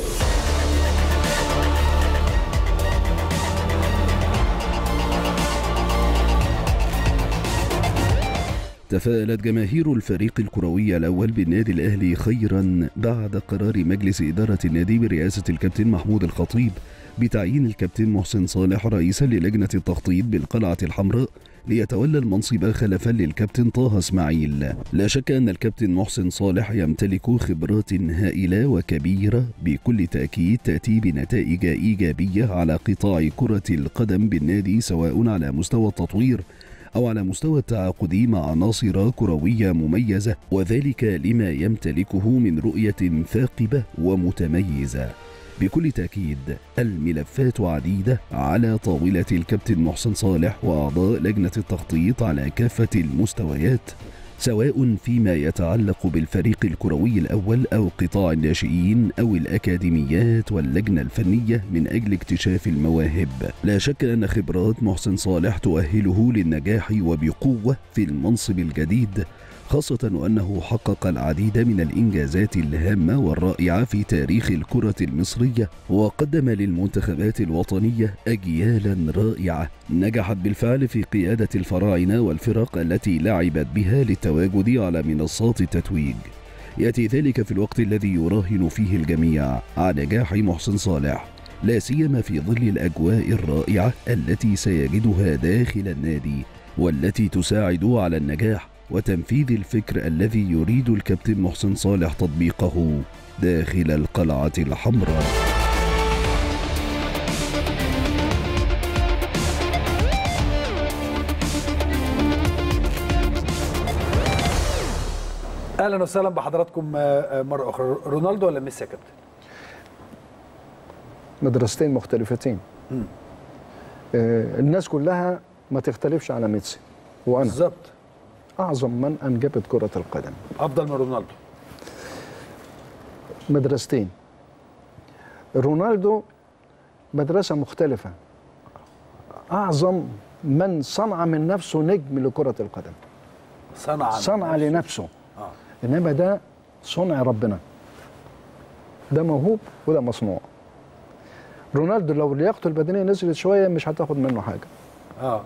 تفاءلت جماهير الفريق الكروي الأول بالنادي الأهلي خيرا بعد قرار مجلس إدارة النادي برئاسة الكابتن محمود الخطيب بتعيين الكابتن محسن صالح رئيسا للجنة التخطيط بالقلعة الحمراء ليتولى المنصب خلفا للكابتن طه اسماعيل لا شك أن الكابتن محسن صالح يمتلك خبرات هائلة وكبيرة بكل تأكيد تأتي بنتائج إيجابية على قطاع كرة القدم بالنادي سواء على مستوى التطوير أو على مستوى التعاقد مع عناصر كروية مميزة وذلك لما يمتلكه من رؤية ثاقبة ومتميزة بكل تأكيد الملفات عديدة على طاولة الكابتن محسن صالح وأعضاء لجنة التخطيط على كافة المستويات سواء فيما يتعلق بالفريق الكروي الأول أو قطاع الناشئين أو الأكاديميات واللجنة الفنية من أجل اكتشاف المواهب لا شك أن خبرات محسن صالح تؤهله للنجاح وبقوة في المنصب الجديد خاصة وأنه حقق العديد من الإنجازات الهامة والرائعة في تاريخ الكرة المصرية وقدم للمنتخبات الوطنية أجيالا رائعة نجحت بالفعل في قيادة الفراعنة والفرق التي لعبت بها للتواجد على منصات التتويج يأتي ذلك في الوقت الذي يراهن فيه الجميع على نجاح محسن صالح لا سيما في ظل الأجواء الرائعة التي سيجدها داخل النادي والتي تساعد على النجاح وتنفيذ الفكر الذي يريد الكابتن محسن صالح تطبيقه داخل القلعة الحمراء اهلا وسهلا بحضراتكم مره اخرى رونالدو ولا ميسي يا كابتن مدرستين مختلفتين مم. آه، الناس كلها ما تختلفش على ميسي وانا بالظبط اعظم من انجبت كره القدم افضل من رونالدو مدرستين رونالدو مدرسه مختلفه اعظم من صنع من نفسه نجم لكره القدم صنع صنع لنفسه اه انما ده صنع ربنا ده موهوب وده مصنوع رونالدو لو لياقته البدنيه نزلت شويه مش هتاخد منه حاجه اه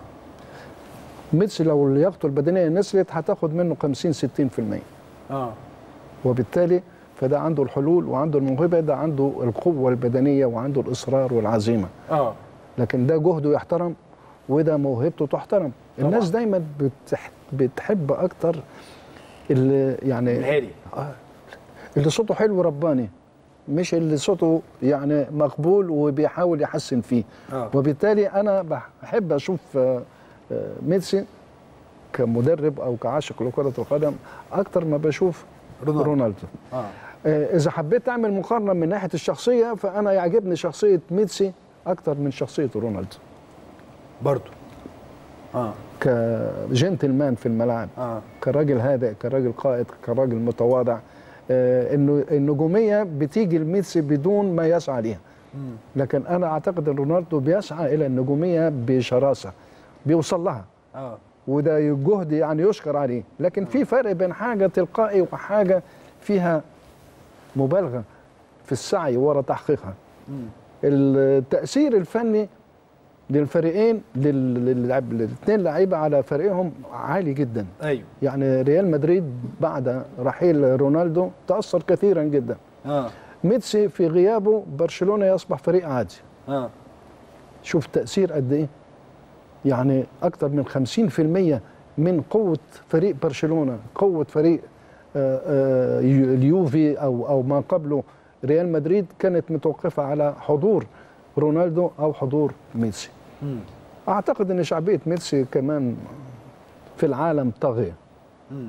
ميسي لو لياقته البدنيه نزلت هتاخد منه 50 60% اه وبالتالي فده عنده الحلول وعنده الموهبه ده عنده القوه البدنيه وعنده الاصرار والعزيمه اه لكن ده جهده يحترم وده موهبته تحترم طبعاً. الناس دايما بتح... بتحب اكتر اللي يعني الهادي اللي صوته حلو رباني مش اللي صوته يعني مقبول وبيحاول يحسن فيه اه وبالتالي انا بحب اشوف آه، آه، ميسي كمدرب او كعاشق لكره القدم اكتر ما بشوف رونالدو. رونالدو اه آه، اذا حبيت اعمل مقارنه من ناحيه الشخصيه فانا يعجبني شخصيه ميسي اكتر من شخصيه رونالدو برضو اه كجنتلمان في الملعب اه كراجل هادئ كراجل قائد كراجل متواضع آه، انه النجوميه بتيجي لميسي بدون ما يسعى ليها مم. لكن انا اعتقد ان رونالدو بيسعى الى النجوميه بشراسه بيوصل لها اه وده جهد يعني يشكر عليه لكن في فرق بين حاجه تلقائي وحاجه فيها مبالغه في السعي ورا تحقيقها مم. التاثير الفني للفريقين للاثنين لعيبه على فريقهم عالي جدا ايوه يعني ريال مدريد بعد رحيل رونالدو تاثر كثيرا جدا اه ميسي في غيابه برشلونه يصبح فريق عادي اه شوف تأثير قد إيه يعني أكثر من 50% من قوة فريق برشلونة قوة فريق آه، آه، يو- اليوفي أو أو ما قبله ريال مدريد كانت متوقفة على حضور رونالدو أو حضور ميسي مم. أعتقد أن شعبية ميسي كمان في العالم طاغية مم.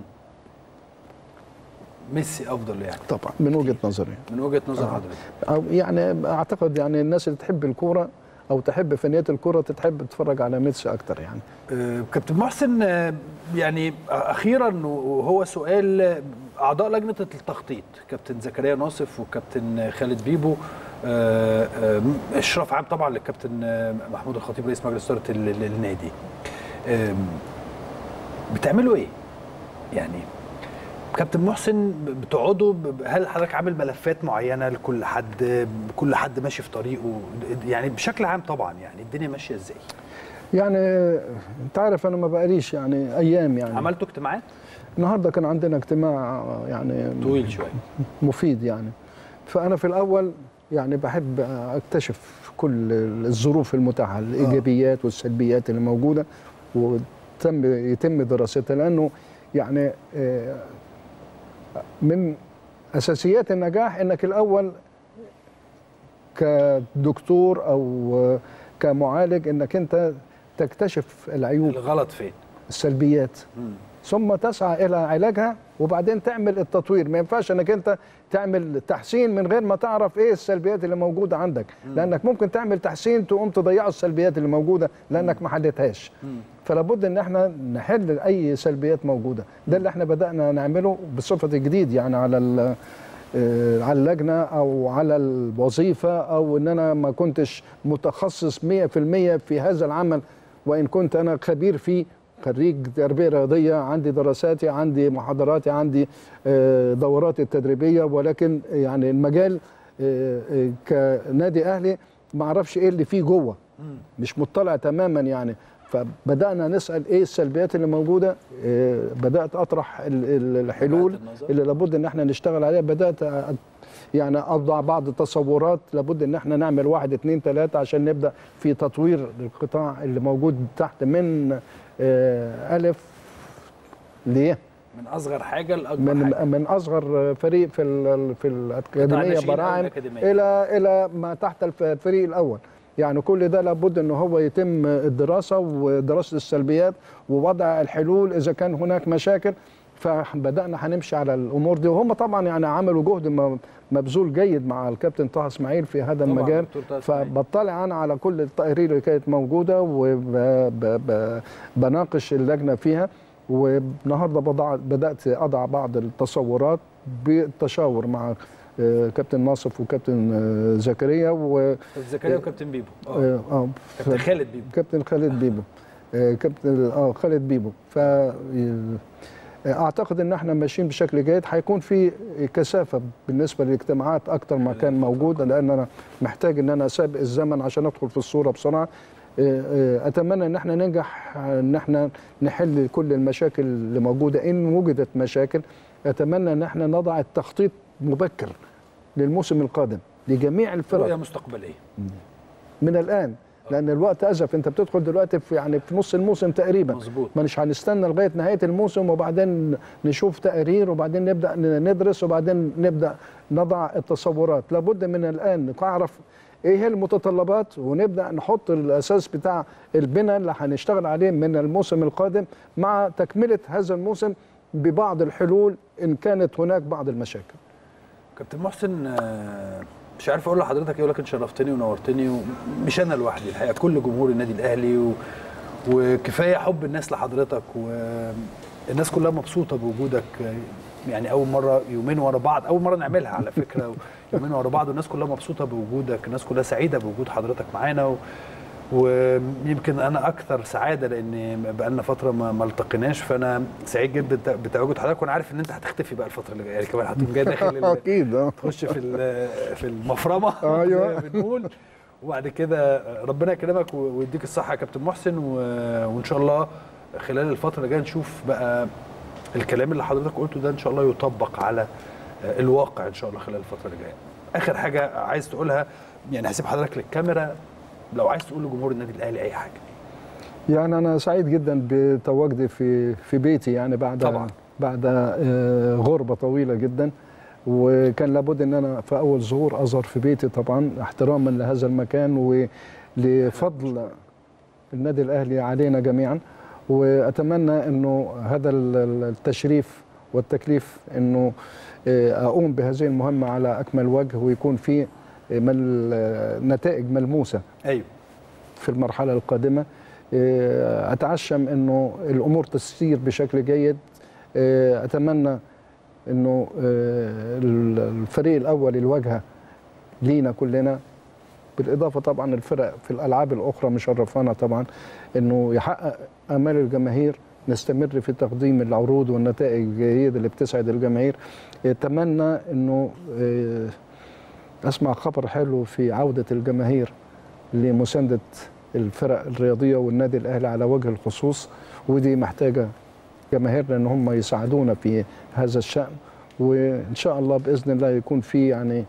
ميسي افضل يعني طبعا من وجهة نظري من وجهه نظر حضرتك أو يعني أعتقد يعني الناس اللي تحب الكورة أو تحب فنيات الكورة تحب تتفرج على ميسي أكتر يعني آه، كابتن محسن آه، يعني اخيرا وهو سؤال آه، اعضاء لجنه التخطيط كابتن زكريا ناصف وكابتن خالد بيبو آه، آه، اشراف عام طبعا للكابتن آه، محمود الخطيب رئيس مجلس اداره ال- ال- النادي آم، بتعملوا ايه يعني كابتن محسن بتقعدوا ب- هل حضرتك عامل ملفات معينه لكل حد كل حد ماشي في طريقه يعني بشكل عام طبعا يعني الدنيا ماشيه ازاي يعني انت عارف انا ما بقاليش يعني ايام يعني عملتوا اجتماعات النهارده كان عندنا اجتماع يعني طويل شويه مفيد يعني فانا في الاول يعني بحب اكتشف كل الظروف المتاحه الايجابيات والسلبيات اللي موجوده وتم يتم دراستها لانه يعني آه، من اساسيات النجاح انك الاول كدكتور او كمعالج انك انت تكتشف العيوب الغلط فين السلبيات مم. ثم تسعى الى علاجها وبعدين تعمل التطوير ما ينفعش انك انت تعمل تحسين من غير ما تعرف ايه السلبيات اللي موجوده عندك لانك ممكن تعمل تحسين تقوم تضيع السلبيات اللي موجوده لانك ما حلتهاش فلا بد ان احنا نحل اي سلبيات موجوده ده اللي احنا بدانا نعمله بصفه جديد يعني على ال- آه، على اللجنه او على الوظيفه او ان انا ما كنتش متخصص 100% في هذا العمل وان كنت انا خبير فيه خريج تربيه رياضيه عندي دراساتي عندي محاضراتي عندي آه، دوراتي التدريبيه ولكن يعني المجال آه، آه، كنادي اهلي ما اعرفش ايه اللي فيه جوه مش مطلع تماما يعني فبدانا نسال ايه السلبيات اللي موجوده آه، بدات اطرح ال- ال- الحلول وجهات النظر. اللي لابد ان احنا نشتغل عليها بدات أ- يعني اضع بعض التصورات لابد ان احنا نعمل واحد اتنين تلاته عشان نبدا في تطوير القطاع اللي موجود تحت من آه، الف ليه من اصغر حاجه لاكبر من حاجه من اصغر فريق في ال في الاكاديميه الناشئين أو براعم الأكاديمية. الى الى ما تحت الف- الفريق الاول يعني كل ده لابد ان هو يتم الدراسه ودراسه السلبيات ووضع الحلول اذا كان هناك مشاكل فبدانا هنمشي على الامور دي وهم طبعا يعني عملوا جهد م- مبذول جيد مع الكابتن طه اسماعيل في هذا طبعاً المجال دكتور طه إسماعيل. فبطلع انا على كل التقارير اللي كانت موجوده وبناقش اللجنه فيها والنهارده بضع بدات اضع بعض التصورات بالتشاور مع آه، كابتن ناصف وكابتن آه، زكريا و كابتن زكريا وكابتن بيبو اه اه آه، كابتن خالد بيبو كابتن خالد بيبو آه، كابتن اه خالد بيبو ف اعتقد ان احنا ماشيين بشكل جيد هيكون في كثافه بالنسبه للاجتماعات اكتر ما كان موجود لان انا محتاج ان انا اسابق الزمن عشان ادخل في الصوره بسرعه آه، آه، اتمنى ان احنا ننجح ان احنا نحل كل المشاكل اللي موجوده ان وجدت مشاكل اتمنى ان احنا نضع التخطيط مبكر للموسم القادم لجميع الفرق رؤيه مستقبليه من الان لان الوقت ازف انت بتدخل دلوقتي في يعني في نص الموسم تقريبا مظبوط مش هنستنى لغايه نهايه الموسم وبعدين نشوف تقارير وبعدين نبدا ندرس وبعدين نبدا نضع التصورات لابد من الان نعرف ايه هي المتطلبات ونبدا نحط الاساس بتاع البناء اللي هنشتغل عليه من الموسم القادم مع تكمله هذا الموسم ببعض الحلول ان كانت هناك بعض المشاكل كابتن محسن آه، مش عارف اقول لحضرتك ايه ولكن شرفتني ونورتني ومش انا لوحدي الحقيقه كل جمهور النادي الاهلي و... وكفايه حب الناس لحضرتك والناس كلها مبسوطه بوجودك يعني اول مره يومين ورا بعض اول مره نعملها على فكره يومين ورا بعض والناس كلها مبسوطه بوجودك الناس كلها سعيده بوجود حضرتك معانا و... ويمكن انا اكثر سعاده لان بقالنا فتره ما ما التقيناش فانا سعيد جدا بت- بتواجد حضرتك وانا عارف ان انت هتختفي بقى الفتره اللي جايه يعني كمان هتقوم جاي داخل ال- اكيد اه تخش في ال- في المفرمه أيوة. زي ما بنقول وبعد كده ربنا يكرمك و- ويديك الصحه يا كابتن محسن و- وان شاء الله خلال الفتره اللي جايه نشوف بقى الكلام اللي حضرتك قلته ده ان شاء الله يطبق على الواقع ان شاء الله خلال الفتره اللي جايه اخر حاجه عايز تقولها يعني هسيب حضرتك للكاميرا لو عايز تقول لجمهور النادي الاهلي اي حاجه يعني انا سعيد جدا بتواجدي في في بيتي يعني بعد طبعاً. بعد آه، غربه طويله جدا وكان لابد ان انا في اول ظهور اظهر في بيتي طبعا احتراما لهذا المكان ولفضل النادي الاهلي علينا جميعا واتمنى انه هذا ال- ال- التشريف والتكليف انه آه، اقوم بهذه المهمه على اكمل وجه ويكون في مل نتائج ملموسه ايوه في المرحلة القادمة آه، أتعشم أنه الأمور تسير بشكل جيد آه، أتمنى أنه آه، الفريق الأول الواجهة لينا كلنا بالإضافة طبعا الفرق في الألعاب الأخرى مشرفانا طبعا أنه يحقق آمال الجماهير نستمر في تقديم العروض والنتائج الجيدة اللي بتسعد الجماهير أتمنى أنه آه، أسمع خبر حلو في عودة الجماهير لمساندة الفرق الرياضية والنادي الأهلي على وجه الخصوص ودي محتاجة جماهيرنا ان هم يساعدونا في هذا الشأن وإن شاء الله بإذن الله يكون في يعني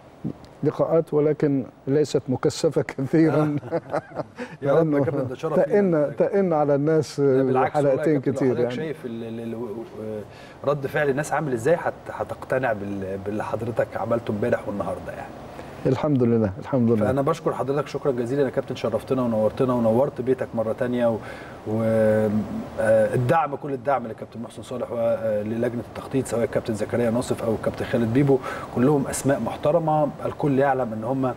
لقاءات ولكن ليست مكثفة كثيرا يا رب يا لأنه كابتن ده شرف لينا. تئن تئن على الناس لا بالعكس والله يا حلقتين كابتن، لو كتير حضرتك يعني شايف ال- ال- ال- رد فعل الناس عامل ازاي هت- هتقتنع بال- باللي حضرتك عملته امبارح والنهارده يعني الحمد لله الحمد لله فانا بشكر حضرتك شكرا جزيلا يا كابتن شرفتنا ونورتنا ونورت بيتك مره تانية والدعم كل الدعم لكابتن محسن صالح وللجنه التخطيط سواء الكابتن زكريا ناصف او الكابتن خالد بيبو كلهم اسماء محترمه الكل يعلم ان هم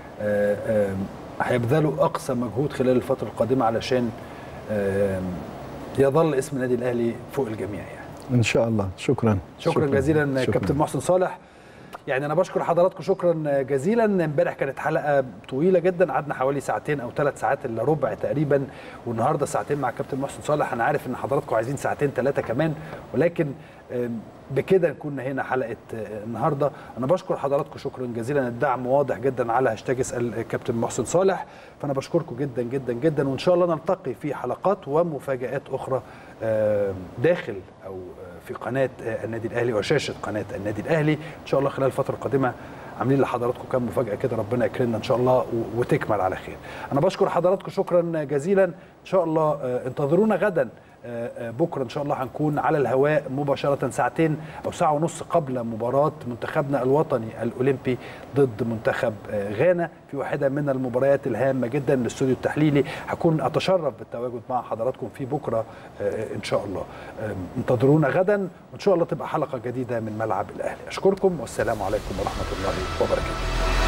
هيبذلوا اقصى مجهود خلال الفتره القادمه علشان آه، يظل اسم النادي الاهلي فوق الجميع يعني ان شاء الله شكرا شكرا, جزيلا شكراً. كابتن محسن صالح يعني انا بشكر حضراتكم شكرا جزيلا امبارح كانت حلقه طويله جدا قعدنا حوالي ساعتين او ثلاث ساعات الا ربع تقريبا والنهارده ساعتين مع كابتن محسن صالح انا عارف ان حضراتكم عايزين ساعتين ثلاثه كمان ولكن آم، بكده كنا هنا حلقه آه، النهارده انا بشكر حضراتكم شكرا جزيلا الدعم واضح جدا على هاشتاج اسال كابتن محسن صالح فانا بشكركم جدا جدا جدا وان شاء الله نلتقي في حلقات ومفاجات اخرى آم، داخل او آه، في قناه آه، النادي الاهلي وشاشه قناه النادي الاهلي ان شاء الله خلال الفتره القادمه عاملين لحضراتكم كام مفاجاه كده ربنا يكرمنا ان شاء الله و- وتكمل على خير انا بشكر حضراتكم شكرا جزيلا ان شاء الله آه، انتظرونا غدا بكره ان شاء الله هنكون على الهواء مباشره ساعتين او ساعه ونص قبل مباراه منتخبنا الوطني الاولمبي ضد منتخب غانا في واحده من المباريات الهامه جدا الاستوديو التحليلي هكون اتشرف بالتواجد مع حضراتكم في بكره ان شاء الله انتظرونا غدا وان شاء الله تبقى حلقه جديده من ملعب الاهلي اشكركم والسلام عليكم ورحمه الله وبركاته